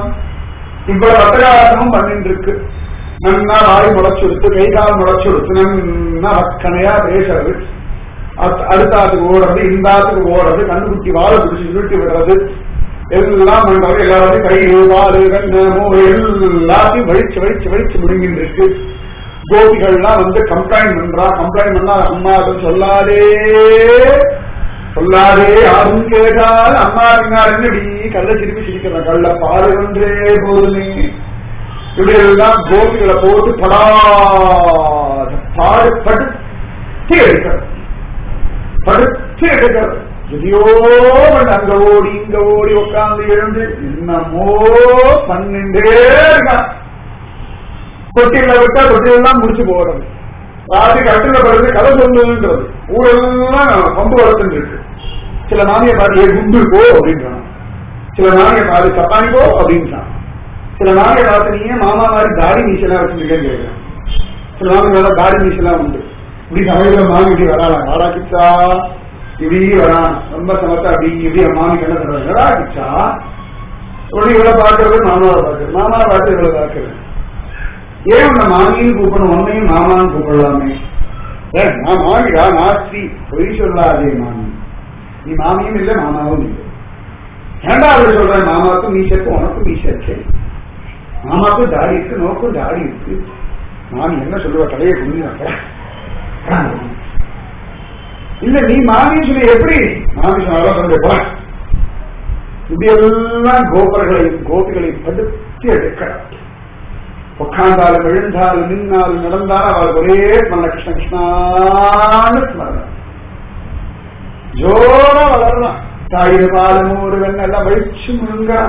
இவ்வளவு அட்டகாசமும் பண்ணிட்டு இருக்கு நன்னா வாய் முளைச்சுடுத்து கை கால் முளைச்சுடுத்து நன்னா வக்கனையா பேசுறது அத்- அடுத்த ஆத்துக்கு ஓடுறது இந்த ஆத்துக்கு ஓடுறது கண்ணுக்குட்டி வாழை பிடிச்சி சுருட்டி விடுறது எல்லாம் பண்றது எல்லாத்தையும் கை வாழு கண்ணு மூளை எல்லாத்தையும் வழிச்சு வழிச்சு வழிச்சு முடிங்கிட்டு இருக்கு கோபிகள்லாம் வந்து கம்ப்ளைண்ட் பண்றா கம்ப்ளைண்ட் பண்ணா அம்மா அதை சொல்லாதே சொல்லாதே யாரும் கேட்டால் அம்மா பின்னார் என்னடி கள்ள திருப்பி சிரிக்கிற கள்ள பாரு ஒன்றே போதுமே இப்படி எல்லாம் கோபிகளை போட்டு படா பாடுபடுத்தி எடுக்கிறது படுத்து எடுக்கிறது எதையோ பண்ண அங்க ஓடி இங்க ஓடி உட்கார்ந்து எழுந்து என்னமோ பண்ணிட்டே இருக்கான் தொட்டில விட்டா தொட்டிலெல்லாம் முடிச்சு போறது ராத்திரி கட்டில படுத்து கதை சொல்லுன்றது ஊரெல்லாம் பம்பு வளர்த்துட்டு இருக்கு சில நாளைய பாரு ஏ குண்டு போ அப்படின்றான் சில நாளைய பாரு சப்பானி போ அப்படின்றான் சில நாளைய பார்த்து நீங்க மாமா மாதிரி தாடி மீசெல்லாம் வச்சுருக்கேன்னு கேட்கிறேன் சில நாளைக்கு வேலை தாடி மீசெல்லாம் உண்டு இப்படி சமையல மாமி இப்படி வராலாம் வாடா கிச்சா இப்படி வரான் ரொம்ப சமத்தா அப்படி இப்படி மாமிக்கு என்ன சொல்றாங்க வரா கிச்சா உடனே இவ்வளவு பாக்குறது மாமாவை பாக்குறது மாமாவை பார்த்து இவ்வளவு பாக்குறது ஏன் உன்னை மாமின்னு கூப்பிடணும் உன்னையும் மாமான்னு கூப்பிடலாமே ஏ, நான் மாமிடா நாஸ்தி பொய் சொல்லாதே மாமி நீ மாமியும் இல்லை மாமாவும் இல்லை ஏன்டா அப்படி சொல்றேன் மாமாவுக்கும் மீசைக்கு உனக்கும் மீசை இருக்கு மாமாவுக்கும் தாடி இருக்கு நோக்கும் தாடி இருக்கு மாமி என்ன சொல்லுவா தலையை குடிங்க இல்ல நீ மாமி சொல்லி எப்படி மாமி சொன்னாலும் சொல்லுப்பா இப்படியெல்லாம் கோபர்களையும் கோபிகளையும் படுத்தி எடுக்கிறார் உட்கார்ந்தாலும் எழுந்தாலும் நின்னாலும் நடந்தாலும் அவள் ஒரே பண்ண கிருஷ்ண கிருஷ்ணான்னு ஸ்மரணம் ஜோரா வளரலாம் தாயிரு பாலும் ஒரு வெண்ணெல்லாம் வழிச்சு முழுங்கிறான்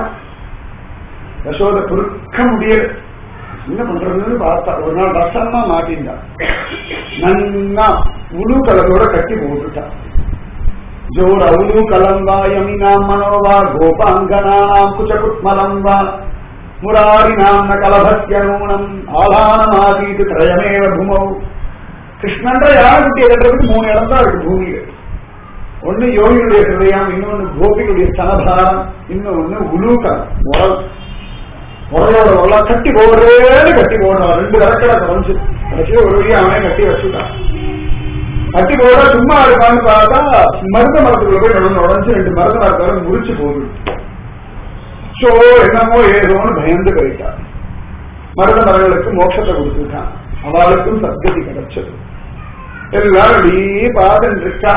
யசோத பொறுக்க முடியல என்ன பண்றதுன்னு பார்த்தா ஒரு நாள் ரசமா மாட்டின்றான் நன்னா முழு கலரோட கட்டி போட்டுட்டான் ஜோர் அவுலு கலம்பா யமினாம் மனோவா கோபாங்கனாம் குச்சகுட்மலம் வா முராரி நாம்ன கலபத்ய நூனம் ஆலானமாதீது திரயமேவ பூமௌ கிருஷ்ணன்ற யார் குட்டி எதுன்றதுக்கு மூணு இடம் தான் இருக்கு பூமியில ஒண்ணு யோகியுடைய ஹிருதயம் இன்னொன்னு கோபிகளுடைய ஸ்தனதாரம் இன்னொன்னு உலூக்கம் உரல் உரலோட உரலா கட்டி போடுறேன்னு கட்டி போடுறான் ரெண்டு விளக்கடை குறைஞ்சு கடைசியில ஒரு வழியா அவனே கட்டி வச்சுட்டான் கட்டி போட சும்மா இருப்பான்னு பார்த்தா மருந்த மரத்துக்குள்ள போய் நடந்து உடஞ்சு ரெண்டு மருந்த மரத்தால முறிச்சு போகுது சோ என்னமோ ஏதோன்னு பயந்து போயிட்டான் மருத மரங்களுக்கு மோட்சத்தை கொடுத்துட்டான் அவளுக்கும் சத்கதி கிடைச்சது எல்லாரும் அப்படியே பாதன் இருக்கா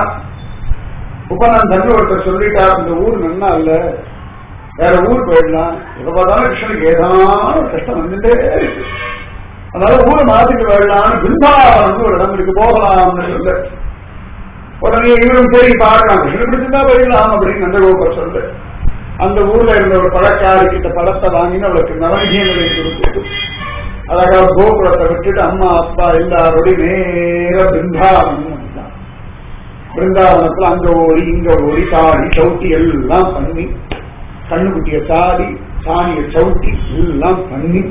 உபநந்தன் ஒருத்தர் சொல்லிட்டா இந்த ஊர் நன்னா இல்ல வேற ஊர் போயிடலாம் எப்ப பார்த்தாலும் கிருஷ்ணனுக்கு ஏதாவது ஒரு கஷ்டம் வந்துட்டே இருக்கு அதனால ஊரை மாத்திட்டு போயிடலாம் பிருந்தாவனம் ஒரு இடம் இருக்கு போகலாம்னு சொல்ல உடனே இவரும் சரி பார்க்கலாம் கிருஷ்ணன் பிடிச்சிருந்தா போயிடலாம் அப்படின்னு நந்தகோபர் சொல்லு அந்த ஊர்ல இருந்த ஒரு பழக்காரி கிட்ட பழத்தை வாங்கின்னு அவளுக்கு நவநீகங்களை கொடுத்துட்டு அழகா கோபுரத்தை விட்டுட்டு அம்மா அப்பா எல்லாரோடையும் நேர பிருந்தாவனம் வந்தான் பிருந்தாவனத்துல அங்க ஓடி இங்க ஓடி தாடி சவுட்டி எல்லாம் பண்ணி கண்ணுக்குட்டிய தாடி சாணிய சவுட்டி எல்லாம் பண்ணி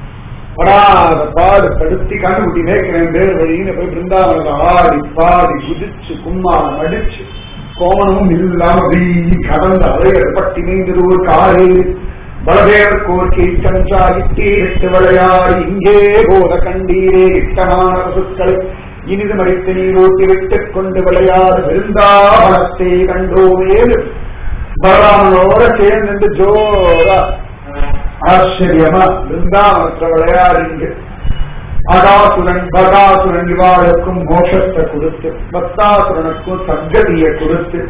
படாத பாடு படுத்தி கண்ணுக்குட்டி மேய்க்கிறேன் பேர் வழின்னு போய் பிருந்தாவனத்தை ஆடி பாடி குதிச்சு கும்மாரம் அடிச்சு கோமணமும் இல்லாம வீ கடந்த அலைகள் பட்டி நீந்தது ஒரு காரே பலதேவர் கோர்க்கை கஞ்சாகிட்டே இட்டு விளையாடி இங்கே போத கண்டீரே இட்டமான பசுக்களை இனிது மடித்து நீரோட்டி விட்டுக் கொண்டு விளையாடு விருந்தாவனத்தை கண்டோமேலு பலராமனோட சேர்ந்து ஜோரா ஆச்சரியமா பிருந்தாவனத்துல விளையாடுங்க அகாசுரன் பகாசுரன் இவாளுக்கும் மோஷத்தை கொடுத்து பக்தாசுரனுக்கும் சத்கதியை கொடுத்து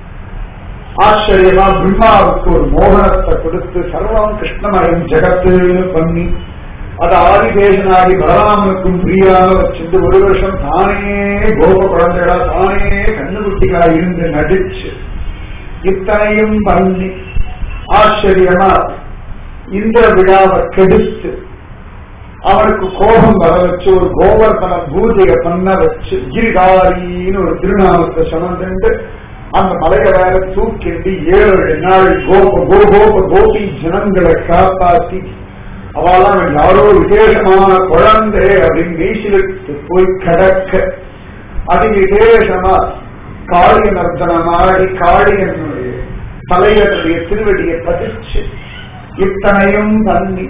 ஆச்சரியமா பிரம்மாவுக்கு ஒரு மோகனத்தை கொடுத்து சர்வம் கிருஷ்ணமயம் ஜெகத்துன்னு பண்ணி அது ஆதிதேசனாகி பலராமனுக்கும் பிரியாக வச்சிருந்து ஒரு வருஷம் தானே கோப குழந்தைகளா தானே கண்ணுக்குட்டிகளா இருந்து நடிச்சு இத்தனையும் பண்ணி ஆச்சரியமா இந்த விழாவை கெடுத்து அவனுக்கு கோபம் வர வச்சு ஒரு கோவர்தன பூஜையை பண்ண வச்சு கிரிகாரின்னு ஒரு திருநாமத்தை சுமந்துண்டு அந்த மலையை வேற தூக்கிட்டு ஏழு நாள் கோப கோகோப கோபி ஜனங்களை காப்பாத்தி அவெல்லாம் யாரோ விசேஷமான குழந்தை அப்படின்னு வீசிலுக்கு போய் கடக்க அது விசேஷமா காளிய நர்த்தனமாடி காளியனுடைய தலைவனுடைய திருவடியை பதிச்சு இத்தனையும் பண்ணி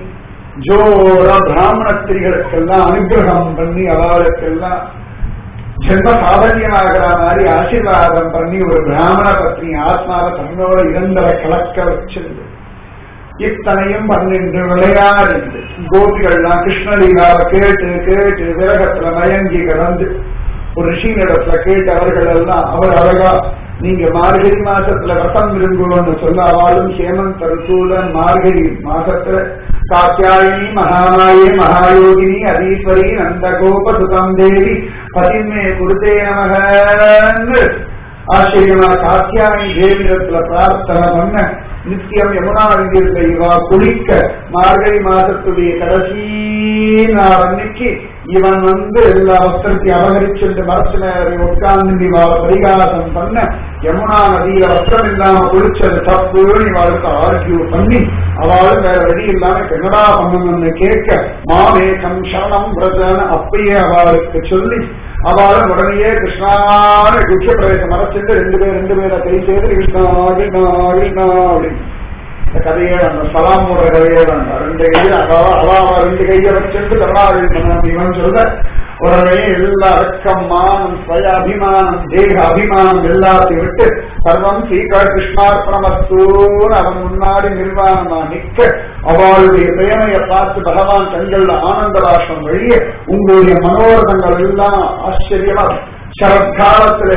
ஜோர பிராமண ஸ்திரிகளுக்கெல்லாம் அனுகிரகம் பண்ணி அவளுக்கெல்லாம் ஜென்ம சாதன்யமாகிற மாதிரி ஆசீர்வாதம் பண்ணி ஒரு பிராமண பத்னி ஆத்மாவை தன்னோட இறந்தரை கலக்க வச்சிருந்து இத்தனையும் பன்னெண்டு விளையாடிந்து கோபிகள்லாம் கிருஷ்ணலீலாவை கேட்டு கேட்டு விரகத்துல மயங்கி கிடந்து ஒரு ரிஷினிடத்துல கேட்டு அவர்கள் எல்லாம் அவர் அழகா நீங்க மார்கழி மாசத்துல ரசம் விரும்புவோம்னு சொல்ல அவளும் ஹேமந்த் ருசூலன் மார்கழி மாசத்துல காத்தியாயினி மகாமாயே மகாயோகினி அதீஸ்வரி நந்தகோப சுதம் தேவி பதின்மே குருதே நமகன்னு ஆச்சரியமா காத்தியாயி தேவிடத்துல பிரார்த்தனை பண்ண நித்தியம் யமுனா நதியில் இவா குளிக்க மார்கழி மாதத்துடைய கடைசி நாள் அன்னைக்கு இவன் வந்து எல்லா வஸ்திரத்தையும் அபகரிச்சுட்டு மரத்து நேரம் உட்கார்ந்து இவாளை பரிகாசம் பண்ண யமுனா நதியில வஸ்திரம் இல்லாம குளிச்சது தப்புன்னு இவாளுக்கு ஆர்கியூ பண்ணி அவளும் வேற வழி இல்லாம என்னடா பண்ணணும்னு கேட்க மாமேகம் சரணம் விரதன அப்பயே அவளுக்கு சொல்லி அவளும் உடனேயே கிருஷ்ணான குட்ச பிரவேசம் மறைச்சிட்டு ரெண்டு பேர் ரெண்டு பேரை கை செய்து கிருஷ்ணா கிருஷ்ணா கிருஷ்ணா அப்படின்னு இந்த கதையே அந்த சலாம் போடுற கதையே வேண்டாம் ரெண்டு கையை அதாவது அவாவா ரெண்டு கையை வச்சிருந்து கருணாநிதி இவன் சொல்ல உடனே எல்லா அடக்கம் மானம் ஸ்வய அபிமானம் தேக அபிமானம் எல்லாத்தையும் விட்டு சர்வம் ஸ்ரீகா கிருஷ்ணார்ப்பணமஸ்தூன்னு அவன் முன்னாடி நிர்வாணமா நிற்க அவளுடைய பிரேமையை பார்த்து பகவான் கண்கள்ல ஆனந்த ராஷ்டிரம் வழியே உங்களுடைய மனோரதங்கள் எல்லாம் ஆச்சரியமா சரத்காலத்திலே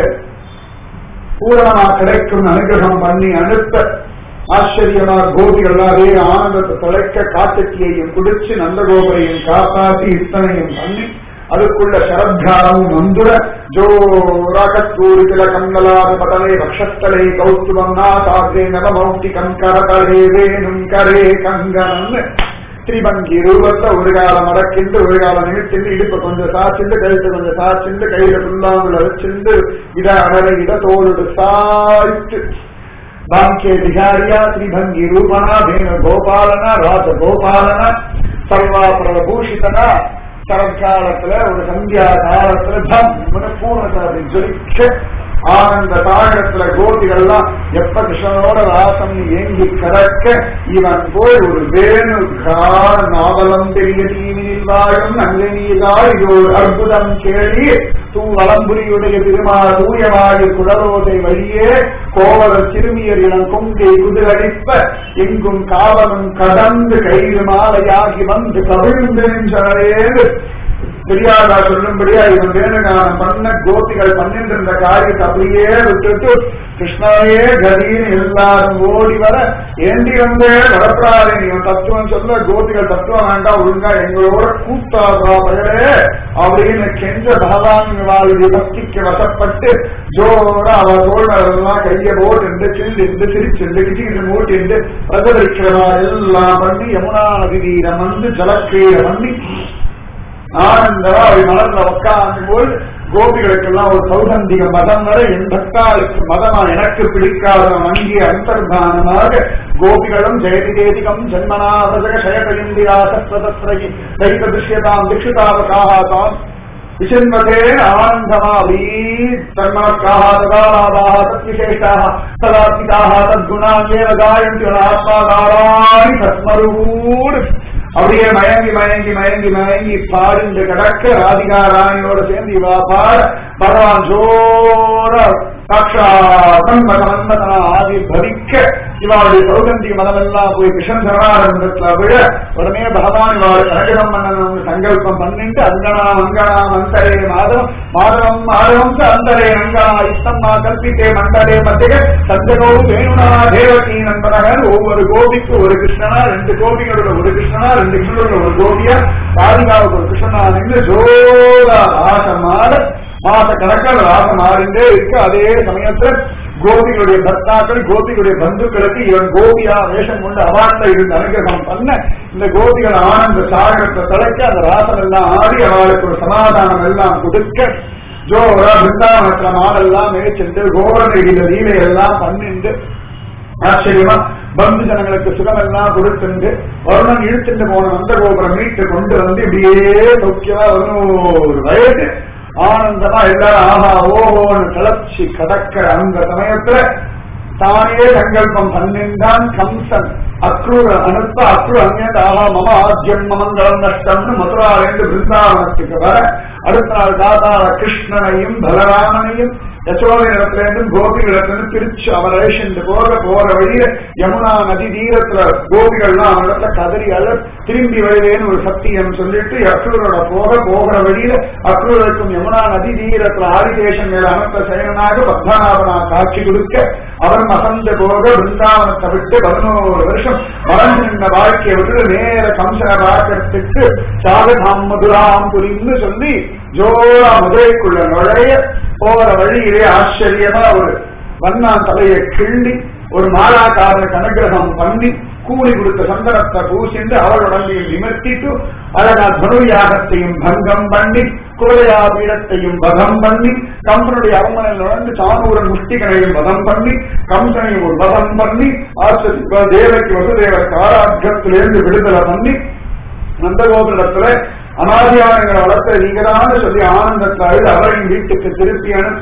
பூரணமா கிடைக்கும் அனுகிரகம் பண்ணி அனுப்ப ஆச்சரியமா கோபிகள் அதே ஆனந்தத்தை தொலைக்க காட்டுக்கியையும் குடிச்சு நந்தகோபரையும் காப்பாற்றி இத்தனையும் பண்ணி அதுக்குள்ள சரத்காரமும் வந்துட ஜோராகத்தூரி கில கங்கலாத பதலே வக்ஷத்தலே கௌஸ்துவம் நாதாதே நவமௌக்தி கங்கரதலே வேணும் கரே கங்கனம்னு ஸ்ரீபங்கி ரூபத்தை ஒரு காலம் மடக்கிண்டு ஒரு காலம் நிமித்திண்டு இடுப்ப கொஞ்சம் சாச்சிண்டு கழுத்து கொஞ்சம் சாச்சிண்டு கையில புல்லாங்குள்ள வச்சிண்டு இட அடலை இட தோடு சாய்த்து பாங்கிய விகாரியா ஸ்ரீபங்கி ரூபனா வேணு கோபாலனா ராஜ கோபாலனா சர்வா பிரபூஷிதனா சரத்காலத்துல ஒரு சந்தியா காலத்துல தம் பூர்ணத்தை ஜொலிக்க ஆனந்த தாழத்துல கோபிகள்லாம் எப்ப கிருஷ்ணனோட ராசம் ஏங்கி கடக்க இவன் போய் ஒரு வேணு கார நாவலம் பெரிய தீவினில் வாழும் நங்கனீதாய் இது ஒரு அற்புதம் கேளி தூ வளம்புரியுடைய திருமா தூயவாழி குடலோதை வழியே கோவலர் சிறுமியர் இளம் கொங்கை குதிரடிப்ப எங்கும் காவலும் கடந்து கயிறு மாலையாகி வந்து கவிழ்ந்து நின்றனரேது பெரியாரா சொல்லும்படியா இவன் வேணுகானம் பண்ண கோபிகள் பண்ணிட்டு இருந்த காரியத்தை அப்படியே விட்டுட்டு கிருஷ்ணாவே கதின்னு எல்லாரும் ஓடி வர ஏண்டி வந்தே வரப்படாதே நீ தத்துவம் சொல்ல கோபிகள் தத்துவம் வேண்டாம் ஒழுங்கா எங்களோட கூத்தாதா பயலே அப்படின்னு கெஞ்ச பகவான் வாழ்வு பக்திக்கு வசப்பட்டு ஜோட அவ தோழரெல்லாம் கைய போட்டு சில்லிண்டு சிரிச்சிண்டு கிட்டிட்டு மூட்டிண்டு பிரதரிக்கிறவா எல்லாம் பண்ணி யமுனா நதி தீரம் வந்து ஜலக்கிரீட பண்ணி ஆனந்தரா அவள் மலர்ல உட்கார்ந்து போய் கோபிகளுக்கெல்லாம் ஒரு சௌகந்திக மதம் வர என் பக்தாளுக்கு மதமா எனக்கு பிடிக்காத மங்கிய அந்தர்தானமாக கோபிகளும் ஜெயதி தேதிகம் ஜன்மனாவசக சயகலிந்திரா சத்வதத்ரகி தைத திருஷ்யதாம் திக்ஷிதாவகாதாம் விசின்வதே ஆனந்தமாவி தன்மனக்காக ததாலாதாக தத்விசேஷாக ததாத்மிதாக தத்குணாங்கேவ காயந்தி ஆத்மாதாராணி தத்மருகூடு அப்படியே மயங்கி மயங்கி மயங்கி மயங்கி பாடிந்து கிடக்க ராதிகா ராணியோட சேர்ந்து இவா பாட பகவான் ஜோர சாட்சாத்தம் மன்மதனா ஆதி பவிக்க இவாளுடைய சௌகந்திய மனமெல்லாம் போய் கிருஷ்ணன் சரணாரம்பத்துல விழ உடனே பகவான் இவாள் கனகரம் மன்னன் சங்கல்பம் பண்ணிட்டு அங்கனா அங்கனா அந்தரே மாதவம் மாதவம் மாதவம் அந்தரே அங்கனா இத்தம்மா கல்பித்தே மண்டலே மத்திய சந்தகோ வேணுனா தேவகி நண்பனகன் ஒவ்வொரு கோபிக்கு ஒரு கிருஷ்ணனா ரெண்டு கோபிகளோட ஒரு கிருஷ்ணனா ரெண்டு கிருஷ்ணனோட ஒரு கோபியா ராதிகாவுக்கு ஒரு கிருஷ்ணனா நின்று ஜோரா ஆசமாட மாச கணக்கில் ராசம் ஆடிண்டே இருக்கு அதே சமயத்துல கோபிகளுடைய பக்தாக்கள் கோபிகளுடைய பந்துக்களுக்கு இவன் கோபியா வேஷம் கொண்டு அவாண்ட இருந்து அனுகிரகம் பண்ண இந்த கோபிகள் ஆனந்த சாகரத்தை தலைக்க அந்த ராசம் எல்லாம் ஆடி அவளுக்கு ஒரு சமாதானம் எல்லாம் கொடுக்க ஜோரா பிருந்தாவனத்துல மாடெல்லாம் மேய்ச்சிட்டு கோவரநெடியில லீலையெல்லாம் பண்ணிண்டு ஆச்சரியமா பந்து ஜனங்களுக்கு சுகமெல்லாம் கொடுத்துண்டு வருணன் இழுத்துட்டு போன நந்த கோபுரம் மீட்டு கொண்டு வந்து இப்படியே சௌக்கியமா ஒரு வயது ஆனந்தமா எல்லாரும் ஆஹா ஓஹோன்னு கிளர்ச்சி கடக்க அந்த சமயத்துல தானே சங்கல்பம் பண்ணின்றான் கம்சன் அக்ரூர அனுப்ப அக்ரூர் அங்கேருந்து ஆஹா மம ஆத்தியம் மமங்கலம் நஷ்டம்னு மதுராலேருந்து பிருந்தாவனத்துக்கு வர அடுத்த நாள் தாதார கிருஷ்ணனையும் பலராமனையும் யசோதை இடத்திலிருந்து கோபிகளிடத்திலிருந்து பிரிச்சு அவர் ரேஷன் போக போற வழியில யமுனா நதி தீரத்துல கோபிகள்லாம் அவனிடத்துல கதறி அழ திரும்பி வருவேன்னு ஒரு சத்தியம் சொல்லிட்டு அக்ரூரோட போக போகிற வழியில அக்ரூருக்கும் யமுனா நதி தீரத்துல ஆதிதேசன் மேல அமைத்த செயலனாக பத்மநாபனா காட்சி கொடுக்க அவன் மசந்த போக பிருந்தாவனத்தை விட்டு பதினோரு வருஷம் மறந்து நின்ற வாழ்க்கையை விட்டு நேர கம்சனை பார்க்கறதுக்கு சாகதாம் மதுராம் புரிந்து சொல்லி ஜோரா மதுரைக்குள்ள நுழைய போற வழியிலே ஆச்சரியமா ஒரு வண்ணான் தலையை கிள்ளி ஒரு மாலாக்காரனுக்கு அனுகிரகம் பண்ணி கூலி கொடுத்த சந்தனத்தை பூசிண்டு அவள் உடம்பையும் நிமிர்த்திட்டு அழகா தனுயாகத்தையும் பங்கம் பண்ணி குவலையா பீடத்தையும் வதம் பண்ணி கம்சனுடைய அரண்மனையில் நுழைந்து சானூரன் முஷ்டிகனையும் வதம் பண்ணி கம்சனையும் ஒரு வதம் பண்ணி ஆச்சரிய தேவக்கு வசுதேவர் காராக்கியத்திலிருந்து விடுதலை பண்ணி நந்தகோபுரத்துல அனாதியானங்களை வளர்த்த நீங்கதான் சொல்லி ஆனந்தத்தை அழுது அவரையும் வீட்டுக்கு திருப்பி அனுப்பி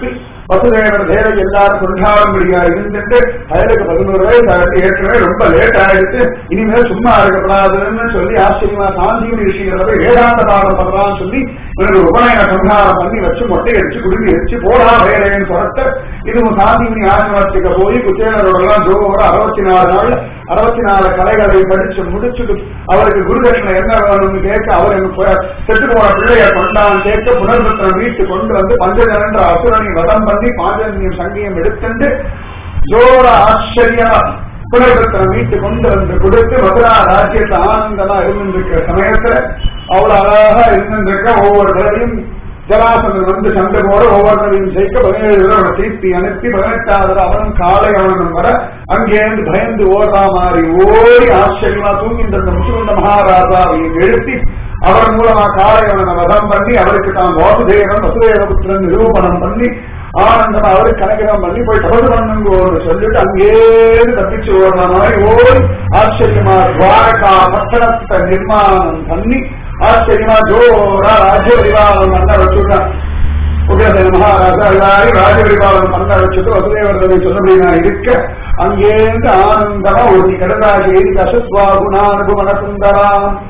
வசுதேவர் தேவை எல்லாரும் கொண்டாடும்படியா இருந்துட்டு வயலுக்கு பதினோரு வயசு ஆகிட்டு ஏற்கனவே ரொம்ப லேட் ஆயிடுச்சு இனிமேல் சும்மா இருக்கக்கூடாதுன்னு சொல்லி ஆச்சரியமா சாந்தியும் விஷயங்கிறத வேதாந்த பாடம் பண்ணலாம்னு சொல்லி இவனுக்கு உபநயன சம்ஹாரம் பண்ணி வச்சு மொட்டை அடிச்சு குடும்பி அடிச்சு போடா வேலைன்னு சொல்லிட்டு இதுவும் சாந்திமணி ஆசிரமத்துக்கு போய் குச்சேனரோட எல்லாம் ஜோவோட அறுபத்தி நாலு நாள் அறுபத்தி நாலு கலைகளை படிச்சு முடிச்சுட்டு அவருக்கு குருதட்சணை என்ன வேணும்னு கேட்க அவர் எனக்கு செத்து போன பிள்ளைய கொண்டான் கேட்க புனர்பத்திரம் வீட்டு கொண்டு வந்து பஞ்சஜனன்ற அசுரனை வதம் பண்ணி பாஞ்சன்யம் சங்கியம் எடுத்துட்டு ஜோர ஆச்சரியமா புனர்பத்திரம் வீட்டு கொண்டு வந்து கொடுத்து மதுரா ராஜ்யத்தை ஆனந்தமா இருந்திருக்கிற சமயத்துல அவ்வளவு அழகா இருந்திருக்க ஒவ்வொரு தடவையும் ஜலாசந்தன் வந்து சண்டை போட ஒவ்வொருத்தரையும் ஜெயிக்க பதினேழு தடவை திருப்பி அனுப்பி பதினெட்டாவது அவனும் காலை அவனும் வர அங்கேருந்து பயந்து ஓடுறா மாதிரி ஓடி ஆச்சரியமா தூங்கின்ற அந்த முசுகுந்த மகாராஜாவையும் எழுப்பி அவர் மூலமா காளையவனை வதம் பண்ணி அவருக்கு தான் வாசுதேவன் வசுதேவ புத்திரன் நிரூபணம் பண்ணி ஆனந்தமா அவருக்கு கணக்கிடம் பண்ணி போய் தபது பண்ணுங்கோன்னு சொல்லிட்டு அங்கேருந்து தப்பிச்சு ஓடுற மாதிரி ஓடி ஆச்சரியமா துவாரகா பட்டணத்தை நிர்மாணம் பண்ணி ஆச்சரியமா ஜோரா ராஜ்ய பரிவாரம் பண்ண வச்சுட்டான் உபயோக மகாராஜா எல்லாரையும் ராஜ பரிபாலனம் பண்ண வச்சுட்டு வசுதேவர்களை சொன்னபடினா இருக்க அங்கேருந்து ஆனந்தமா ஒரு கடதாசி அசத்வாகுணானுபவன சுந்தரா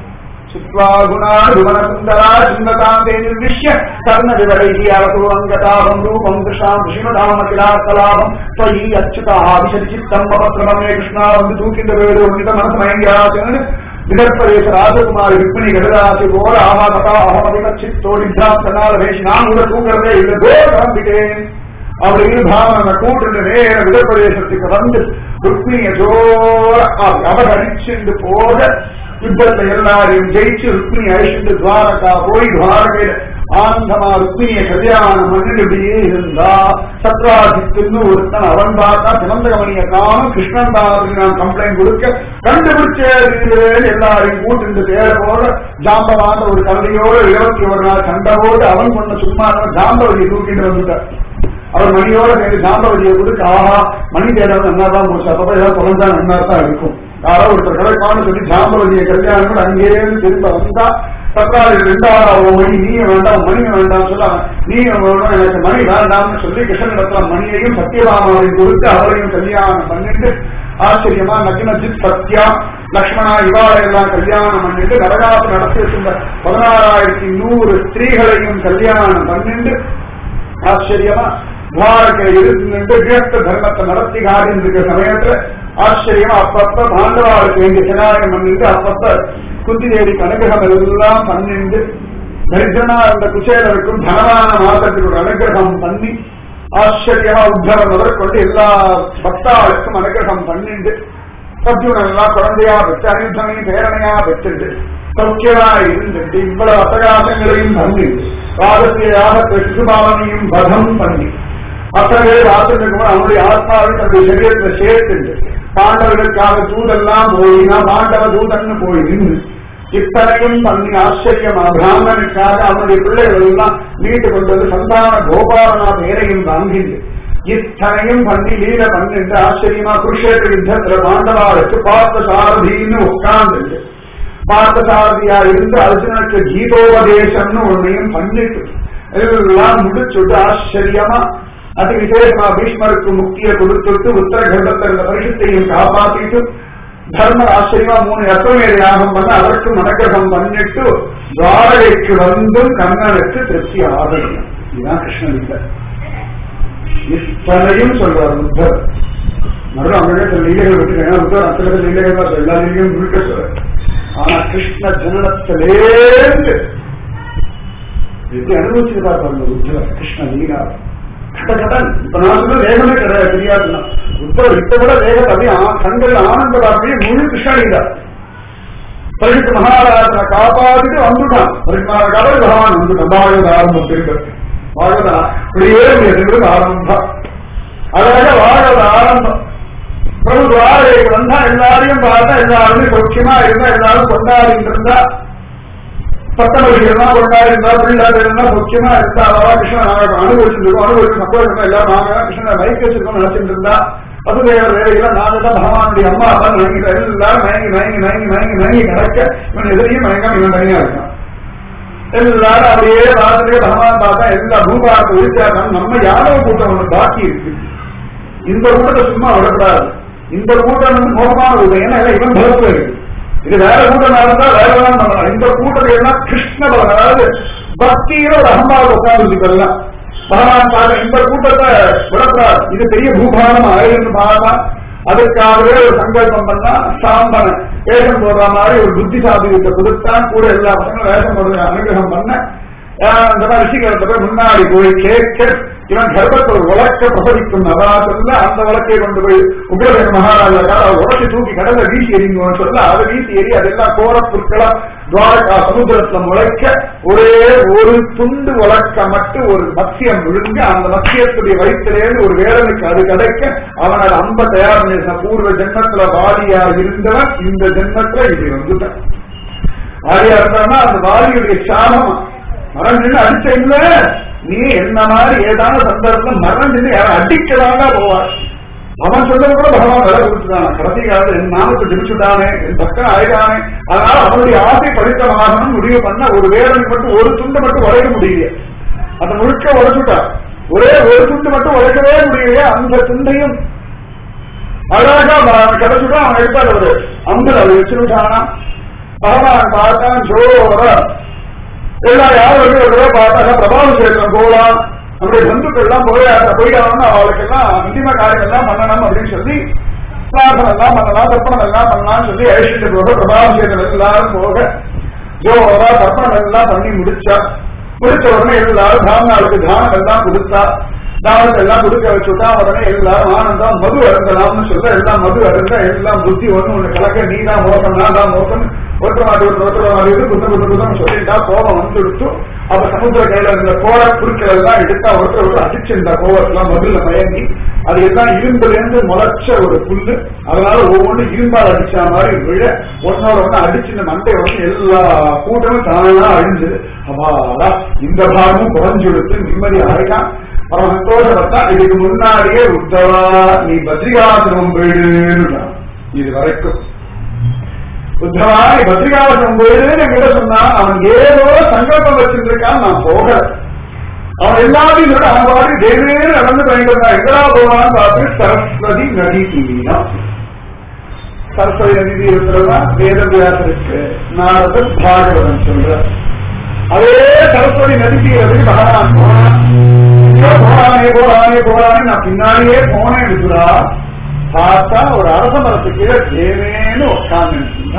சுத்வாகுணானுபவனசுந்தரா சிந்ததாந்தே நிர்விஷ்ய கர்ண விவரைகி அவசூரங்கதாபம் ரூபம் கிருஷ்ணாம் ஸ்ரீமதாமகிலாத்தலாபம் ஸ்வயி அச்சுதா விசரிச்சித்தம் பவத்ரமே கிருஷ்ணா வந்து தூக்கின்ற வேடு ஒன்றித மனசு மயங்கியாச்சுன்னு விதர்ப்பதேச ராஜகுமாரி ருக்மிணி கருதாசி போல ஆமா கதா அகமதிக சித்தோடித்தான் தன்னால் பேசி நான் கூட தூங்குறதே இல்லை தோ கிளம்பிட்டேன் அப்படின்னு பாவனை கூட்டு நேர விதப்பிரதேசத்துக்கு வந்து ருக்மிணிய ஜோர அபகரிச்சுண்டு போக யுத்தத்தை எல்லாரையும் ஜெயிச்சு ருக்மிணி அழிச்சுட்டு துவாரகா போய் துவாரகையில ஆனந்தமா ருக்மிணிய கல்யாணம் பண்ணிட்டு இப்படியே இருந்தா சத்ராஜித்துன்னு ஒருத்தன் அவன் பார்த்தா சிவந்தகமணிய காணும் கிருஷ்ணன் தான் நான் கம்ப்ளைண்ட் கொடுக்க கண்டுபிடிச்ச எல்லாரையும் கூட்டு பேர போற ஜாம்பவான ஒரு கதையோடு இருபத்தி ஒரு நாள் சண்டை போட்டு அவன் பண்ண சும்மா ஜாம்பவதியை தூக்கிட்டு வந்துட்டார் அவர் மணியோட சேர்ந்து ஜாம்பவதியை கொடுக்க ஆஹா மணி தேடவும் என்னதான் போச்சு அப்ப ஏதாவது குழந்தை நல்லா தான் இருக்கும் யாரோ ஒருத்தர் கிடைப்பான்னு சொல்லி ஜாம்பவதியை கல்யாணம் கூட அங்கேயிருந்து திரும்ப வந்தா சத்ராஜி ரெண்டாவது மணி நீங்க வேண்டாம் மணி வேண்டாம் சொல்ல நீங்க வேணும் எனக்கு மணி வேண்டாம்னு சொல்லி கிருஷ்ணனிடத்துல மணியையும் சத்யபாமாவையும் கொடுத்து அவரையும் கல்யாணம் பண்ணிட்டு ஆச்சரியமா நக்னஜித் சத்யா லக்ஷ்மணா இவாளை எல்லாம் கல்யாணம் பண்ணிட்டு நரகாசு நடத்திருந்த பதினாறாயிரத்தி நூறு ஸ்திரீகளையும் கல்யாணம் பண்ணிட்டு ஆச்சரியமா துவாரகை இருந்து கிரஸ்த தர்மத்தை நடத்தி காட்டிருக்கிற சமயத்துல ஆச்சரியமா அப்பப்ப பாண்டவாளுக்கு வேண்டிய சகாயம் பண்ணிட்டு அப்பப்ப குந்தி தேவி அனுகிரகம் எல்லாம் பண்ணிண்டு தரிசனா அந்த குச்சேலருக்கும் தனமான மாதத்துக்கு ஒரு அனுகிரகம் பண்ணி ஆச்சரியமா உத்தரம் முதற்கொண்டு எல்லா பக்தாளுக்கும் அனுகிரகம் பண்ணிண்டு சத்யுனன் எல்லாம் குழந்தையா பெற்று அனிருத்தனையும் பேரனையா பெற்றுட்டு சௌக்கியமா இருந்துட்டு இவ்வளவு அசகாசங்களையும் பண்ணி ராகசியாக பெற்றுபாவனையும் வதம் பண்ணி அத்தகைய ராத்திரிக்கும் அவனுடைய ஆத்மாவை தன்னுடைய சரீரத்துல சேர்த்துட்டு பாண்டவர்களுக்காக தூதெல்லாம் போயினா பாண்டவ தூதன்னு போய் நின்று இத்தனையும் பண்ணி ஆச்சரியமா பிராமணனுக்காக அவனுடைய பிள்ளைகள் எல்லாம் மீட்டு கொண்டு வந்து சந்தான கோபாலனா பேரையும் வாங்கிட்டு இத்தனையும் பண்ணி லீல பண்ணிட்டு ஆச்சரியமா குருஷேத்திர யுத்தத்துல பாண்டவாளுக்கு பார்த்த சாரதின்னு உட்கார்ந்துட்டு பார்த்த சாரதியா இருந்து அர்ஜுனனுக்கு கீதோபதேசம்னு ஒன்னையும் பண்ணிட்டு எல்லாம் முடிச்சுட்டு ஆச்சரியமா அதி விசேஷமா பீஷ்மருக்கு முக்தியை கொடுத்துட்டு உத்தரகண்டத்தில் இருந்த பரிசுத்தையும் காப்பாற்றிட்டு தர்ம ஆச்சரியமா மூணு அஸ்வமேத யாகம் பண்ண அதற்கும் அனுகிரகம் பண்ணிட்டு துவாரகைக்கு வந்தும் கண்ணனுக்கு திருப்தி ஆகணும் இதுதான் கிருஷ்ணன் இல்லை இத்தனையும் சொல்றார் புத்தர் நடுவில் அங்கே சில லீலைகள் விட்டுருக்கேன் புத்தர் அத்தனை லீலைகள் தான் எல்லா லீலையும் முழுக்க சொல்ற ஆனா கிருஷ்ண ஜனனத்திலேருந்து எப்படி அனுபவிச்சிருக்கா பாருங்க புத்தர் கிருஷ்ண லீலா கடன் இப்ப நான் சொல்ற வேகமே கிடையாது தெரியாதுன்னா உத்தரவு இப்ப விட வேகத்தை அப்படியே கண்கள் ஆனந்த அப்படியே முழு கிருஷ்ணலீலா பரிசுத்த மகாராஜனை காப்பாத்திட்டு வந்துட்டான் பரிசுத்த கடல் பகவான் வந்துட்டான் பாகவத ஆரம்பம் திரும்ப பாகவத இப்படியே திரும்ப ஆரம்பம் அழக பாகவத ஆரம்பம் பிரபு துவாரைக்கு வந்தா எல்லாரையும் பார்த்தா எல்லாருமே சௌக்கியமா இருந்தா எல்லாரும் கொண்டாடிட்டு இருந்தா பத்தமதிகள்லாம் கொண்டாடி இருந்தா பிள்ளாடு இருந்தா முக்கியமா இருந்தா அவா கிருஷ்ணன் நாங்க அனுபவிச்சிருக்கோம் அனுபவிச்சு சந்தோஷமா எல்லாம் நாங்க கிருஷ்ணனை மைக் வச்சிருக்கோம் நினைச்சிட்டு இருந்தா வசுதேவர் வேலைகள் நாங்க தான் பகவானுடைய அம்மா அப்பா மயங்கி எல்லாரும் மயங்கி மயங்கி மயங்கி மயங்கி மயங்கி நடக்க இவன் எதிரையும் மயங்காம இவன் தனியா இருக்கான் எல்லாரும் அப்படியே ராத்திரியே பகவான் பார்த்தா எல்லா பூபாரத்தை ஒழிச்சாதான் நம்ம யாதவ கூட்டம் ஒண்ணு பாக்கி இருக்கு இந்த கூட்டத்தை சும்மா விடக்கூடாது இந்த கூட்டம் வந்து மோசமான கூட்டம் ஏன்னா எல்லாம் இவன் பலத்துல இருக்கு இது வேற கூட்டம் இருந்தா வேற தான் பண்ணலாம் இந்த கூட்டத்தை எல்லாம் கிருஷ்ண பலம் அதாவது பக்தியில ஒரு அகம்பாவம் உட்கார்ந்து இப்பெல்லாம் பகவான் பார்க்க இந்த கூட்டத்தை விடக்கூடாது இது பெரிய பூபானம் ஆயிரம் பார்த்தா அதுக்காகவே ஒரு சங்கல்பம் பண்ணா சாம்பன வேஷம் போடுற மாதிரி ஒரு புத்தி சாதியத்தை கொடுத்தான் கூட எல்லா பசங்களும் வேஷம் போடுற அனுகிரகம் பண்ண ஆஹ் இந்த மாதிரி ரிஷிகளத்தை போய் முன்னாடி போய் கேட்க இவன் கர்ப்பத்தை ஒரு வழக்க பிரசவிக்கும் நவாசல்ல அந்த வழக்கை கொண்டு போய் உக்ரசேன மகாராஜா கால உடச்சி தூக்கி கடல்ல வீசி எறிங்கன்னு சொல்ல அதை வீசி எறி அதெல்லாம் கோர புற்களா துவாரகா சமுத்திரத்துல முளைக்க ஒரே ஒரு துண்டு வழக்க மட்டும் ஒரு மத்தியம் விழுங்க அந்த மத்தியத்துடைய வயிற்றிலேருந்து ஒரு வேடனுக்கு அது கிடைக்க அவனோட அம்ப தயார் பண்ணிருந்த பூர்வ ஜென்மத்துல வாடியா இருந்தவன் இந்த ஜென்மத்துல இப்படி வந்துட்டான் வாடியா இருந்தான்னா அந்த வாடியுடைய சாபம் மரம் நின்று அடிச்ச இல்ல நீ என்ன மாதிரி ஏதாவது சந்தர்ப்பம் மரம் நின்று யாரும் அடிக்கதாங்க போவார் அவன் சொல்றது கூட பகவான் விலை கொடுத்துட்டான கடைசி காலத்தில் என் நாமத்தை ஜெபிச்சுட்டானே என் பக்கம் ஆயிடானே அதனால அவனுடைய ஆசை பரித்தமாகணும் முடிவு பண்ண ஒரு வேதனை மட்டும் ஒரு துண்டு மட்டும் உடைக்க முடியல அந்த முழுக்க உடைச்சுட்டா ஒரே ஒரு துண்டு மட்டும் உடைக்கவே முடியலையே அந்த துண்டையும் அழகா கிடைச்சுட்டா அவன் எடுத்தார் ஒரு அம்பல் அதை வச்சுட்டானா பகவான் பார்த்தான் ஜோர எல்லா யாரும் வெளியே பார்த்தாங்க பிரபாவசேகரம் போலாம் நம்முடைய பந்துக்கள் எல்லாம் போய் போயிடாமனு அவளுக்கு எல்லாம் அந்திம காரியம் எல்லாம் பண்ணணும் அப்படின்னு சொல்லி பிரார்த்தனை எல்லாம் பண்ணலாம் தர்ப்பணம் எல்லாம் பண்ணலாம்னு சொல்லி ஐஸ்வர்ய போக பிரபாவசேகரம் எல்லாரும் போக ஜோரா தர்ப்பணம் எல்லாம் பண்ணி முடிச்சா முடிச்ச உடனே எல்லாரும் தாமனாளுக்கு தானம் எல்லாம் கொடுத்தா தானத்தை எல்லாம் கொடுக்க வச்சுட்டா உடனே எல்லாரும் ஆனந்தம் மது அருந்தலாம்னு சொல்ல எல்லாம் மது அருந்த எல்லாம் புத்தி ஒண்ணு ஒண்ணு கலக்க நீ தான் மோசம் நான் தான் மோசம் ஒருத்தர் மாட்டி ஒருத்தர் ஒருத்தர் மாட்டி இருந்து குத்த குத்த குத்தம் சொல்லிட்டா கோபம் வந்துடுத்து அப்ப சமுத்திர கையில இருந்த கோர குறுக்கள் எல்லாம் எடுத்தா ஒருத்தர் ஒருத்தர் அடிச்சிருந்தா கோவத்தெல்லாம் மதுல மயங்கி அது எல்லாம் இரும்புல இருந்து முளைச்ச ஒரு புல்லு அதனால ஒவ்வொன்று இரும்பால் அடிச்ச மாதிரி விழ ஒன்னோட ஒண்ணு அடிச்சு இந்த மண்டை ஒண்ணு எல்லா கூட்டமும் தானா அழிஞ்சது அப்பாடா இந்த பாகமும் குறைஞ்சு கொடுத்து நிம்மதி ஆயிட்டான் அவன் சந்தோஷப்பட்டா இதுக்கு முன்னாடியே உத்தவா நீ பத்ரிகாசிரமம் போயிடுன்னு இது வரைக்கும் உத்தவா நீ பத்ரிகாசிரமம் போயிடுன்னு என்கிட்ட சொன்னா அவன் ஏதோ சங்கல்பம் வச்சிருக்கான் நான் போகல அவன் எல்லாத்தையும் விட அவன் பாடி தேவேன்னு நடந்து பயன்படுத்தா எங்கடா போவான்னு பார்த்து சரஸ்வதி நதி தீனா சரஸ்வதி நதி தீரத்துலதான் வேதவியாசருக்கு நாரதர் பாகவதன் சொல்ற அதே சரஸ்வதி நதி தீரத்துக்கு பகவான் போனான் ஐயோ, போறானே போறானே போறானே நான் பின்னாடியே போனேன் இருக்குதா பார்த்தா ஒரு அரச மரத்துக்கு கீழே தேவேன்னு உட்கார்ந்து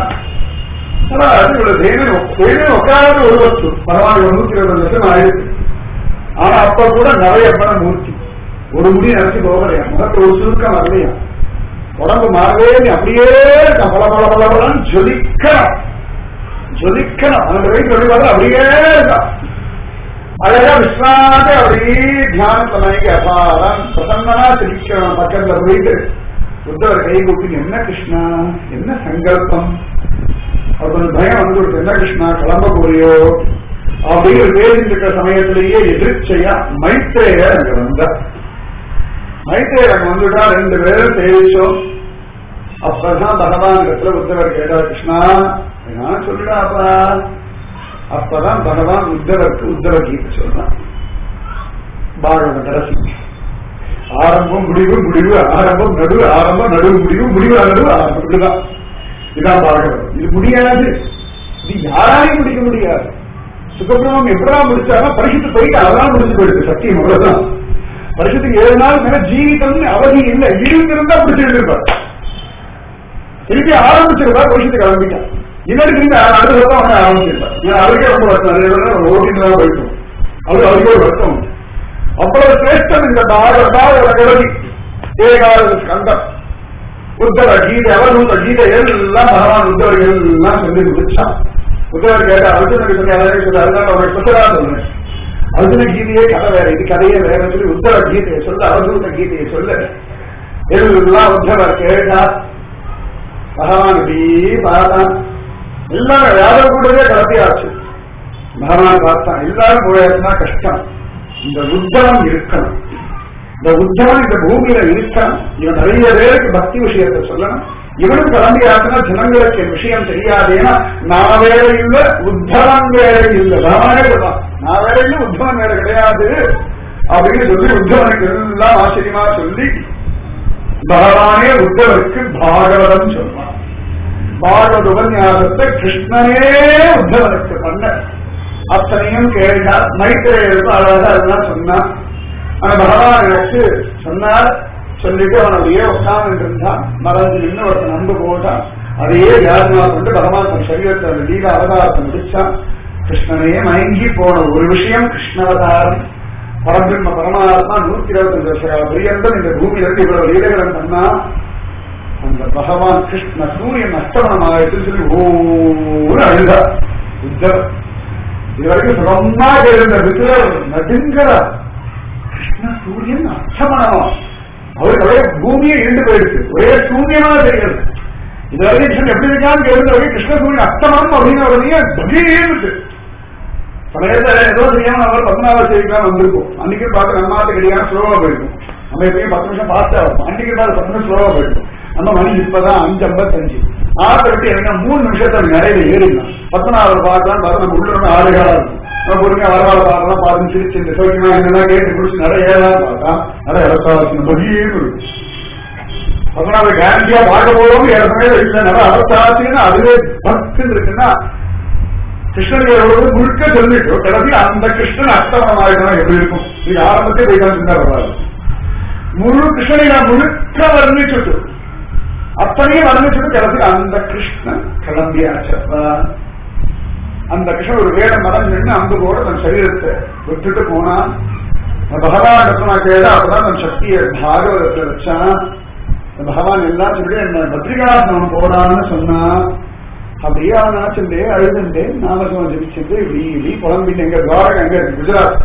தேவேன் உட்கார்ந்து ஒரு வஸ்து பரவாயில்ல ஒரு நூத்தி இருபது லட்சம் ஆயிருக்கு ஆனா அப்ப கூட நிறைய பணம் மூர்த்தி ஒரு முடி நினைச்சு போகலையா முகத்து ஒரு சுருக்கம் வரலையா உடம்பு மாறவே நீ அப்படியே இருக்கான் பல பல பல பலன்னு ஜொலிக்கணும் ஜொலிக்கணும் அந்த வயசு வழிபாடு அப்படியே இருக்கான் அழகா விஸ்வாத அப்படியே தியானத்தை மயங்கி அபாரம் பிரசன்னமா சிரிக்கணும் பக்கத்துல போயிட்டு புத்தவர் கை கூப்பி என்ன கிருஷ்ணா என்ன சங்கல்பம் அவர் கொஞ்சம் பயம் வந்து கொடுத்து என்ன கிருஷ்ணா கிளம்ப போறியோ அப்படின்னு பேசிட்டு இருக்கிற சமயத்திலேயே எதிர்ச்சையா மைத்ரேயர் அங்க வந்தார் மைத்ரேயர் அங்க வந்துட்டா ரெண்டு பேரும் சேவிச்சோம் அப்பதான் பகவான் இடத்துல உத்தவர் கேட்டார் கிருஷ்ணா நான் சொல்லிடாப்பா அப்பதான் பகவான் உத்தவருக்கு உத்தவ கீதை சொல்றான் பாகவத கடைசி ஆரம்பம் முடிவு முடிவு ஆரம்பம் நடுவு ஆரம்பம் நடுவு முடிவு முடிவு நடுவு ஆரம்பம் இப்படிதான் இதான் பாகவதம் இது முடியாது இது யாராலையும் முடிக்க முடியாது சுகபிரமம் எப்படா முடிச்சாலும் பரிசுத்து போயிட்டு அதெல்லாம் முடிச்சு போயிடுது சத்தியம் அவ்வளவுதான் வருஷத்துக்கு ஏழு நாள் மேல ஜீவிதம்னு அவதி இல்லை இருந்திருந்தா பிடிச்சிட்டு இருப்பார் திருப்பி ஆரம்பிச்சிருப்பார் வருஷத்துக்கு கிளம்பிட்டான் இன்னொரு திரும்பி அடுத்த வருஷம் அவனை ஆரம்பிச்சிருப்பார் ஏன்னா அவருக்கே ரொம்ப வருஷம் ஓட்டிட்டு தான் போயிட்டோம் அது அவருக்கு ஒரு வருஷம் உண்டு. அவ்வளவு சிரேஷ்டம் இந்த பாரத பாரத கலவி ஏகாத ஸ்கந்தம் உத்தர கீதை அவர்ந்த கீதை எல்லாம் பகவான் உத்தவர்கள் எல்லாம் சொல்லி முடிச்சான் உத்தவர் கேட்டா அர்ஜுனுக்கு சொல்லி அதை சொல்லி அதனால அவரை ஸ்பெஷலா சொன்னேன் அர்ஜுன கீதையே கதை வேற இது கதையே வேற சொல்லி உத்தர கீதையை சொல்ல அர்ஜுன கீதையை சொல்ல எல்லாம் உத்தவர் கேட்டா பகவான் இப்படி பார்த்தான் எல்லாரும் யாரும் கூடவே கலத்தியாச்சு பகவான் பார்த்தான் எல்லாரும் போயாச்சுன்னா கஷ்டம் இந்த உத்தவம் இருக்கணும் இந்த உத்தவன் இந்த பூமியில இருக்கான் இவன் நிறைய பேருக்கு பக்தி விஷயத்தை சொல்லணும் இவனும் கிளம்பி ஆச்சுன்னா ஜனங்களுக்கு என் விஷயம் தெரியாதேனா நான் வேற இல்ல உத்தவன் வேற இல்ல பகவானே சொல்றான் நான் வேற இல்ல உத்தவன் வேற கிடையாது அப்படின்னு சொல்லி உத்தவனுக்கு எல்லாம் ஆச்சரியமா சொல்லி பகவானே உத்தவருக்கு பாகவதம் சொல்றான் பாகவத உபன்யாசத்தை கிருஷ்ணனே உத்தவனுக்கு பண்ண அத்தனையும் கேட்டார் மைத்திரையருக்கு அழகா அதெல்லாம் சொன்னான் ஆனா பகவான் எனக்கு சொன்னார் சொல்லிட்டு அவன் அப்படியே உட்கார்ந்து இருந்தான் மறந்து நின்று ஒருத்தன் நம்பு போட்டான் அதையே தியானமா கொண்டு பகவான் தன் சரீரத்தை அந்த லீல அவதாரத்தை முடிச்சான் கிருஷ்ணனையே மயங்கி போன ஒரு விஷயம் கிருஷ்ணவதாரம் பரபிரம்ம பரமாத்மா நூத்தி இருபத்தஞ்சு வருஷம் பிரியந்தம் இந்த பூமியிலிருந்து இவ்வளவு லீலைகளும் பண்ணா அந்த பகவான் கிருஷ்ண சூரியன் அஸ்தமனம் ஆயிடுச்சுன்னு சொல்லி ஓன்னு அழுதா உத்தவர் இதுவரைக்கும் சுகமாக இருந்த விதுரர் நடுங்கிறார் கிருஷ்ண சூரியன் அஸ்தமனமா அவருக்கு ஒரே பூமியே இருந்து போயிடுச்சு ஒரே சூரியமா தெரிகிறது இதுவரைக்கும் கிருஷ்ணன் எப்படி இருக்கான்னு கேட்கிறவங்க கிருஷ்ண சூரியன் அஸ்தமனம் அப்படின்னு உடனே பகீர்னுச்சு சமயத்துல ஏதோ தெரியாம நம்ம பத்மநாப சேவிக்கலாம் வந்திருக்கோம் அன்னைக்கு பார்த்து நம்ம நாட்டு கிடையாது ஸ்லோவா போயிருக்கும் நம்ம எப்பயும் பத்து நிமிஷம் பார்த்தா இருக்கும் அன்னைக்கு பார்த்து பத்து நிமிஷம் ஸ்லோவா போயிருக்கும் நம்ம மணி இப்பதான் அஞ்சு ஐம்பத்தஞ்சு ஆறு விட்டு எனக்கு மூணு நிமிஷத்துல நிறைய ஏறிடலாம் பத்மநாபர் பார்க்கலாம் பார்த்து நம்ம உள்ள இருந்து ஆறு காலம் இருக்கும் நம்ம பொறுமையா வரவாழ பார்க்கலாம் பார்த்து சிரிச்சு இந்த சௌக்கியமா என்னென்ன கேட்டு குடிச்சு நிறைய ஏறலாம் பார்த்தா நிறைய இடத்தாச்சு பகீர்னு இருக்கும் பத்மநாபர் கேரண்டியா பார்க்க போறோம் ஏற்கனவே இல்ல நிறைய அவஸ்தாச்சுன்னா அதுவே பக்து இருக்குன்னா கிருஷ்ணன் முழுக்க சொல்லிட்டு கடைசி அந்த கிருஷ்ணன் அஸ்தமனம் ஆயிடும் எப்படி இருக்கும் இது ஆரம்பத்தை போய்தான் சிந்தா வராது முழு கிருஷ்ணனை நான் முழுக்க வர்ணிச்சுட்டு அத்தனையும் வர்ணிச்சுட்டு கடைசி அந்த கிருஷ்ணன் கிளம்பியாச்சப்பா அந்த கிருஷ்ணன் ஒரு வேட மரம் நின்று அம்பு கூட தன் சரீரத்தை விட்டுட்டு போனான் பகவான் ரத்னா கேட அப்பதான் தன் சக்தியை பாகவதத்துல வச்சான் பகவான் எல்லாம் சொல்லி என்ன பத்ரிகாசனம் போடான்னு சொன்னான் அப்படியே அவன் நினைச்சுட்டே அழுதுண்டே நாமசம் ஜபிச்சுட்டு இப்படி இப்படி புலம்பிட்டு எங்க துவாரகா எங்க இருக்கு குஜராத்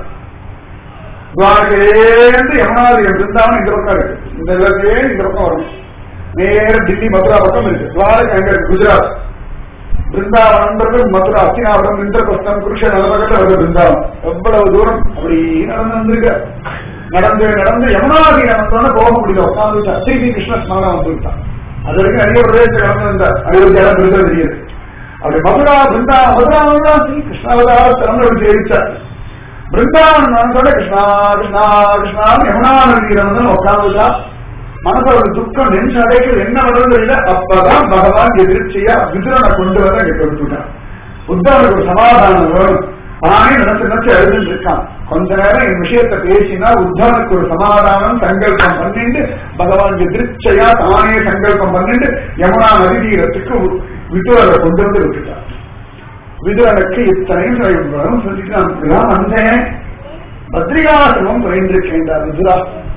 துவாரகையிலேருந்து யமுனாதி பிருந்தாவன் இந்த பக்கம் இருக்கு இந்த இடத்துலயே இந்த பக்கம் வரும் நேர தில்லி மதுரா பக்கம் இருக்கு துவாரகா எங்க இருக்கு குஜராத் பிருந்தாவனம்ன்றது மதுரா அத்தினாபுரம் இந்திரபஸ்தம் குருஷன் அந்த பக்கத்துல வருது பிருந்தாவன் எவ்வளவு தூரம் அப்படி நடந்து வந்திருக்க நடந்து நடந்து யமுனாதி நடந்தோன்னு போக முடியல உட்காந்து திருப்பி கிருஷ்ண ஸ்மரணம் வந்துவிட்டான் அது வரைக்கும் நிறைய பிரதேசம் கடந்து வந்தார் அறுபத்தி ஏழாம் பிருந்தா தெரியுது அப்படி மதுரா பிருந்தா மதுராவன் தான் ஸ்ரீ கிருஷ்ணாவதார திறந்து விட்டு ஜெயிச்சார் பிருந்தாவன் மனசோட கிருஷ்ணா கிருஷ்ணா கிருஷ்ணா யமுனா நதியில வந்து உட்காந்துட்டா மனசுல ஒரு துக்கம் நெஞ்சு அடைக்கிறது என்ன நடந்தது இல்லை அப்பதான் பகவான் எதிர்ச்சியா விதுரனை கொண்டு வர இங்க கொடுத்துட்டான் உத்தவனுக்கு ஒரு சமாதானம் வேணும் தானே நினைச்சு நினைச்சு எழுதுன்னு இருக்கான் கொஞ்ச நேரம் என் விஷயத்தை பேசினா உத்தவனுக்கு ஒரு சமாதானம் சங்கல்பம் பண்ணிட்டு பகவான் எதிர்ச்சையா தானே சங்கல்பம் பண்ணிட்டு யமுனா நதி தீரத்துக்கு விதுரரை கொண்டு வந்து விட்டுட்டான் விதுரனுக்கு இத்தனையும் வரும் சொல்லிட்டு நான் இப்படிதான் வந்தேன் பத்ரிகாசிரமம் பயின்றிருக்கேன் விதுரா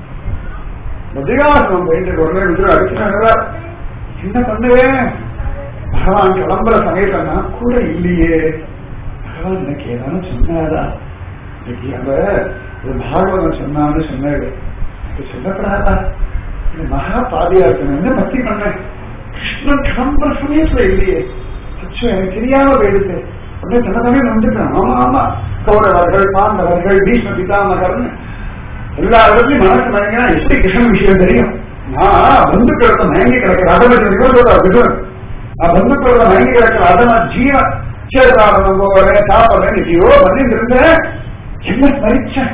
பத்ரிகாசிரமம் பயின்ற உடனே விதுரா அடிச்சுட்டாங்க என்ன பண்ணுவேன் பகவான் கிளம்புற சமயத்துல நான் கூட இல்லையே பகவான் எனக்கு ஏதாவது சொன்னாரா இன்னைக்கு அந்த ஒரு பாகவதம் சொன்னான்னு சொன்னாரு இது சொல்லப்படாதா இது மகா பாதியா இருக்கணும் என்ன பக்தி பண்ணேன் கிருஷ்ணன் கிளம்புற சமயத்துல இல்லையே அச்சோ எனக்கு தெரியாம போயிடுது அப்படியே தன்னதானே வந்துட்டேன் ஆமா ஆமா கௌரவர்கள் பாண்டவர்கள் பீஷ்ம பிதாமகர்னு எல்லா இடத்துலயும் மனசு மயங்கினா எப்படி கிருஷ்ணன் விஷயம் தெரியும் நான் பந்துக்களத்தை மயங்கி கிடக்கிற அதனை விடுவன் நான் பந்துக்களத்தை மயங்கி கிடக்கிற அதனை ஜீவன் சேதாரணம் போகிறேன் சாப்பிடுறேன் ஐயோ பண்ணிட்டு இருந்தேன் என்ன மறிச்சேன்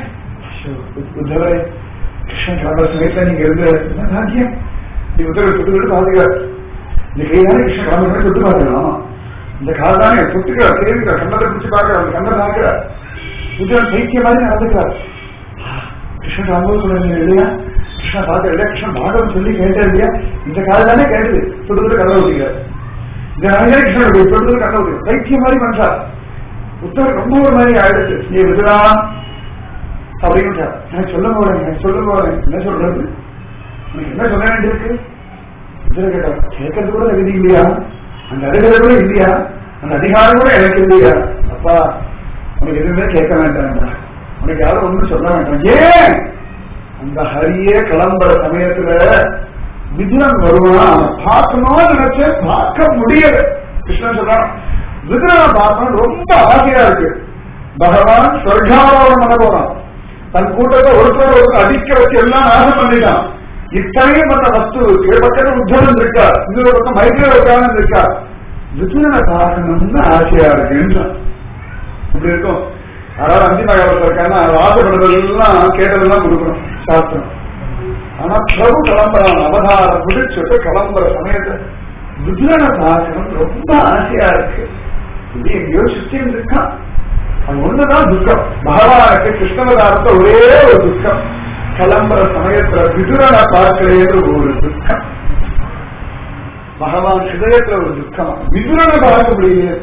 உத்தவரே கிருஷ்ணன் கிளம்புற சமயத்துல நீங்க இருந்த என்ன பாக்கியம் நீ உத்தரவு தொட்டு தொட்டு பாத்துக்கிறார் இந்த கைதானே கிருஷ்ணன் கிளம்புற தொட்டு பாத்துக்கலாம் இந்த கால் தானே தொட்டுக்கிறார் கேட்கிறார் கண்ணத்தை பிடிச்சு பார்க்கிறார் அந்த கண்ணை பார்க்கிறார் உத்தரவு சைக்கிய மாதிரி நடந்துக்கிறார் கிருஷ்ணன் கிளம்புறது சொல்லுங்க இல்லையா கிருஷ்ணன் பார்க்க இல்லையா கிருஷ்ணன் பாகவம் சொல்லி கேட்டேன் இல்லையா இந்த கால் தானே கேட்டது தொட்டு தொட்டு கதை ஊட்டிக்கிறார் இந்த நாளைக்கு கிருஷ்ணன் தொட்டு தொட்டு கதை ஊட்டி சைக்கிய மாதிரி பண்றார் உத்தரவு ரொம்ப ஒரு மாதிரி ஆயிடுச்சு நீ விதுரா அப்படின்னு நான் சொல்ல போறேன் நான் சொல்ல போறேன் என்ன சொல்றது உனக்கு என்ன சொல்ல வேண்டியிருக்கு விதுர கேட்டா கேட்கறது கூட விதி இல்லையா அந்த அருகிறது கூட இல்லையா அந்த அதிகாரம் கூட எனக்கு இல்லையா அப்பா உனக்கு எதுவுமே கேட்க வேண்டாம் உனக்கு யாரும் ஒன்றும் சொல்ல வேண்டாம் ஏன் அந்த ஹரியே கிளம்புற சமயத்துல விதுரன் வருவான் அவன் பார்க்கணும்னு நினைச்சேன் பார்க்க முடியல கிருஷ்ணன் சொல்றான் விதுரனை பார்க்கணும் ரொம்ப ஆசையா இருக்கு பகவான் சொர்க்காரோகம் பண்ண போறான் தன் கூட்டத்தை ஒருத்தர் ஒருத்தர் அடிக்க வச்சு எல்லாம் நாசம் பண்ணிட்டான் இத்தனையும் பண்ண வஸ்து இருக்கு பக்கத்துல உத்தவன் இருக்கா இன்னொரு பக்கம் மைத்திர உட்கார்ந்து இருக்கா விதுரனை பார்க்கணும்னு ஆசையா இருக்குன்னு இப்படி இருக்கும் யாராவது அந்தி நகரத்தில் இருக்காங்கன்னா ஆசைப்படுறதெல்லாம் கேட்டதெல்லாம் கொடுக்கணும் சாஸ்திரம் ஆனா பிரபு கிளம்புறான் அவதாரம் முடிச்சுட்டு கிளம்புற சமயத்துல விதுரனை பார்க்கணும் ரொம்ப ஆசையா இருக்கு இது எங்கேயோ சுத்தின்னு இருக்கான் அது ஒண்ணுதான் துக்கம் பகவானுக்கு கிருஷ்ணவதாரத்தை ஒரே ஒரு துக்கம் கிளம்புற சமயத்துல விதுரனை பார்க்கலையே ஒரு துக்கம் பகவான் ஹிருதயத்துல ஒரு துக்கமா விதுரனை பார்க்க முடியல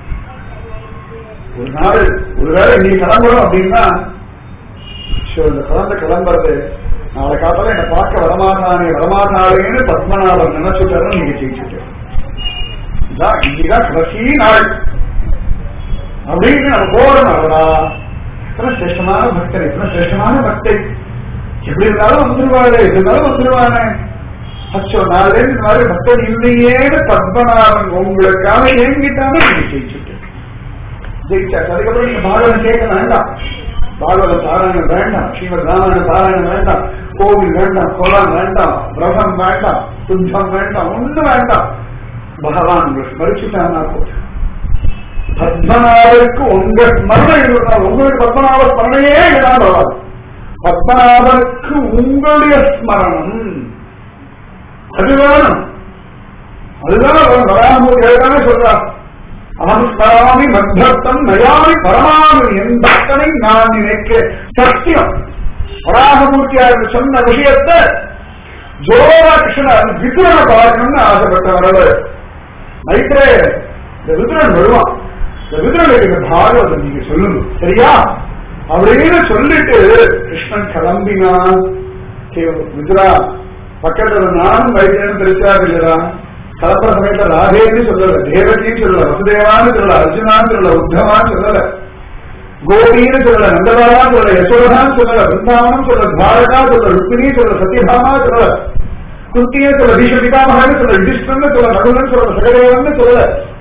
ஒரு நாள் ஒருவேளை நீ கிளம்பணும் அப்படின்னா சோ, இந்த குழந்தை கிளம்புறது நாளை காத்தால என்னை பார்க்க வரமாட்டானே வரமாட்டானேன்னு பத்மநாபன் நினைச்சுட்டாரு நீங்க ஜெயிச்சுட்டு இதான் இன்னைதான் கடைசி நாள் அப்படின்னு நம்ம போறோம் அவரா எத்தனை சிரேஷ்டமான பக்தர் எத்தனை சிரேஷ்டமான பக்தை எப்படி இருந்தாலும் வந்துருவாரு எப்படி இருந்தாலும் வந்துருவானே அச்சோ நாளே இந்த மாதிரி பக்தர் இல்லையேன்னு பத்மநாபன் உங்களுக்காக ஏங்கிட்டாங்க நீங்க ஜெயிச்சுட்டு ஜெயிச்சாச்சு அதுக்கப்புறம் நீங்க பாகவதம் கேட்க வேண்டாம் பாகவத பாராயணம் வேண்டாம் ஸ்ரீமத் ராமாயண பாராயணம் வேண்டாம் கோவில் வேண்டாம் குளம் வேண்டாம் பிரபம் வேண்டாம் துன்பம் வேண்டாம் ஒண்ணும் வேண்டாம் பகவான் உங்களை ஸ்மரிச்சுட்டான்னா போதும் பத்மநாபருக்கு உங்க ஸ்மரணை இருந்தால் உங்களுக்கு பத்மநாப ஸ்மரணையே இல்லாம வராது பத்மநாபருக்கு உங்களுடைய ஸ்மரணம் அது வேணும் அதுதான் அவர் வராமூர்த்தி தானே சொல்றார் அகம் ஸ்மராமி மத்தம் நயாமி பரமாமி என் பக்தனை நான் நினைக்க சத்தியம் வராகமூர்த்தியா என்று சொன்ன விஷயத்தை ஜோரா கிருஷ்ணன் விதுரனை பார்க்கணும்னு ஆசைப்பட்டவர் மைத்ரே இந்த விதுரன் வருவான் இந்த விதுரனுக்கு இந்த பாகவதம் நீங்க சொல்லுங்க சரியா அப்படின்னு சொல்லிட்டு கிருஷ்ணன் கிளம்பினான் சரி, விதுரா பக்கத்துல நானும் வைத்தியன் தெரிச்சாரு இல்லையா கலப்பர சமயத்துல ராதேன்னு சொல்லல தேவகின்னு சொல்லல வசுதேவான்னு சொல்லல அர்ஜுனான்னு சொல்லல உத்தமான்னு சொல்லல கோபின்னு சொல்லல நந்தபாலான்னு சொல்லல யசோதான்னு சொல்லல பிருந்தாவனம் சொல்லல துவாரகா சொல்லல ருக்மிணி சொல்லல சத்யபாமா சொல்லல குந்தியே சொல்ல பீஷ்ம பிதாமகன்னு சொல்ல யுதிஷ்டன்னு சொல்ல நகுலன்னு சொல்ல சகதேவன்னு சொல்லல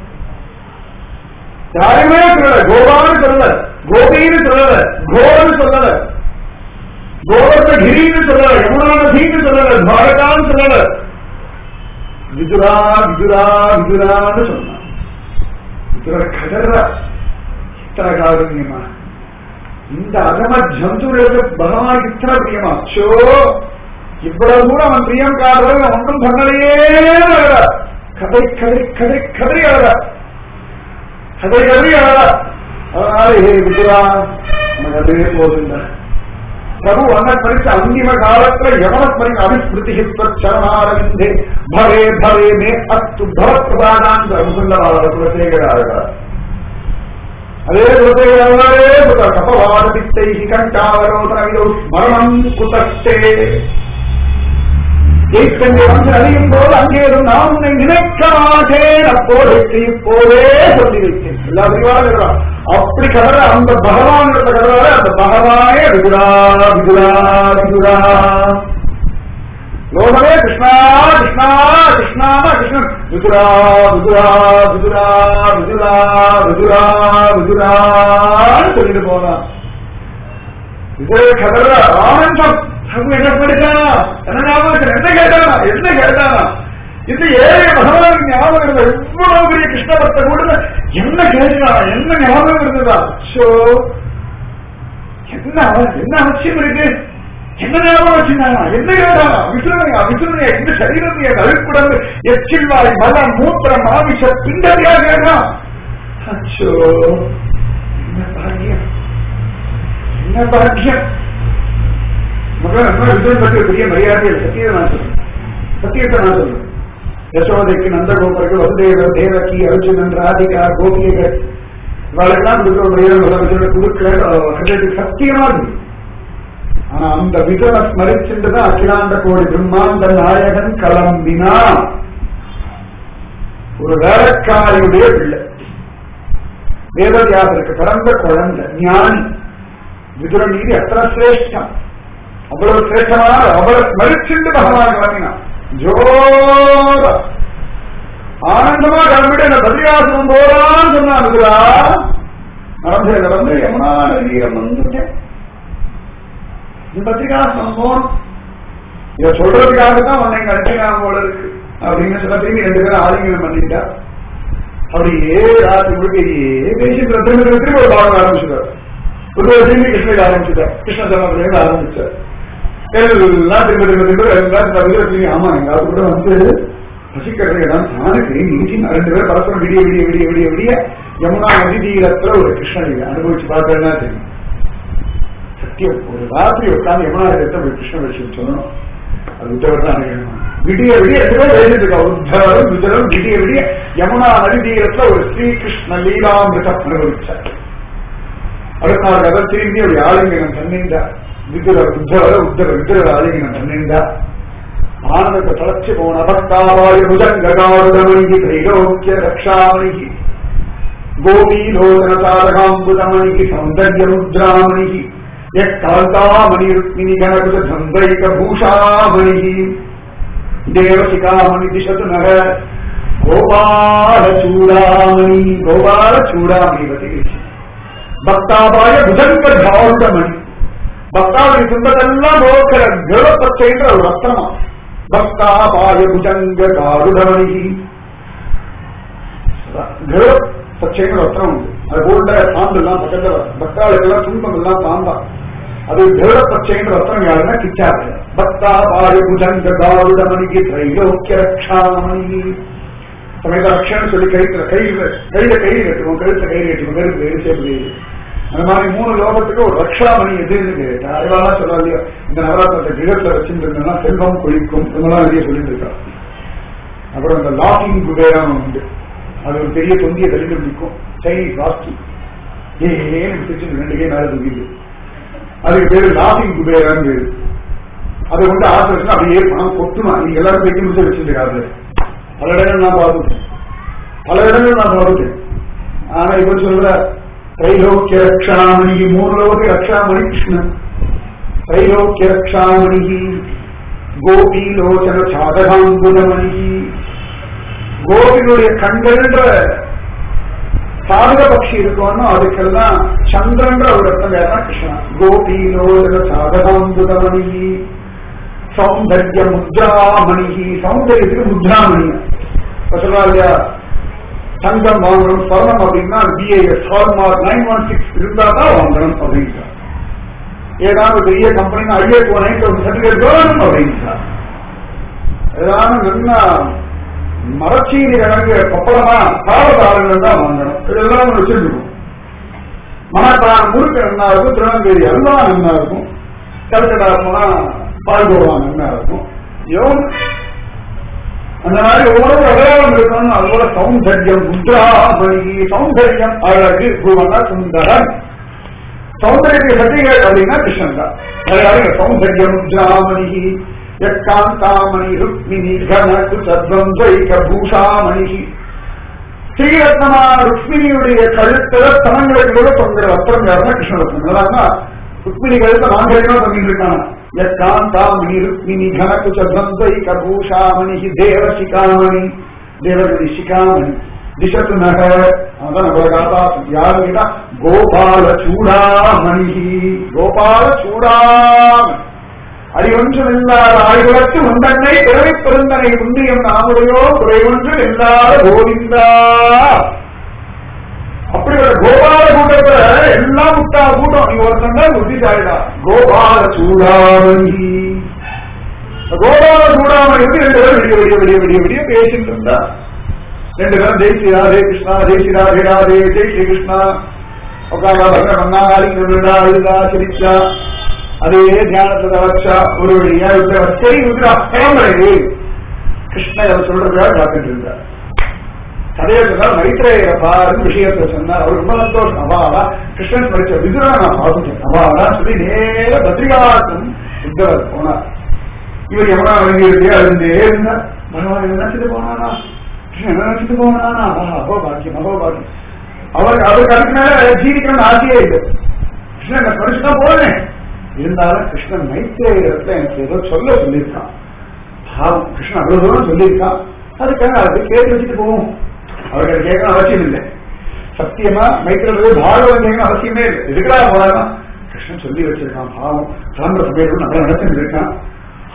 யாருமே சொல்லல கோபான்னு சொல்லல கோபின்னு சொல்லல கோன்னு சொல்லல கோவர்தகிரின்னு சொல்லல யமுனா நதின்னு சொல்லல துவாரகான்னு சொல்லல விதுரா விதுரா விதுரான்னு சொன்னான் விதுர கதற இத்தனை காருண்யமா இந்த அதம ஜந்துகளுக்கு பகவான் இத்தனை பிரியமா சோ இவ்வளவு கூட அவன் பிரியம் காடுறது ஒன்றும் பண்ணலையே அழகா கதை கதை கதை கதை அழகா கதை கதை அழகா அதனால ஹே விதுரா நமக்கு அதுவே போதுங்க பிரபு அன்ன ஸ்மரிச்ச அந்திம காலத்துல யவன ஸ்மரிங்க அபிஸ்மிருதி சரணாரவிந்தே பவே பவே மே அஸ்து பவத்பிரதானான் முகுந்தவாத குலசேகராக அதே குலசேகரே கபவாத பித்தை கண்டாவரோதன இதோ ஸ்மரணம் குதஸ்தே ஜெயிக்கங்கே வந்து அறியும் போது அங்கே இருந்து நான் உன்னை நினைக்க மாட்டேன் அப்போது இப்போதே சொல்லி வைத்தேன் எல்லா அறிவாளர்களும் அப்படி கதற அந்த பகவான் கதறாரு அந்த பகவானே விதுரா விதுரா விதுரா லோகமே கிருஷ்ணா கிருஷ்ணா கிருஷ்ணா கிருஷ்ணன் விதுரா விதுரா விதுரா விதுரா விதுரா விதுரான்னு சொல்லிட்டு போனான் விஜய கதற ஆனந்தம் அவங்க என்ன படிச்சானா என்ன ஞாபகம் என்ன கேட்டானா என்ன கேட்டானா இந்த ஏழை பகவான் ஞாபகம் இருந்த இவ்வளவு பெரிய கிருஷ்ண பக்த கூட என்ன கேட்டானா என்ன ஞாபகம் இருந்ததா சோ என்ன அவ- என்ன அவசியம் இருக்கு என்ன ஞாபகம் வச்சிருந்தானா என்ன கேட்டானா விசுரனையா விசுரனையா இந்த சரீரத்தைய நழுக்குடந்து எச்சில்வாய் மலம் மூத்திரம் ஆவிஷ பிண்டறியா கேட்டான் அச்சோ என்ன பாக்கியம் என்ன பாக்கியம் மக்கள் என்ன விஜயம் பற்றி ஒரு பெரிய மரியாதை இல்லை. சத்தியத்தை நான் சொல்றேன் சத்தியத்தை நான் சொல்றேன் யசோதைக்கு நந்தகோபருக்கு வசுதேவர் தேவகி அர்ஜுனன் ராதிகா கோபிகைகள் இவளுக்கெல்லாம் கொடுக்கிற மரியாதை முதலமைச்சர் கொடுக்கல சத்தியமா இருக்கு ஆனா அந்த விதனை ஸ்மரிச்சுட்டுதான் அகிலாண்ட கோடி பிரம்மாண்ட நாயகன் கிளம்பினா ஒரு வேலைக்காரியுடைய பிள்ளை வேதவியாசருக்கு பிறந்த குழந்தை ஞானி விதுரன் நீதி எத்தனை சிரேஷ்டம் அவ்வளவு சிரேஷ்டமான அவரை ஸ்மரிச்சுண்டு பகவான் கிளம்பினான் ஜோர ஆனந்தமா கிளம்பிட்டு என்ன பதிரியாசனம் போறான்னு சொன்னான் விதுரா நடந்ததுல வந்து யமுனா நதியில வந்துட்டேன் இந்த பத்திரிகாசனம் போகணும் இதை சொல்றதுக்காக தான் உன்னை இங்க அனுப்பினாங்க போல இருக்கு அப்படின்னு சொன்னா திரும்பி ரெண்டு பேரும் ஆலிங்கனம் பண்ணிட்டா அப்படியே ராத்திரி முழுக்க இதே பேசிட்டு திரும்பி திரும்பி திரும்பி ஒரு பாடம் ஆரம்பிச்சுட்டார் ஒரு திரும்பி கிருஷ்ணகிரி ஆரம்பிச்சுட்டார் கிருஷ்ண ஜன்மத்திலேருந்து ஆரம்பிச்சார் எல்லாம் திரும்ப திரும்ப திரும்ப எல்லாம் திரும்பி ஆமா எங்காவது கூட வந்து பசிக்கிறது இடம் நானுக்கு இஞ்சி ரெண்டு பேரும் பரஸ்பரம் விடிய விடிய விடிய விடிய விடிய யமுனா நதி தீரத்துல ஒரு கிருஷ்ணகிரி அனுபவிச்சு பார்த்தேன்னா தெரியும் சத்தியம் ஒரு ராத்திரி உட்காந்து யமுனா இடத்தை ஒரு கிருஷ்ண விஷயம் சொல்லணும் அது உத்தவர் தான் அடையணும் விடிய விடிய ரெண்டு பேரும் எழுதிட்டு இருக்கா உத்தவரும் விஜயம் விடிய விடிய யமுனா நதி தீரத்துல ஒரு ஸ்ரீகிருஷ்ண லீலாமிருதம் அனுபவிச்சார் அடுத்த நாள் கதை திரும்பி அப்படி ஆலிங்கனம் பண்ணிண்டா விதுர உத்தவர உத்தர விதுர ஆலிங்கனம் பண்ணிண்டா ஆனந்தத்தை தளர்ச்சி போன அபத்தாவாய புஜங்ககாருடமணிக்கு தைலோக்கிய ரக்ஷாமணிக்கு கோபீலோதன தாரகாம்புதமணிக்கு சௌந்தர்ய முத்ராமணிக்கு யக்காந்தாமணி ருக்மிணி கணகுத சந்தைக பூஷாமணிக்கு தேவசிகாமணி திசது நக கோபால சூடாமணி கோபால சூடாமணி பத்தி பக்தாபாய புஜங்க தாருடமணி பக்தாவுடைய துன்பத்தெல்லாம் போக்கிற கருடப்பச்சைன்ற ஒரு ரத்னமா பக்தாபாய புஜங்க காருடமணி கருட பச்சைன்னு ரத்னம் உண்டு அது போன்ற சாந்து எல்லாம் பக்கத்துல பக்தாளுக்கெல்லாம் துன்பம் எல்லாம் தாண்டா அது கருட பச்சைன்ற ரத்னம் யாருன்னா கிச்சாரு பக்தாபாய புஜங்க காருடமணிக்கு திரைலோக்கிய ரக்ஷாமணி சமயத்தை ரக்ஷன்னு சொல்லி கைத்துல கையில கையில கயிறு கட்டுவோம் கழுத்துல கயிறு கட்டுவோம் கருத்து எரிசே அந்த மாதிரி மூணு லோகத்துக்கு ஒரு ரக்ஷாமணி எதுன்னு கேட்டா அறிவாலாம் சொல்லாதியோ இந்த நவராத்திரத்தை கிரகத்துல வச்சிருந்தா செல்வம் கொழிக்கும் இதெல்லாம் நிறைய சொல்லிட்டு இருக்கா அப்புறம் இந்த லாக்கிங் குபேரம் உண்டு அது ஒரு பெரிய தொந்திய கழிந்து நிற்கும் சைனீஸ் வாஸ்து ஏன்னு பிடிச்சு ரெண்டு கை மேல தூக்கிது அதுக்கு பேரு லாக்கிங் குபேரம் பேரு அதை கொண்டு ஆசை வச்சுன்னா அப்படியே பணம் கொட்டுமா நீங்க எல்லாரும் பெட்டி முடிச்சு வச்சிருக்காரு பல இடங்கள் நான் பார்த்துட்டேன் பல இடங்கள் நான் பார்த்துட்டேன் ஆனா இப்ப சொல்ற त्रैलोक्य रक्षामणि मूलोक रक्षामणि कृष्ण त्रैलोक्य रक्षामणि கோபிலோச்சன சாதகாம்புதமணி கோபினுடைய கண்கள்ன்ற சாதக பட்சி இருக்கணும் அதுக்கெல்லாம் சந்திரன்ற ஒரு அர்த்தம் வேற கிருஷ்ணா கோபிலோச்சன சாதகாம்புதமணி சௌந்தர்ய முத்ராமணி சௌந்தரியத்துக்கு முத்ராமணி சொல்றா இல்லையா தங்கம் வாங்கணும் ஸ்வர்ணம் அப்படின்னா BIS hallmark nine one six இருந்தா தான் வாங்கணும் அப்படின்றார் ஏதாவது பெரிய கம்பெனி அழிய போனேன் சர்டிபிகேட் வேணும் அப்படின்றார் ஏதாவது நல்லா மரச்சீனி கிழங்கு பப்பளமா காலதாரங்கள் தான் வாங்கணும் இதெல்லாம் வச்சிருக்கணும் மணக்கான முறுக்கு நல்லா இருக்கும் திருநெல்வேலி அல்வா நல்லா இருக்கும் கல்கட்டா போனா பால்கோவா நல்லா இருக்கும் எவ்வளவு அந்த மாதிரி ஒவ்வொரு அடையாளம் இருக்கணும் அதோட சௌந்தர்யம் முத்ராமணி சௌந்தர்யம் அழகு குவன சுந்தரன் சௌந்தரியத்தை சர்டிபிகேட் அப்படின்னா கிருஷ்ணன் தான் அதாவது சௌந்தர்ய முத்ராமணி யக்காந்தாமணி ருக்மிணி கனகு சத்வந்தைக பூஷாமணி ஸ்ரீரத்னமா ருக்மிணியுடைய கழுத்துல தனங்களுக்கு கூட தொங்குற வஸ்திரம் யாருன்னா கிருஷ்ணரத்னம் அதான் ருக்மிணி கழுத்த மாங்கல்யமா பண்ணிட்டு இருக்காங்க யக்காந்தாமணி ருக்மிணி கனகு சத்வந்தைக பூஷாமணி தேவசிகாமணி தேவகதி சிகாமணி திசத்து நக அதான் நம்மளோட காதாசம் யாரு கேட்டா கோபால சூடாமணி கோபால சூடாமணி அறிவொன்றும் இல்லாத ஆய்வுலத்து உந்தன்னை பிறவி பெருந்தனை புண்ணியம் நாமுடையோ குறைவொன்றும் இல்லாத கோவிந்தா அப்படி ஒரு கோபால கூட்டத்துல எல்லாம் முட்டா கூட்டம் நீ ஒருத்தன் தான் புத்திசாலிடா கோபால சூடாமணி கோபால சூடாமணி வந்து ரெண்டு பேரும் விடிய விடிய விடிய விடிய விடிய பேசிட்டு இருந்தா ரெண்டு பேரும் ஜெய் ஸ்ரீ ராதே கிருஷ்ணா ஜெய் ஸ்ரீ ராதே ராதே ஜெய் ஸ்ரீ கிருஷ்ணா உட்காந்தா பகவான் பண்ணா அழுதா அழுதா சிரிச்சா அதே தியானத்துல வச்சா ஒரு வழியா விட்டு சரி விட்டு கிளம்புறது கிருஷ்ணன் அவர் சொல்றதா காத்துட்டு இருந்தார் கதையை சொன்னார் மைத்ரேய பாருன்னு விஷயத்தை சொன்னார் அவர் ரொம்ப சந்தோஷம் அவாவா கிருஷ்ணன் படிச்ச விதுரா நான் பார்த்துட்டேன் அவாவா சொல்லி நேர பத்ரிகாசம் புத்தவர் போனார் இவர் எவனா வழங்கியிருந்தே அழுந்தே இருந்தார் பகவான் நினைச்சிட்டு போனானா கிருஷ்ணன் நினைச்சிட்டு போனானா அபோ பாக்கியம் அபோ பாக்கியம் அவர் அவருக்கு அதுக்கு மேல ஜீவிக்கணும்னு ஆசையே இல்லை கிருஷ்ணன் படிச்சுதான் போனேன் இருந்தாலும் கிருஷ்ணன் மைத்திரேயத்துல எனக்கு ஏதோ சொல்ல சொல்லியிருக்கான் பாவம் கிருஷ்ணன் அவ்வளவு தூரம் சொல்லியிருக்கான் அதுக்காக அது கேட்டு வச்சுட்டு போவோம் அவருக்கு அது கேட்கணும் அவசியம் இல்லை சத்தியமா மைத்திரத்தில் பாகவதம் கேட்கணும் அவசியமே இல்லை எதுக்கடா போறாங்க கிருஷ்ணன் சொல்லி வச்சிருக்கான் பாவம் கிளம்புற சமயத்தில் நல்லா நடத்திட்டு இருக்கான்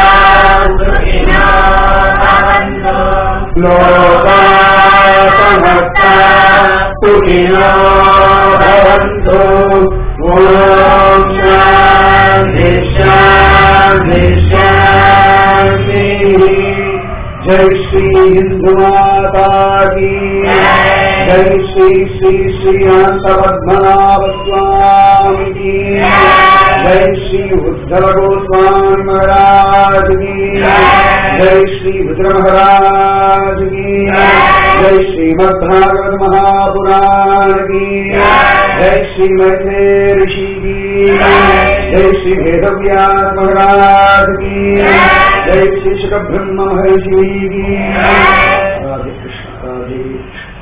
सुखिनो भवन्तु ॐ शान्ति शान्ति शान्तिः जय श्री हिंदू माता की जय श्री श्री श्री अनंत पद्मनाभ स्वामी की जय श्री उद्धव गोस्वामी महाराज की जय श्री रुद्र महाराज की जय श्रीमद्भागवत महापुराण की जय श्री मैत्रेय ऋषि की जय श्री वेदव्यास महाराज की जय श्री शुक ब्रह्म महर्षि की राधे कृष्ण राधे कृष्ण